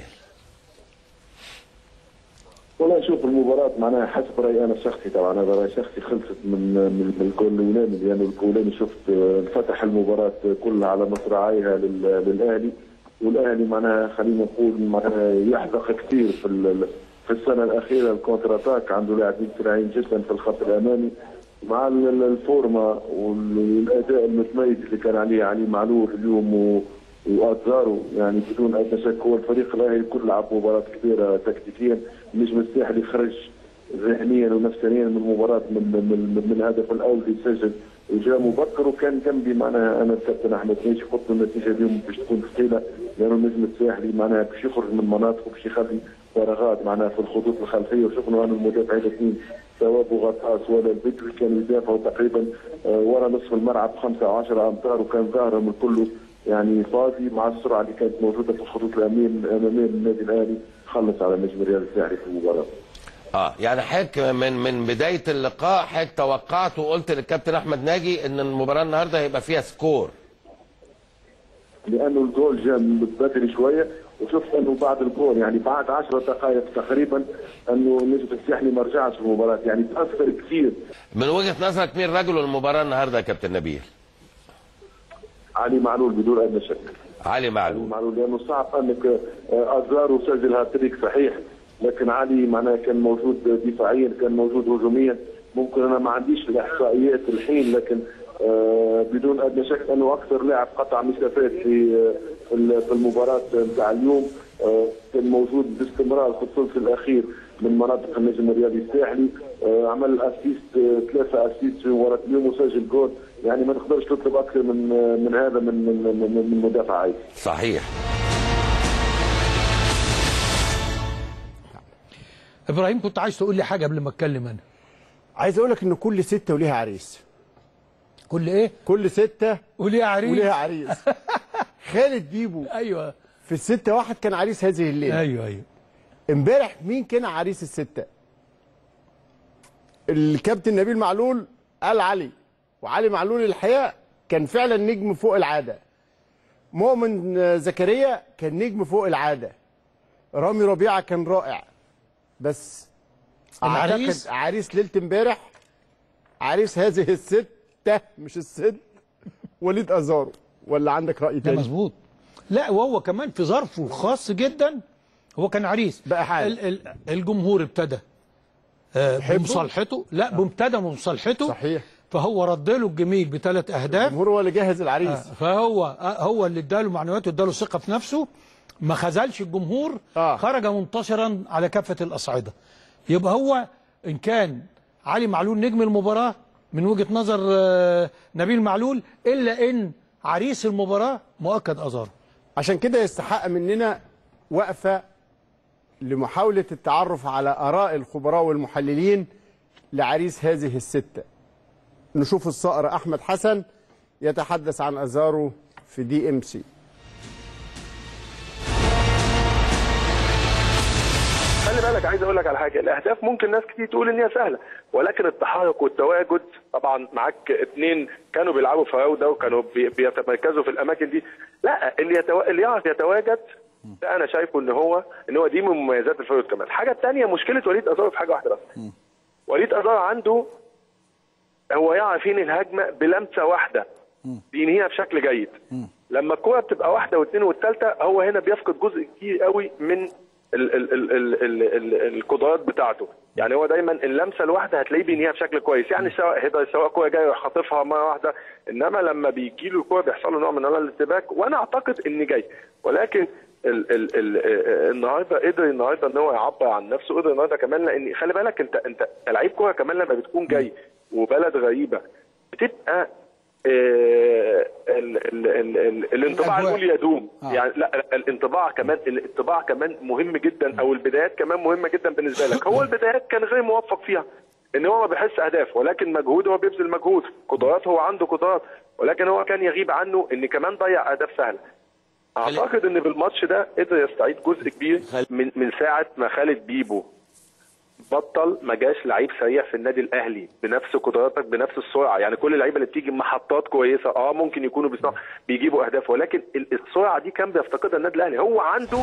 والله شوف المباراة معناها حسب رأيي أنا الشخصي طبعا هذا رأي شخصي خلصت من من من الجول الأولاني لأن الجول الأولاني شفت آه، انفتح المباراة كلها على مصراعيها لل- للأهلي والأهلي معناها خلينا نقول معناها يحدق كثير في ال- في السنة الأخيرة الكونتر أتاك عنده لاعبين سريعين جدا في الخط الأمامي مع ال- ال- الفورمة والأداء المتميز اللي كان عليه علي معلول اليوم و واتزارو يعني بدون ادنى شك هو الفريق الاهلي كل لعب مباراه كبيره تكتيكيا النجم الساحلي خرج ذهنيا ونفسانيا من المباراه من من, من, من الهدف الاول اللي سجل وجاء مبكر وكان جنبي معناها انا الكابتن احمد ميشي قلت له النتيجه اليوم باش تكون ثقيله لانه النجم الساحلي معناها باش يخرج من مناطقه باش يخلي فراغات معناها في الخطوط الخلفيه وشفنا ان المدافعين الاثنين سواء بوغطاس ولا البدري كانوا يدافعوا تقريبا آه، ورا نصف الملعب 5 او 10 امتار وكان ظهرهم الكل يعني فاضي مع السرعه اللي كانت موجوده في الخطوط الاماميه الاماميه للنادي الاهلي خلص على النجم الرياضي الساحلي في المباراه. اه يعني حضرتك من من بدايه اللقاء حضرتك توقعت وقلت للكابتن احمد ناجي ان المباراه النهارده هيبقى فيها سكور لانه الجول جاء من بدري شويه وشفت انه بعد الجول يعني بعد 10 دقائق تقريبا انه النجم الساحلي ما رجعش في المباراه يعني تاثر كثير من وجهه نظرك مين رجل المباراه النهارده يا كابتن نبيل علي معلول بدون ادنى شك. علي معلول علي معلول لانه صعب انك آه، ازارو سجل هاتريك صحيح لكن علي معناها كان موجود دفاعيا كان موجود هجوميا ممكن انا ما عنديش الاحصائيات الحين لكن آه، بدون ادنى شك انه اكثر لاعب قطع مسافات في آه، في ال- في المباراه نتاع اليوم آه، كان موجود باستمرار في الثلث الاخير من مناطق النجم الرياضي الساحلي آه، عمل اسيست آه، ثلاثه اسيست في مباراه اليوم وسجل جول يعني ما نقدرش تطلب اكثر من آه، من هذا من من من, من مدافع عادي صحيح ابراهيم كنت عايز تقول لي حاجه قبل ما اتكلم انا عايز اقول لك ان كل ستة وليها عريس كل ايه كل ستة وليها عريس وليها عريس خالد بيبو ايوه في الستة واحد كان عريس هذه الليلة ايوه ايوه امبارح مين كان عريس الستة الكابتن نبيل معلول قال علي وعلي معلول الحقيقة كان فعلا نجم فوق العادة مؤمن زكريا كان نجم فوق العادة رامي ربيعة كان رائع بس العريس؟ أعتقد عريس ليلة امبارح عريس هذه الستة مش الست وليد أزارو ولا عندك رأي ده تاني؟ مظبوط لا وهو كمان في ظرفه خاص جدا هو كان عريس بقى حال ال ال الجمهور ابتدى آه، يحبه؟ بمصالحته لا ابتدى بمصالحته صحيح فهو رد له الجميل بثلاث اهداف الجمهور هو اللي جهز العريس آه، فهو آه، هو اللي اداله معنويات واداله ثقه في نفسه ما خذلش الجمهور آه. خرج منتصرا على كافه الاصعده يبقى هو ان كان علي معلول نجم المباراه من وجهه نظر آه، نبيل معلول الا ان عريس المباراه مؤكد ازار عشان كده يستحق مننا وقفة لمحاولة التعرف على آراء الخبراء والمحللين لعريس هذه الستة نشوف الصقر أحمد حسن يتحدث عن أزارو في دي ام سي خلي بالك عايز اقول لك على حاجه الاهداف ممكن ناس كتير تقول ان هي سهله ولكن التحرك والتواجد طبعا معاك اثنين كانوا بيلعبوا في راوده وكانوا بي- بيتمركزوا في الاماكن دي لا اللي يتو... اللي يعرف يتواجد ده انا شايفه ان هو ان هو دي من مميزات الفريق كمان الحاجه الثانيه مشكله وليد ازار في حاجه واحده بس وليد ازار عنده هو يعرف ينهي الهجمه بلمسه واحده بينهيها بشكل جيد لما الكوره بتبقى واحده واثنين والثالثه هو هنا بيفقد جزء كبير قوي من ال ال ال ال ال ال القدرات بتاعته يعني هو دايما اللمسه الواحده هتلاقيه بينهيها بشكل كويس يعني سواء هيدا سواء كوره جايه يروح خاطفها مره واحده انما لما بيجي له الكوره بيحصل له نوع من انواع الارتباك وانا اعتقد ان جاي ولكن ال ال ال النهارده قدر النهارده ان هو يعبر عن نفسه قدر النهارده كمان لان خلي بالك انت انت لعيب كوره كمان لما بتكون جاي وبلد غريبه بتبقى آه، ال ال ال ال الانطباع الأجواء. نقول يدوم آه. يعني لا الانطباع كمان الانطباع كمان مهم جدا او البدايات كمان مهمه جدا بالنسبه لك هو البدايات كان غير موفق فيها ان هو ما بيحس اهداف ولكن مجهود هو بيبذل مجهود قدرات هو عنده قدرات ولكن هو كان يغيب عنه ان كمان ضيع اهداف سهله اعتقد ان بالماتش ده قدر يستعيد جزء كبير من من ساعه ما خالد بيبو بطل ما جاش لعيب سريع في النادي الاهلي بنفس قدراتك بنفس السرعه يعني كل اللعيبه اللي بتيجي محطات كويسه اه ممكن يكونوا بيصنعوا بيجيبوا اهداف ولكن ال- السرعه دي كان بيفتقدها النادي الاهلي هو عنده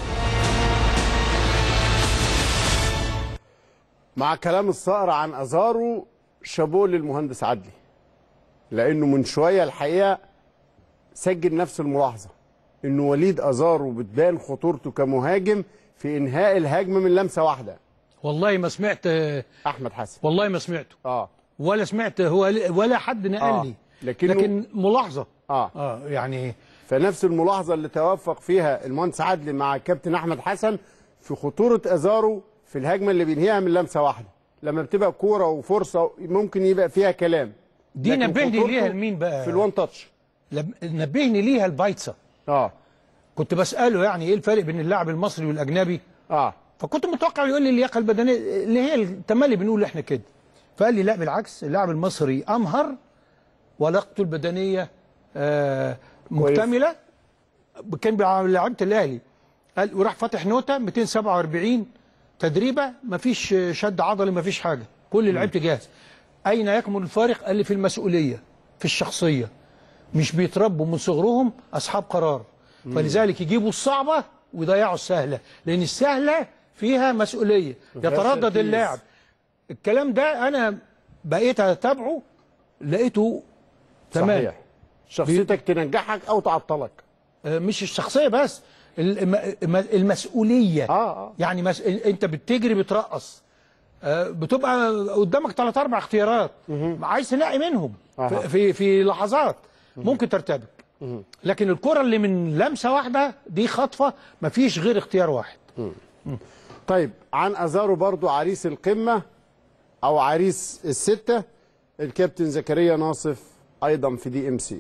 مع كلام الصقر عن ازارو شابوه للمهندس عدلي لانه من شويه الحقيقه سجل نفس الملاحظه انه وليد ازارو بتبان خطورته كمهاجم في انهاء الهجمه من لمسه واحده والله ما سمعت احمد حسن والله ما سمعته اه ولا سمعت هو ولا حد نقل آه. لي لكنه- لكن ملاحظه اه اه يعني فنفس الملاحظه اللي توفق فيها المهندس عدلي مع الكابتن احمد حسن في خطوره ازارو في الهجمه اللي بينهيها من لمسه واحده لما بتبقى كوره وفرصه ممكن يبقى فيها كلام دي لكن نبهني خطورته ليها لمين بقى في الوان تاتش لب- نبهني ليها البايتسا اه كنت بساله يعني ايه الفرق بين اللاعب المصري والاجنبي اه فكنت متوقع يقول لي اللياقه البدنيه اللي هي التملي بنقول احنا كده فقال لي لا بالعكس اللاعب المصري امهر ولياقته البدنيه آه مكتمله كان بيلعب لعيبه الاهلي قال وراح فاتح نوته 247 تدريبه مفيش شد عضلي مفيش حاجه كل لعيبتي جاهز اين يكمن الفارق قال لي في المسؤوليه في الشخصيه مش بيتربوا من صغرهم اصحاب قرار مم. فلذلك يجيبوا الصعبه ويضيعوا السهله لان السهله فيها مسؤوليه وفيها يتردد تركيز. اللاعب الكلام ده انا بقيت اتابعه لقيته تمام صحيح شخصيتك تنجحك او تعطلك آه، مش الشخصيه بس الم- الم- المسؤوليه آه آه. يعني مس... انت بتجري بترقص آه، بتبقى قدامك ثلاث اربع اختيارات عايز تنقي منهم أها. في في, في لحظات ممكن ترتبك لكن الكره اللي من لمسه واحده دي خطفه مفيش غير اختيار واحد طيب عن ازارو برضو عريس القمه او عريس السته الكابتن زكريا ناصف ايضا في دي ام سي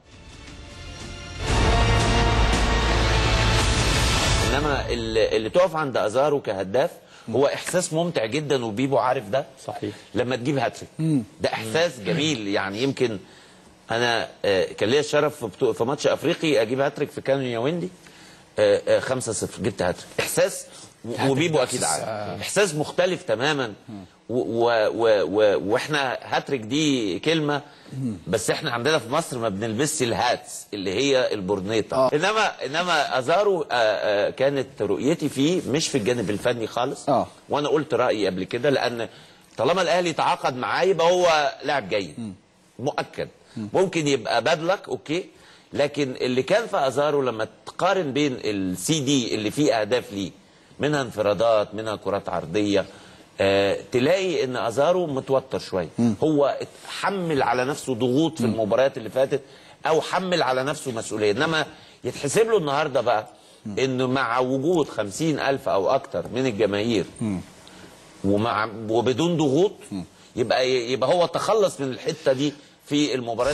انما اللي, اللي تقف عند ازارو كهداف هو احساس ممتع جدا وبيبو عارف ده صحيح لما تجيب هاتريك ده احساس جميل يعني يمكن انا آه، كان ليا الشرف في بطو- في ماتش افريقي اجيب هاتريك في كانون ياوندي 5-0 جبت هاتريك احساس و- هاتريك وبيبو ده اكيد إحساس- عارف آه. احساس مختلف تماما و و و و واحنا هاتريك دي كلمه بس احنا عندنا في مصر ما بنلبسش الهاتس اللي هي البورنيطه آه. انما انما ازارو آه، آه، كانت رؤيتي فيه مش في الجانب الفني خالص اه وانا قلت رايي قبل كده لان طالما الاهلي تعاقد معاه يبقى هو لاعب جيد مؤكد ممكن يبقى بدلك اوكي لكن اللي كان في ازارو لما تقارن بين السي دي اللي فيه اهداف ليه منها انفرادات منها كرات عرضيه آه تلاقي ان ازارو متوتر شويه هو حمل على نفسه ضغوط في المباريات اللي فاتت او حمل على نفسه مسؤوليه انما يتحسب له النهارده بقى انه مع وجود خمسين الف او اكتر من الجماهير ومع وبدون ضغوط يبقى يبقى هو تخلص من الحته دي في المباريات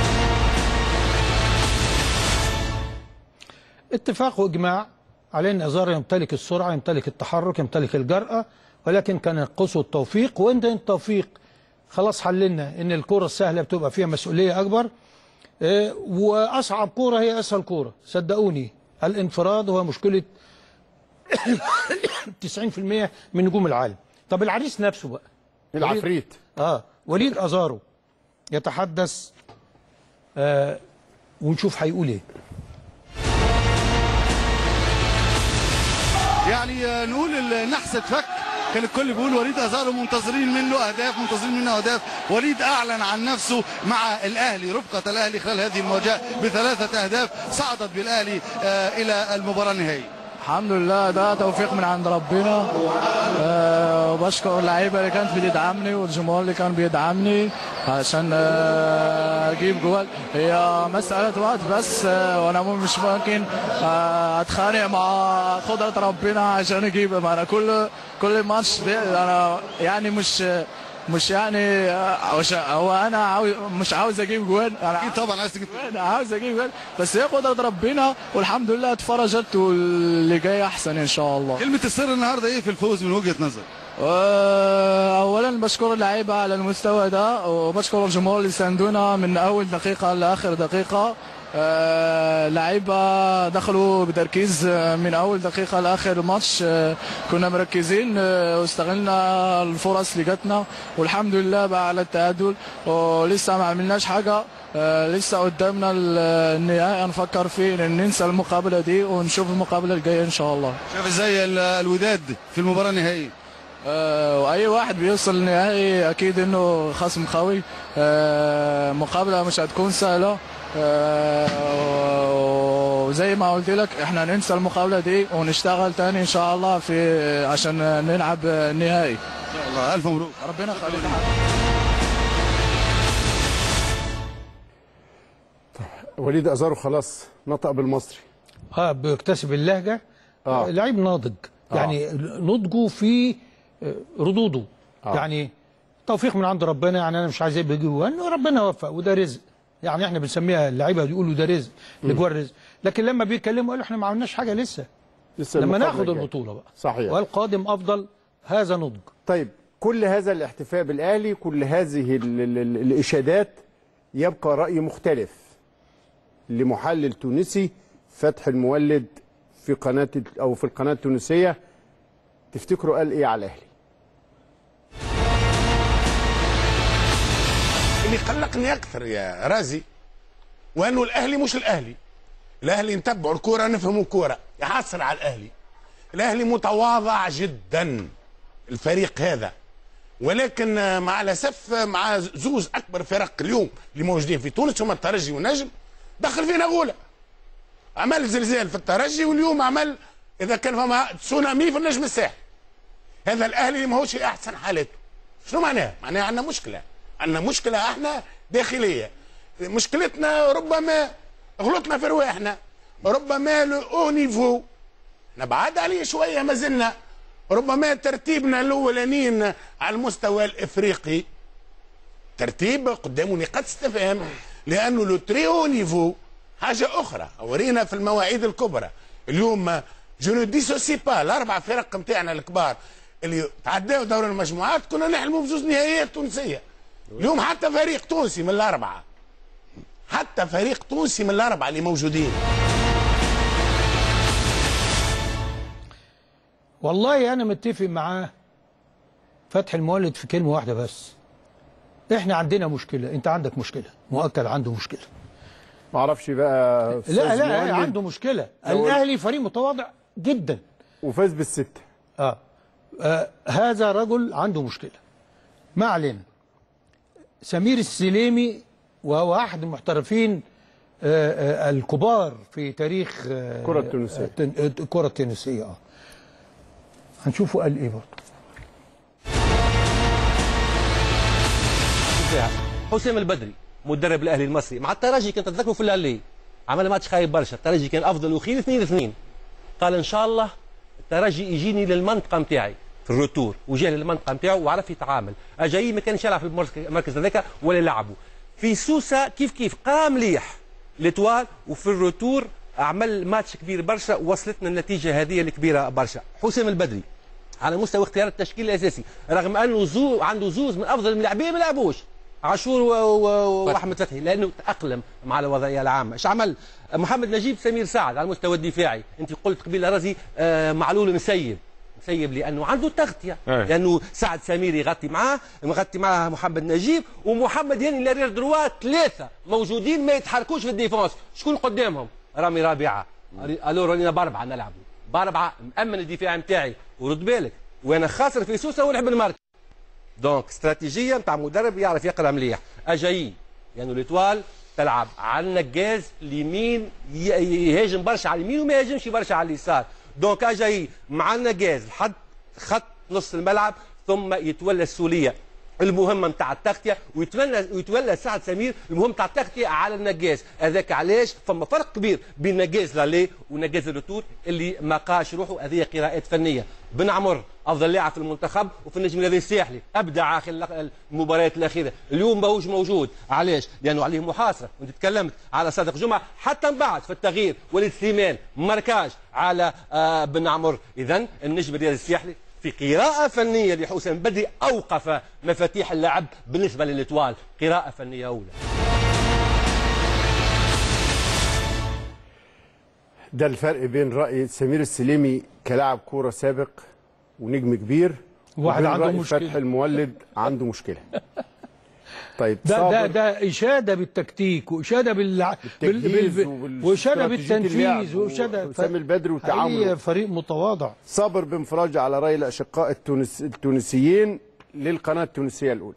اتفاق واجماع على ان ازار يمتلك السرعه يمتلك التحرك يمتلك الجرأه ولكن كان ينقصه التوفيق وانت التوفيق خلاص حللنا ان الكره السهله بتبقى فيها مسؤوليه اكبر اه، واصعب كوره هي اسهل كوره صدقوني الانفراد هو مشكله 90% من نجوم العالم طب العريس نفسه بقى العفريت اه وليد ازارو يتحدث آه ونشوف هيقول ايه يعني آه، نقول النحس اتفك كان الكل بيقول وليد ازارو منتظرين منه اهداف منتظرين منه اهداف وليد اعلن عن نفسه مع الاهلي رفقه الاهلي خلال هذه المواجهه بثلاثه اهداف صعدت بالاهلي آه، الى المباراه النهائيه الحمد لله ده توفيق من عند ربنا أه وبشكر اللعيبه اللي كانت بتدعمني والجمهور اللي كان بيدعمني عشان أه اجيب جوال هي مساله وقت بس أه وانا مش ممكن أه اتخانق مع قدره ربنا عشان اجيب ما انا كل كل ماتش ده انا يعني مش مش يعني آه، مش- هو انا عاوز مش عاوز اجيب جوان انا اكيد طبعا عايز تجيب انا عاوز اجيب جوان بس هي قدره ربنا والحمد لله اتفرجت واللي جاي احسن ان شاء الله كلمه السر النهارده ايه في الفوز من وجهه نظرك اولا بشكر اللعيبه على المستوى ده وبشكر الجمهور اللي ساندونا من اول دقيقه لاخر دقيقه آه، لعيبه دخلوا بتركيز آه، من اول دقيقه لاخر الماتش آه، كنا مركزين آه، واستغلنا الفرص اللي جاتنا والحمد لله بقى على التعادل ولسه ما عملناش حاجه آه، لسه قدامنا ال- النهائي نفكر فيه إن ننسى المقابله دي ونشوف المقابله الجايه ان شاء الله شايف ازاي ال- الوداد في المباراه النهائيه آه، واي واحد بيوصل النهائي اكيد انه خصم قوي آه، مقابله مش هتكون سهله آه، وزي ما قلت لك احنا ننسى المقابله دي ونشتغل تاني ان شاء الله في عشان نلعب النهائي ان شاء الله الف مبروك ربنا يخليك وليد ازارو خلاص نطق بالمصري اه بيكتسب اللهجه آه. آه. لعيب ناضج آه. يعني نضجه في آه، ردوده آه. آه. يعني توفيق من عند ربنا يعني انا مش عايز يبقى جوه ربنا وفق وده رزق يعني احنا بنسميها اللعيبه بيقولوا ده رزق الاجوال رزق لكن لما بيتكلموا قالوا احنا ما عملناش حاجه لسه لسه لما المقابلة ناخد الجاية. البطوله بقى صحيح والقادم افضل هذا نضج طيب كل هذا الاحتفاء بالاهلي كل هذه ال ال ال الاشادات يبقى راي مختلف لمحلل تونسي فتح المولد في قناه او في القناه التونسيه تفتكروا قال ايه على الاهلي اللي قلقني اكثر يا رازي وانه الاهلي مش الاهلي الاهلي نتبعوا الكوره نفهموا الكوره يحصل على الاهلي الاهلي متواضع جدا الفريق هذا ولكن آه، مع الاسف آه، مع زوز اكبر فرق اليوم اللي موجودين في تونس هما الترجي والنجم دخل فينا غوله عمل زلزال في الترجي واليوم عمل اذا كان فما تسونامي في النجم الساحلي هذا الاهلي اللي ماهوش في احسن حالاته شنو معناها؟ معناها عندنا مشكله عندنا مشكله احنا داخليه مشكلتنا ربما غلطنا في رواحنا ربما لو او نيفو احنا بعاد عليه شويه ما زلنا ربما ترتيبنا الاولانيين على المستوى الافريقي ترتيب قدامه نقاط استفهام لانه لو تري او نيفو حاجه اخرى ورينا في المواعيد الكبرى اليوم جو نو ديسوسي با الاربع فرق نتاعنا الكبار اللي تعداوا دور المجموعات كنا نحلموا بزوز نهائيات تونسيه اليوم حتى فريق تونسي من الاربعه حتى فريق تونسي من الاربعه اللي موجودين والله انا متفق معاه فتح المولد في كلمه واحده بس احنا عندنا مشكله انت عندك مشكله مؤكد عنده مشكله ما اعرفش بقى لا أستاذ لا مولد عنده مشكله لو- الاهلي فريق متواضع جدا وفاز بالسته آه. آه هذا رجل عنده مشكله ما علينا سمير السليمي وهو احد المحترفين آه آه الكبار في تاريخ آه الكرة التونسية. آه، التن- آه، الكره التونسيه اه هنشوفه قال ايه برضه حسام البدري مدرب الاهلي المصري مع الترجي كنت تذكروا في اللي عمل ماتش خايب برشا الترجي كان افضل وخير 2 2 قال ان شاء الله الترجي يجيني للمنطقه نتاعي في الروتور وجا للمنطقه نتاعو وعرف يتعامل اجاي ما كانش يلعب في المركز- المركز هذاك ولا لعبه في سوسه كيف كيف قام مليح لتوال وفي الروتور عمل ماتش كبير برشا وصلتنا النتيجه هذه الكبيره برشا حسام البدري على مستوى اختيار التشكيل الاساسي رغم انه زو عنده زوز من افضل اللاعبين ما لعبوش عاشور و- و- واحمد فتحي لانه تاقلم مع الوضعيه العامه ايش عمل محمد نجيب سمير سعد على المستوى الدفاعي انت قلت قبيله رازي آه، معلول مسيب مسيب لانه عنده تغطيه أي. لانه سعد سمير يغطي معاه يغطي معاه محمد نجيب ومحمد هاني لارير دروا ثلاثه موجودين ما يتحركوش في الديفونس شكون قدامهم رامي رابعه الو رانينا باربعه نلعبوا باربعه مامن الدفاع نتاعي ورد بالك وانا خاسر في سوسه ونلعب المارك دونك استراتيجيه نتاع مدرب يعرف يقرا مليح اجايين يعني ليتوال تلعب على النقاز اليمين ي- يهاجم برشا على اليمين وما يهاجمش برشا على اليسار دونك اجاي مع النقاز لحد خط نص الملعب ثم يتولى السوليه المهمه نتاع التغطيه ويتولى ويتولى سعد سمير المهم نتاع التغطيه على النقاز هذاك علاش فما فرق كبير بين نقاز لالي ونقاز الروتور اللي ما قاش روحه هذه قراءات فنيه بن عمر افضل لاعب في المنتخب وفي النجم الذي الساحلي ابدع اخر المباريات الاخيره اليوم ماهوش موجود علاش لانه عليه محاصره وانت تكلمت على صادق جمعه حتى من بعد في التغيير وليد سليمان ماركاج على آه بن عمر اذا النجم الرياضي الساحلي في قراءة فنية لحسام بدري أوقف مفاتيح اللعب بالنسبة للإتوال قراءة فنية أولى ده الفرق بين رأي سمير السليمي كلاعب كورة سابق ونجم كبير واحد وبين عنده رأي مشكلة. فتحي المولد عنده مشكلة طيب ده ده صابر ده اشاده بالتكتيك واشاده بال بال- بالتجهيز بال- وبال- واشاده استراتيجية بالتنفيذ اللعب واشاده وحسام البدري وتعامله. حقيقي فريق متواضع صابر بن فرج على رأي الأشقاء التونس التونسيين للقناة التونسية الأولى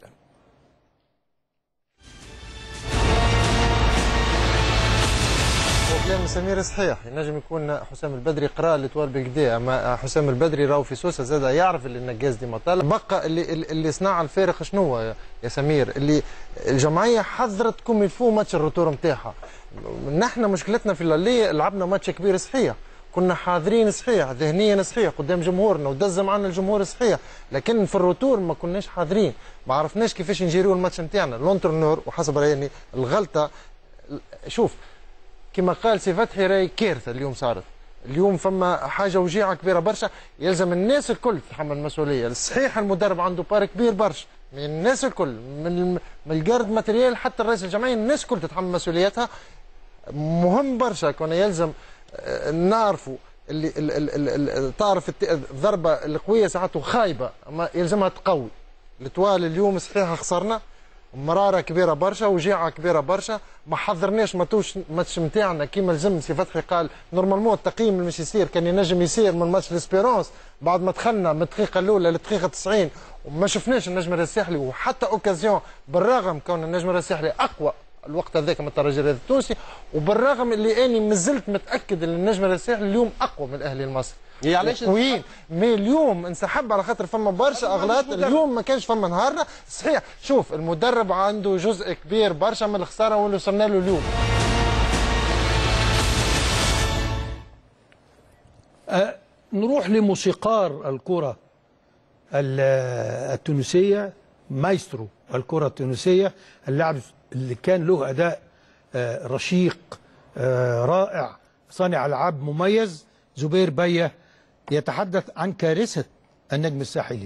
وكلام سمير صحيح ينجم يكون حسام البدري قرا الاطوال بالكدا اما حسام البدري راهو في سوسه زاد يعرف اللي النقاز ديما طالع بقى اللي اللي صنع الفارق شنو هو يا- يا سمير اللي الجمعيه حضرت كوم يفو ماتش الروتور نتاعها نحن مشكلتنا في اللي لعبنا ماتش كبير صحيح كنا حاضرين صحيح ذهنيا صحيح قدام جمهورنا ودز معنا الجمهور صحيح لكن في الروتور ما كناش حاضرين ما عرفناش كيفاش نجيروا الماتش نتاعنا لونترنور وحسب رايي الغلطه شوف كما قال سي فتحي راهي كارثه اليوم صارت اليوم فما حاجه وجيعه كبيره برشا يلزم الناس الكل تتحمل المسؤوليه صحيح المدرب عنده بار كبير برشا من الناس الكل من الم- من الجارد ماتريال حتى الرئيس الجمعيه الناس الكل تتحمل مسؤوليتها مهم برشا كنا يلزم آه، نعرفوا اللي ال- ال- ال- ال- تعرف الت- الضربه القويه ساعته خايبه اما يلزمها تقوي التوال اليوم صحيح خسرنا مراره كبيره برشا وجيعه كبيره برشا ما حضرناش ماتوش ماتش نتاعنا كيما لزم سي فتحي قال نورمالمون التقييم اللي مش يصير كان ينجم يصير من ماتش ليسبيرونس بعد ما دخلنا من الدقيقه الاولى للدقيقه 90 وما شفناش النجم الساحلي وحتى اوكازيون بالرغم كون النجم الساحلي اقوى الوقت هذاك من الترجي الرياضي التونسي وبالرغم اللي اني مازلت متاكد ان النجم الساحلي اليوم اقوى من الاهلي المصري هي علاش قويين مي اليوم انسحب على خاطر فما برشا اغلاط اليوم ما كانش فما نهارنا صحيح شوف المدرب عنده جزء كبير برشا من الخساره واللي وصلنا له اليوم أه نروح لموسيقار الكرة ال- التونسية مايسترو الكرة التونسية اللاعب اللي كان له أداء آه، رشيق آه، رائع صانع ألعاب مميز زبير بية يتحدث عن كارثة النجم الساحلي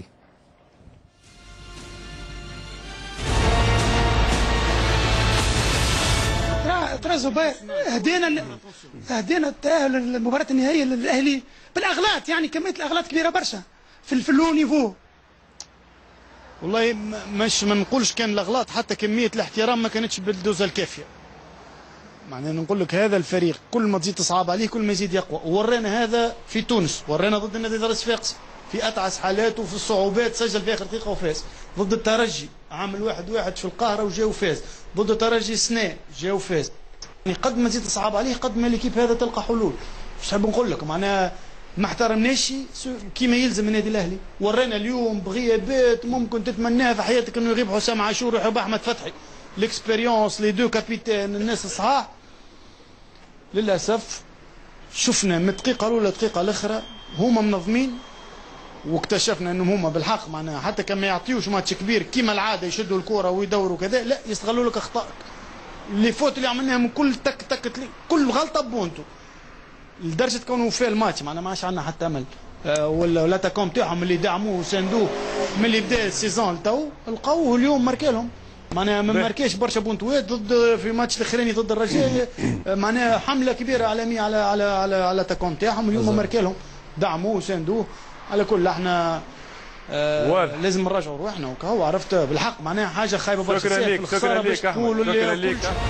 ترى ترى زبير هدينا ال- هدينا التاهل المباراة النهائية للأهلي بالأغلاط يعني كمية الأغلاط كبيرة برشا في ال- في اللو نيفو والله م- مش ما نقولش كان الاغلاط حتى كميه الاحترام ما كانتش بالدوزه الكافيه معناه نقول لك هذا الفريق كل ما تزيد تصعب عليه كل ما يزيد يقوى وورينا هذا في تونس ورينا ضد النادي دار الصفاقسي في اتعس حالاته وفي الصعوبات سجل في اخر دقيقه وفاز ضد الترجي عامل واحد واحد في القاهره وجا وفاز ضد الترجي سنة جا وفاز يعني قد ما تزيد تصعب عليه قد ما ليكيب هذا تلقى حلول مش حاب نقول لك معناها ما احترمناش سو- كيما يلزم النادي الاهلي ورانا اليوم بغيابات ممكن تتمناها في حياتك انه يغيب حسام عاشور ويحب احمد فتحي الاكسبيريونس لي دو كابيتان الناس الصحاح للاسف شفنا من الدقيقه الاولى للدقيقه الاخرى هما منظمين واكتشفنا انهم هما بالحق معناها حتى كان ما يعطيوش ماتش كبير كيما العاده يشدوا الكره ويدوروا كذا لا يستغلوا لك اخطائك اللي فوت اللي عملناها من كل تك تك تلي- كل غلطه بونتو لدرجه كونه في الماتش معنا ما عادش عندنا حتى امل آه، ولا ولا تاكوم تاعهم اللي دعموه وساندوه من اللي بدا السيزون تو لقوه اليوم ماركالهم معناها ما باهي. ماركاش برشا بونتوات ضد في الماتش الاخراني ضد الرجاء آه، معناها حمله كبيره عالميه على على على على تاكوم تاعهم اليوم ماركالهم دعموه وساندوه على كل احنا آه لازم نراجعوا روحنا وكهو عرفت بالحق معناها حاجه خايبه برشا شكرا سيف ليك الخسارة شكرا باش ليك احمد تقولوا اللي شكرا كل ليك شيء.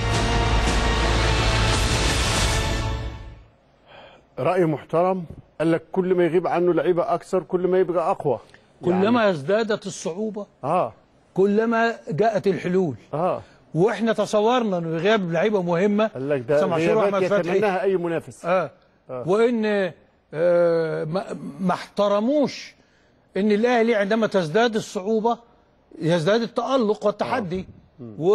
رأي محترم قال لك كل ما يغيب عنه لعيبة أكثر كل ما يبقى أقوى كلما ازدادت الصعوبة اه كلما جاءت الحلول اه واحنا تصورنا انه غياب لعيبه مهمه قال لك ده غيابات يتمناها أي منافس اه, آه. وان آه ما, ما احترموش ان الاهلي عندما تزداد الصعوبه يزداد التالق والتحدي و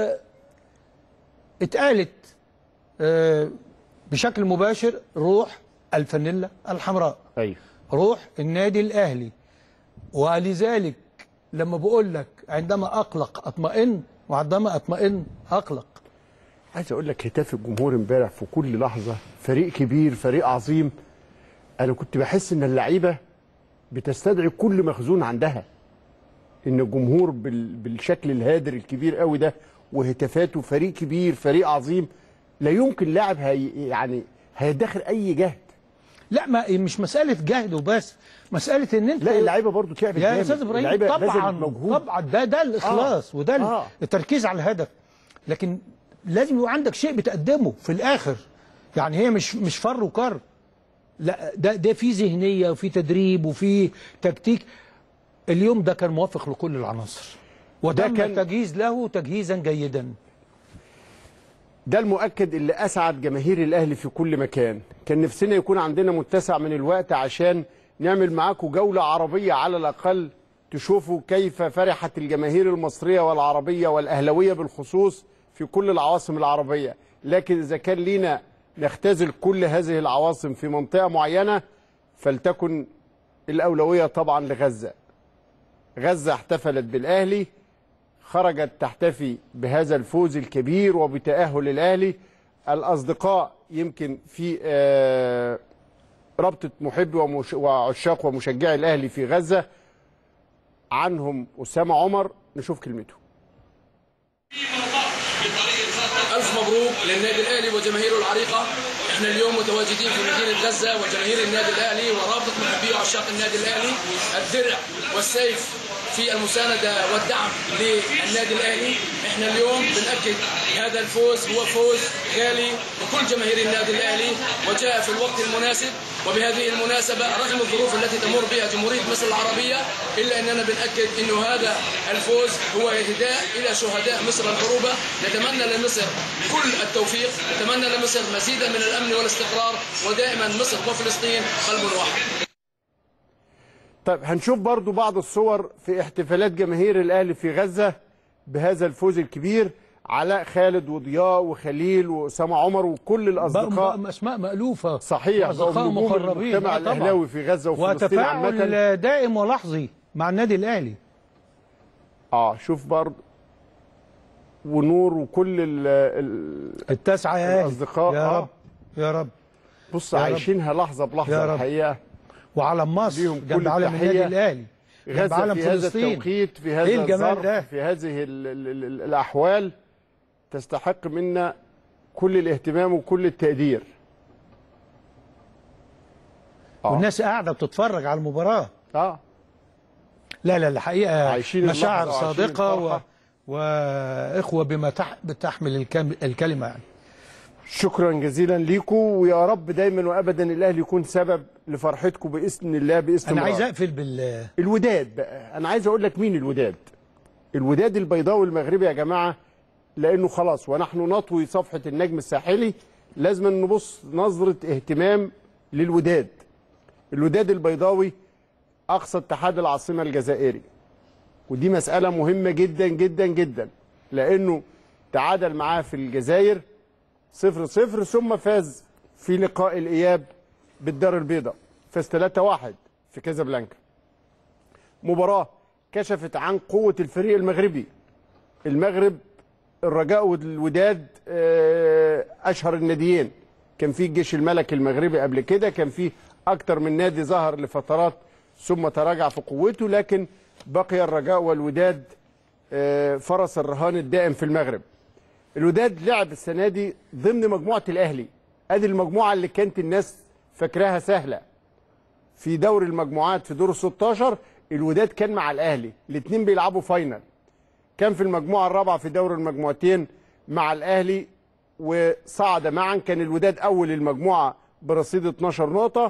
اتقالت آه بشكل مباشر روح الفانيلا الحمراء ايوه روح النادي الاهلي ولذلك لما بقول لك عندما اقلق اطمئن وعندما اطمئن اقلق عايز اقول لك هتاف الجمهور امبارح في كل لحظه فريق كبير فريق عظيم انا كنت بحس ان اللعيبه بتستدعي كل مخزون عندها ان الجمهور بال... بالشكل الهادر الكبير قوي ده وهتافاته فريق كبير فريق عظيم لا يمكن لاعب هي... يعني هيدخر اي جهد لا ما مش مساله جهد وبس مساله ان انت لا اللعيبه برضو تعبت يا جامد. استاذ ابراهيم اللعيبة طبعا بذلت مجهود. طبعا ده ده الاخلاص آه. وده آه. التركيز على الهدف لكن لازم يبقى عندك شيء بتقدمه في الاخر يعني هي مش مش فر وكر لا ده ده في ذهنيه وفي تدريب وفي تكتيك اليوم ده كان موافق لكل العناصر وتم كان- التجهيز له تجهيزا جيدا ده المؤكد اللي اسعد جماهير الاهلي في كل مكان كان نفسنا يكون عندنا متسع من الوقت عشان نعمل معاكم جوله عربيه على الاقل تشوفوا كيف فرحت الجماهير المصريه والعربيه والاهلاويه بالخصوص في كل العواصم العربيه لكن اذا كان لينا نختزل كل هذه العواصم في منطقه معينه فلتكن الاولويه طبعا لغزه غزه احتفلت بالاهلي خرجت تحتفي بهذا الفوز الكبير وبتأهل الأهلي الأصدقاء يمكن في آه، رابطة محبي ومش- وعشاق ومشجعي الأهلي في غزة عنهم أسامة عمر نشوف كلمته ألف مبروك للنادي الأهلي وجماهيره العريقة احنا اليوم متواجدين في مدينة غزة وجماهير النادي الأهلي ورابطة محبي وعشاق النادي الأهلي الدرع والسيف في المساندة والدعم للنادي الأهلي احنا اليوم بنأكد هذا الفوز هو فوز غالي لكل جماهير النادي الأهلي وجاء في الوقت المناسب وبهذه المناسبة رغم الظروف التي تمر بها جمهورية مصر العربية إلا أننا بنأكد أنه هذا الفوز هو إهداء إلى شهداء مصر الحروبة نتمنى لمصر كل التوفيق نتمنى لمصر مزيدا من الأمن والاستقرار ودائما مصر وفلسطين قلب واحد طيب هنشوف برضو بعض الصور في احتفالات جماهير الأهلي في غزة بهذا الفوز الكبير علاء خالد وضياء وخليل وأسامة عمر وكل الأصدقاء بقوا اسماء مألوفة صحيح بقوا وأصدقاء نجوم مقربين المجتمع آه طبعاً. الأهلاوي في غزة وفلسطين عامة وتفاعل دائم ولحظي مع النادي الأهلي اه شوف برضه ونور وكل ال ال التسعة يا أهلي. الأصدقاء يا آه. رب يا رب بص يا رب. عايشينها لحظة بلحظة يا رب. الحقيقة وعلم مصر ليهم جنب كل علم التحية. النادي الأهلي جنب غزة علم في هذا فلسطين التوقيت في هذا إيه الجمال الظرف ده؟ في هذه ال ال ال ال الأحوال تستحق منا كل الاهتمام وكل التقدير والناس قاعدة بتتفرج على المباراة اه لا لا الحقيقة عايشين مشاعر اللحظة وعايشين صادقة و... الفرحة. وإخوة بما تح... بتحمل الكم... الكلمة يعني شكرا جزيلا ليكم ويا رب دايما وابدا الاهلي يكون سبب لفرحتكم باذن الله باذن أنا الله عايز أقفل بال الوداد بقى انا عايز اقول لك مين الوداد الوداد البيضاوي المغربي يا جماعه لانه خلاص ونحن نطوي صفحه النجم الساحلي لازم نبص نظره اهتمام للوداد الوداد البيضاوي اقصى اتحاد العاصمه الجزائري ودي مساله مهمه جدا جدا جدا لانه تعادل معاه في الجزائر صفر صفر ثم فاز في لقاء الاياب بالدار البيضاء فاز 3-1 في كازابلانكا مباراة كشفت عن قوة الفريق المغربي المغرب الرجاء والوداد آه، أشهر الناديين كان في الجيش الملكي المغربي قبل كده كان في أكتر من نادي ظهر لفترات ثم تراجع في قوته لكن بقي الرجاء والوداد آه، فرس الرهان الدائم في المغرب الوداد لعب السنة دي ضمن مجموعة الأهلي ادي المجموعة اللي كانت الناس فاكراها سهلة في دور المجموعات في دور ال 16 الوداد كان مع الاهلي الاثنين بيلعبوا فاينل كان في المجموعه الرابعه في دور المجموعتين مع الاهلي وصعد معا كان الوداد اول المجموعه برصيد 12 نقطه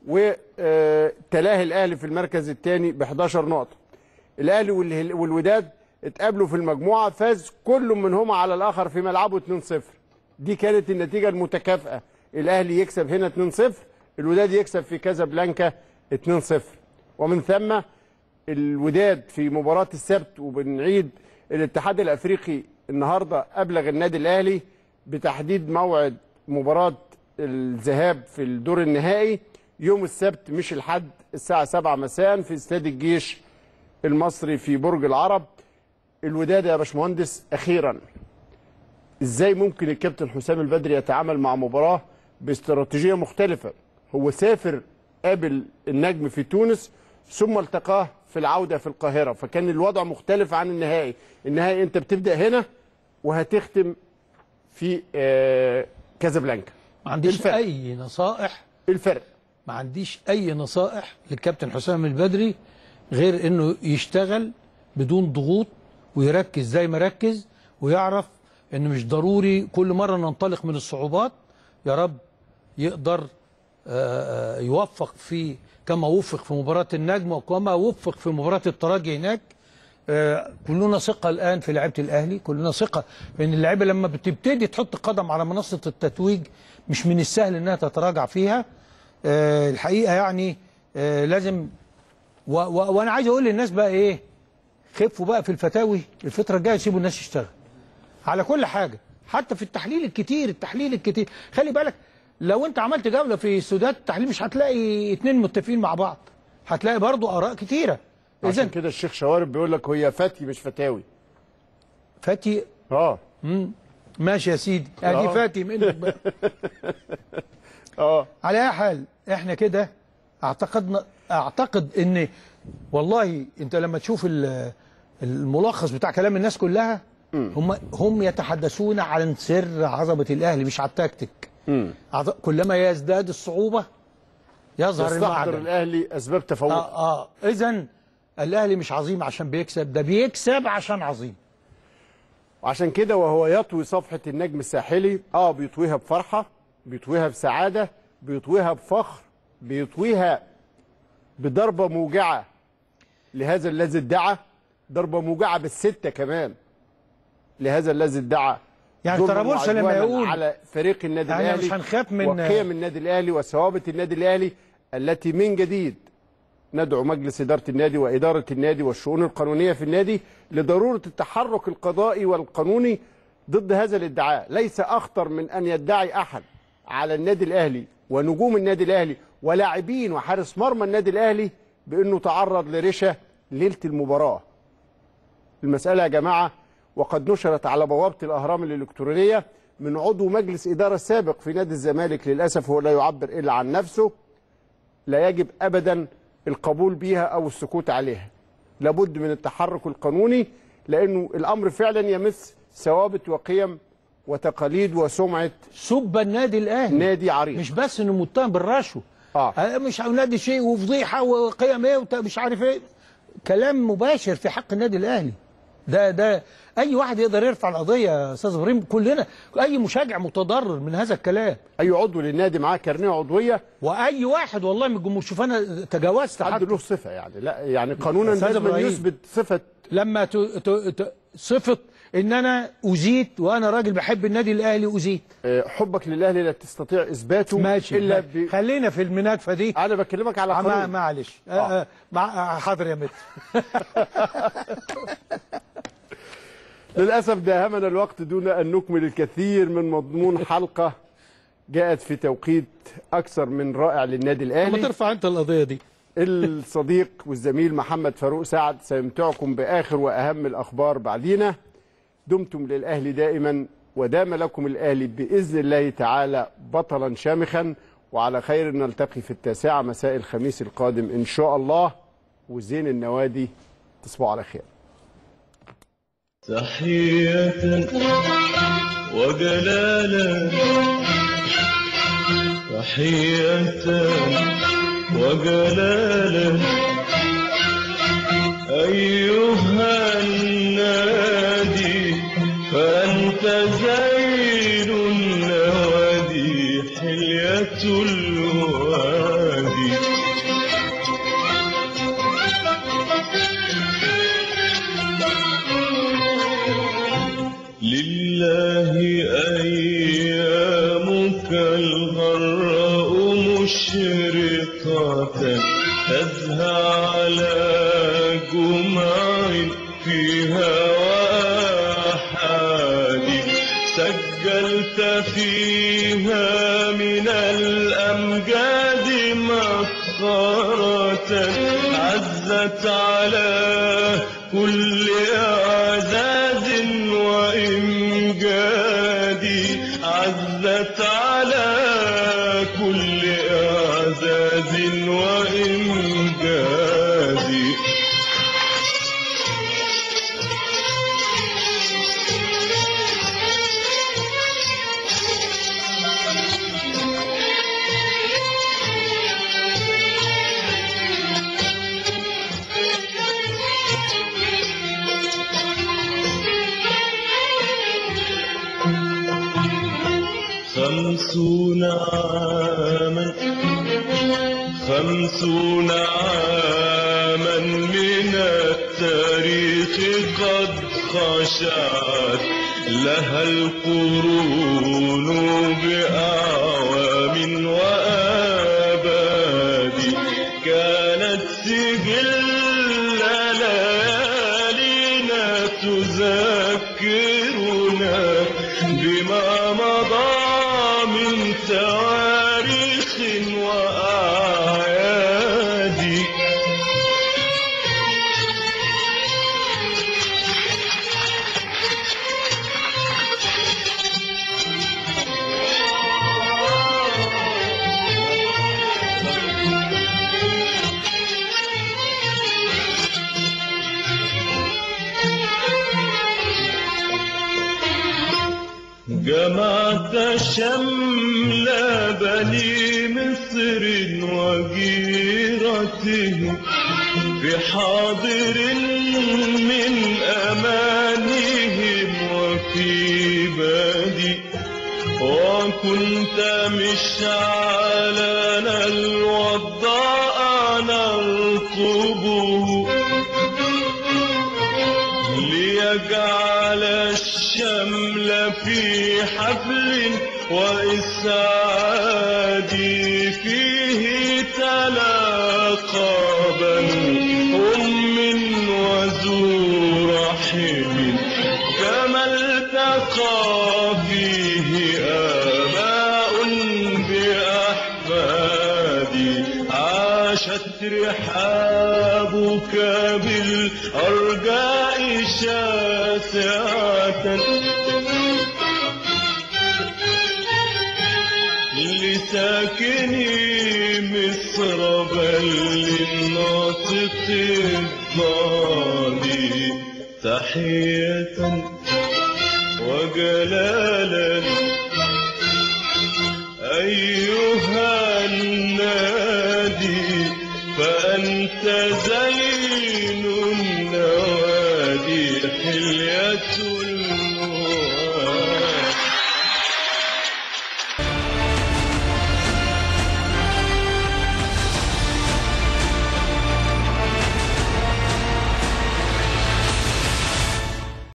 وتلاه الاهلي في المركز الثاني ب 11 نقطه الاهلي والهل- والوداد اتقابلوا في المجموعه فاز كل منهما على الاخر في ملعبه 2-0 دي كانت النتيجه المتكافئه الاهلي يكسب هنا 2-0 الوداد يكسب في كازابلانكا 2-0 ومن ثم الوداد في مباراه السبت وبنعيد الاتحاد الافريقي النهارده ابلغ النادي الاهلي بتحديد موعد مباراه الذهاب في الدور النهائي يوم السبت مش الحد الساعه 7 مساء في استاد الجيش المصري في برج العرب الوداد يا باشمهندس اخيرا ازاي ممكن الكابتن حسام البدري يتعامل مع مباراه باستراتيجيه مختلفه هو سافر قابل النجم في تونس ثم التقاه في العوده في القاهره فكان الوضع مختلف عن النهائي النهائي انت بتبدا هنا وهتختم في آه، كازابلانكا ما عنديش الفرق. اي نصائح الفرق ما عنديش اي نصائح للكابتن حسام البدري غير انه يشتغل بدون ضغوط ويركز زي ما ركز ويعرف ان مش ضروري كل مره ننطلق من الصعوبات يا رب يقدر آه، آه، يوفق في كما وفق في مباراه النجم وكما وفق في مباراه الترجي هناك آه، كلنا ثقه الان في لعيبه الاهلي كلنا ثقه في ان اللعيبه لما بتبتدي تحط قدم على منصه التتويج مش من السهل انها تتراجع فيها آه، الحقيقه يعني آه، لازم و و وانا عايز اقول للناس بقى ايه خفوا بقى في الفتاوي الفتره الجايه سيبوا الناس تشتغل على كل حاجه حتى في التحليل الكتير التحليل الكتير خلي بالك لو انت عملت جوله في سودات التحليل مش هتلاقي اتنين متفقين مع بعض هتلاقي برضو اراء كتيره عشان كده الشيخ شوارب بيقول لك هي فتي مش فتاوي فاتي اه مم. ماشي يا سيدي ادي آه. فاتي منك بقى اه على اي حال احنا كده اعتقدنا اعتقد ان والله انت لما تشوف ال- الملخص بتاع كلام الناس كلها هم هم يتحدثون عن سر عظمه الاهلي مش على التكتيك عظ- كلما يزداد الصعوبه يظهر يستحضر المعدن الاهلي اسباب تفوق اه اه اذا الاهلي مش عظيم عشان بيكسب ده بيكسب عشان عظيم وعشان كده وهو يطوي صفحة النجم الساحلي اه بيطويها بفرحة بيطويها بسعادة بيطويها بفخر بيطويها بضربة موجعة لهذا الذي ادعى ضربة موجعة بالستة كمان لهذا الذي ادعى يعني ظلماً طرابلس لما وعدوانا يقول على فريق النادي احنا الاهلي مش هنخاف من- وقيم النادي الاهلي وثوابت النادي الاهلي التي من جديد ندعو مجلس إدارة النادي وإدارة النادي والشؤون القانونية في النادي لضرورة التحرك القضائي والقانوني ضد هذا الادعاء ليس أخطر من أن يدعي أحد على النادي الأهلي ونجوم النادي الأهلي ولاعبين وحارس مرمى النادي الأهلي بأنه تعرض لرشا ليلة المباراة المسألة يا جماعة وقد نشرت على بوابة الأهرام الإلكترونية من عضو مجلس إدارة سابق في نادي الزمالك للأسف هو لا يعبر إلا عن نفسه لا يجب ابدا القبول بيها او السكوت عليها لابد من التحرك القانوني لانه الامر فعلا يمس ثوابت وقيم وتقاليد وسمعه سب النادي الاهلي نادي عريق مش بس انه متهم بالرشوه اه مش نادي شيء وفضيحه وقيم ايه وت- مش عارف ايه كلام مباشر في حق النادي الاهلي ده ده اي واحد يقدر يرفع القضيه يا استاذ ابراهيم كلنا اي مشجع متضرر من هذا الكلام اي عضو للنادي معاه كارنيه عضويه واي واحد والله من الجمهور شوف انا تجاوزت حد حتى له صفه يعني لا يعني قانونا أستاذ لازم إبراهيم. يثبت صفه لما ت... ت... ت... صفه ان انا اذيت وانا راجل بحب النادي الاهلي اذيت حبك للاهلي لا تستطيع اثباته ماشي الا ماشي. خلينا في المناكفه دي انا بكلمك على آه، ما- قانون معلش آه. آه. آه. مع... آه، حاضر يا متر للأسف داهمنا الوقت دون أن نكمل الكثير من مضمون حلقة جاءت في توقيت أكثر من رائع للنادي طب الأهلي ما ترفع انت القضيه دي الصديق والزميل محمد فاروق سعد سيمتعكم بآخر وأهم الأخبار بعدينا دمتم للأهلي دائما ودام لكم الأهلي بإذن الله تعالى بطلا شامخا وعلى خير نلتقي في التاسعة مساء الخميس القادم إن شاء الله وزين النوادي تصبحوا على خير تحية وجلالا تحية وجلالا أيها النادي فأنت زين النوادي حلية الوادي لله أيامك الغراء مشرقة تزهى على جمع فيها وآحاد سجلت فيها من الأمجاد مفخرة عزت على كل أعزاز وإمجاد عزت على كل أعزاز وإمجاد خمسون عاما خمسون عاما من التاريخ قد خشعت لها القرون بأعوام وآباد كانت سجل ليالينا تذكرنا بما مضى من تواريخ وأعياد جمعت شمل بني مصر وجيرتهم بحاضر من أمانهم وفي بادي وكنت مشعلنا الوضاء نرقبه ليجعل الشمل في حفل وإسعاد فيه تلاقى بنو أم وذو رحم كما التقى فيه آباء بأحفاد عاشت رحابك بالأرجاء شاسعة لساكني مصر بل للناطق الضالي تحية وجلالا أيها النادي فأنت زين النوادي حلية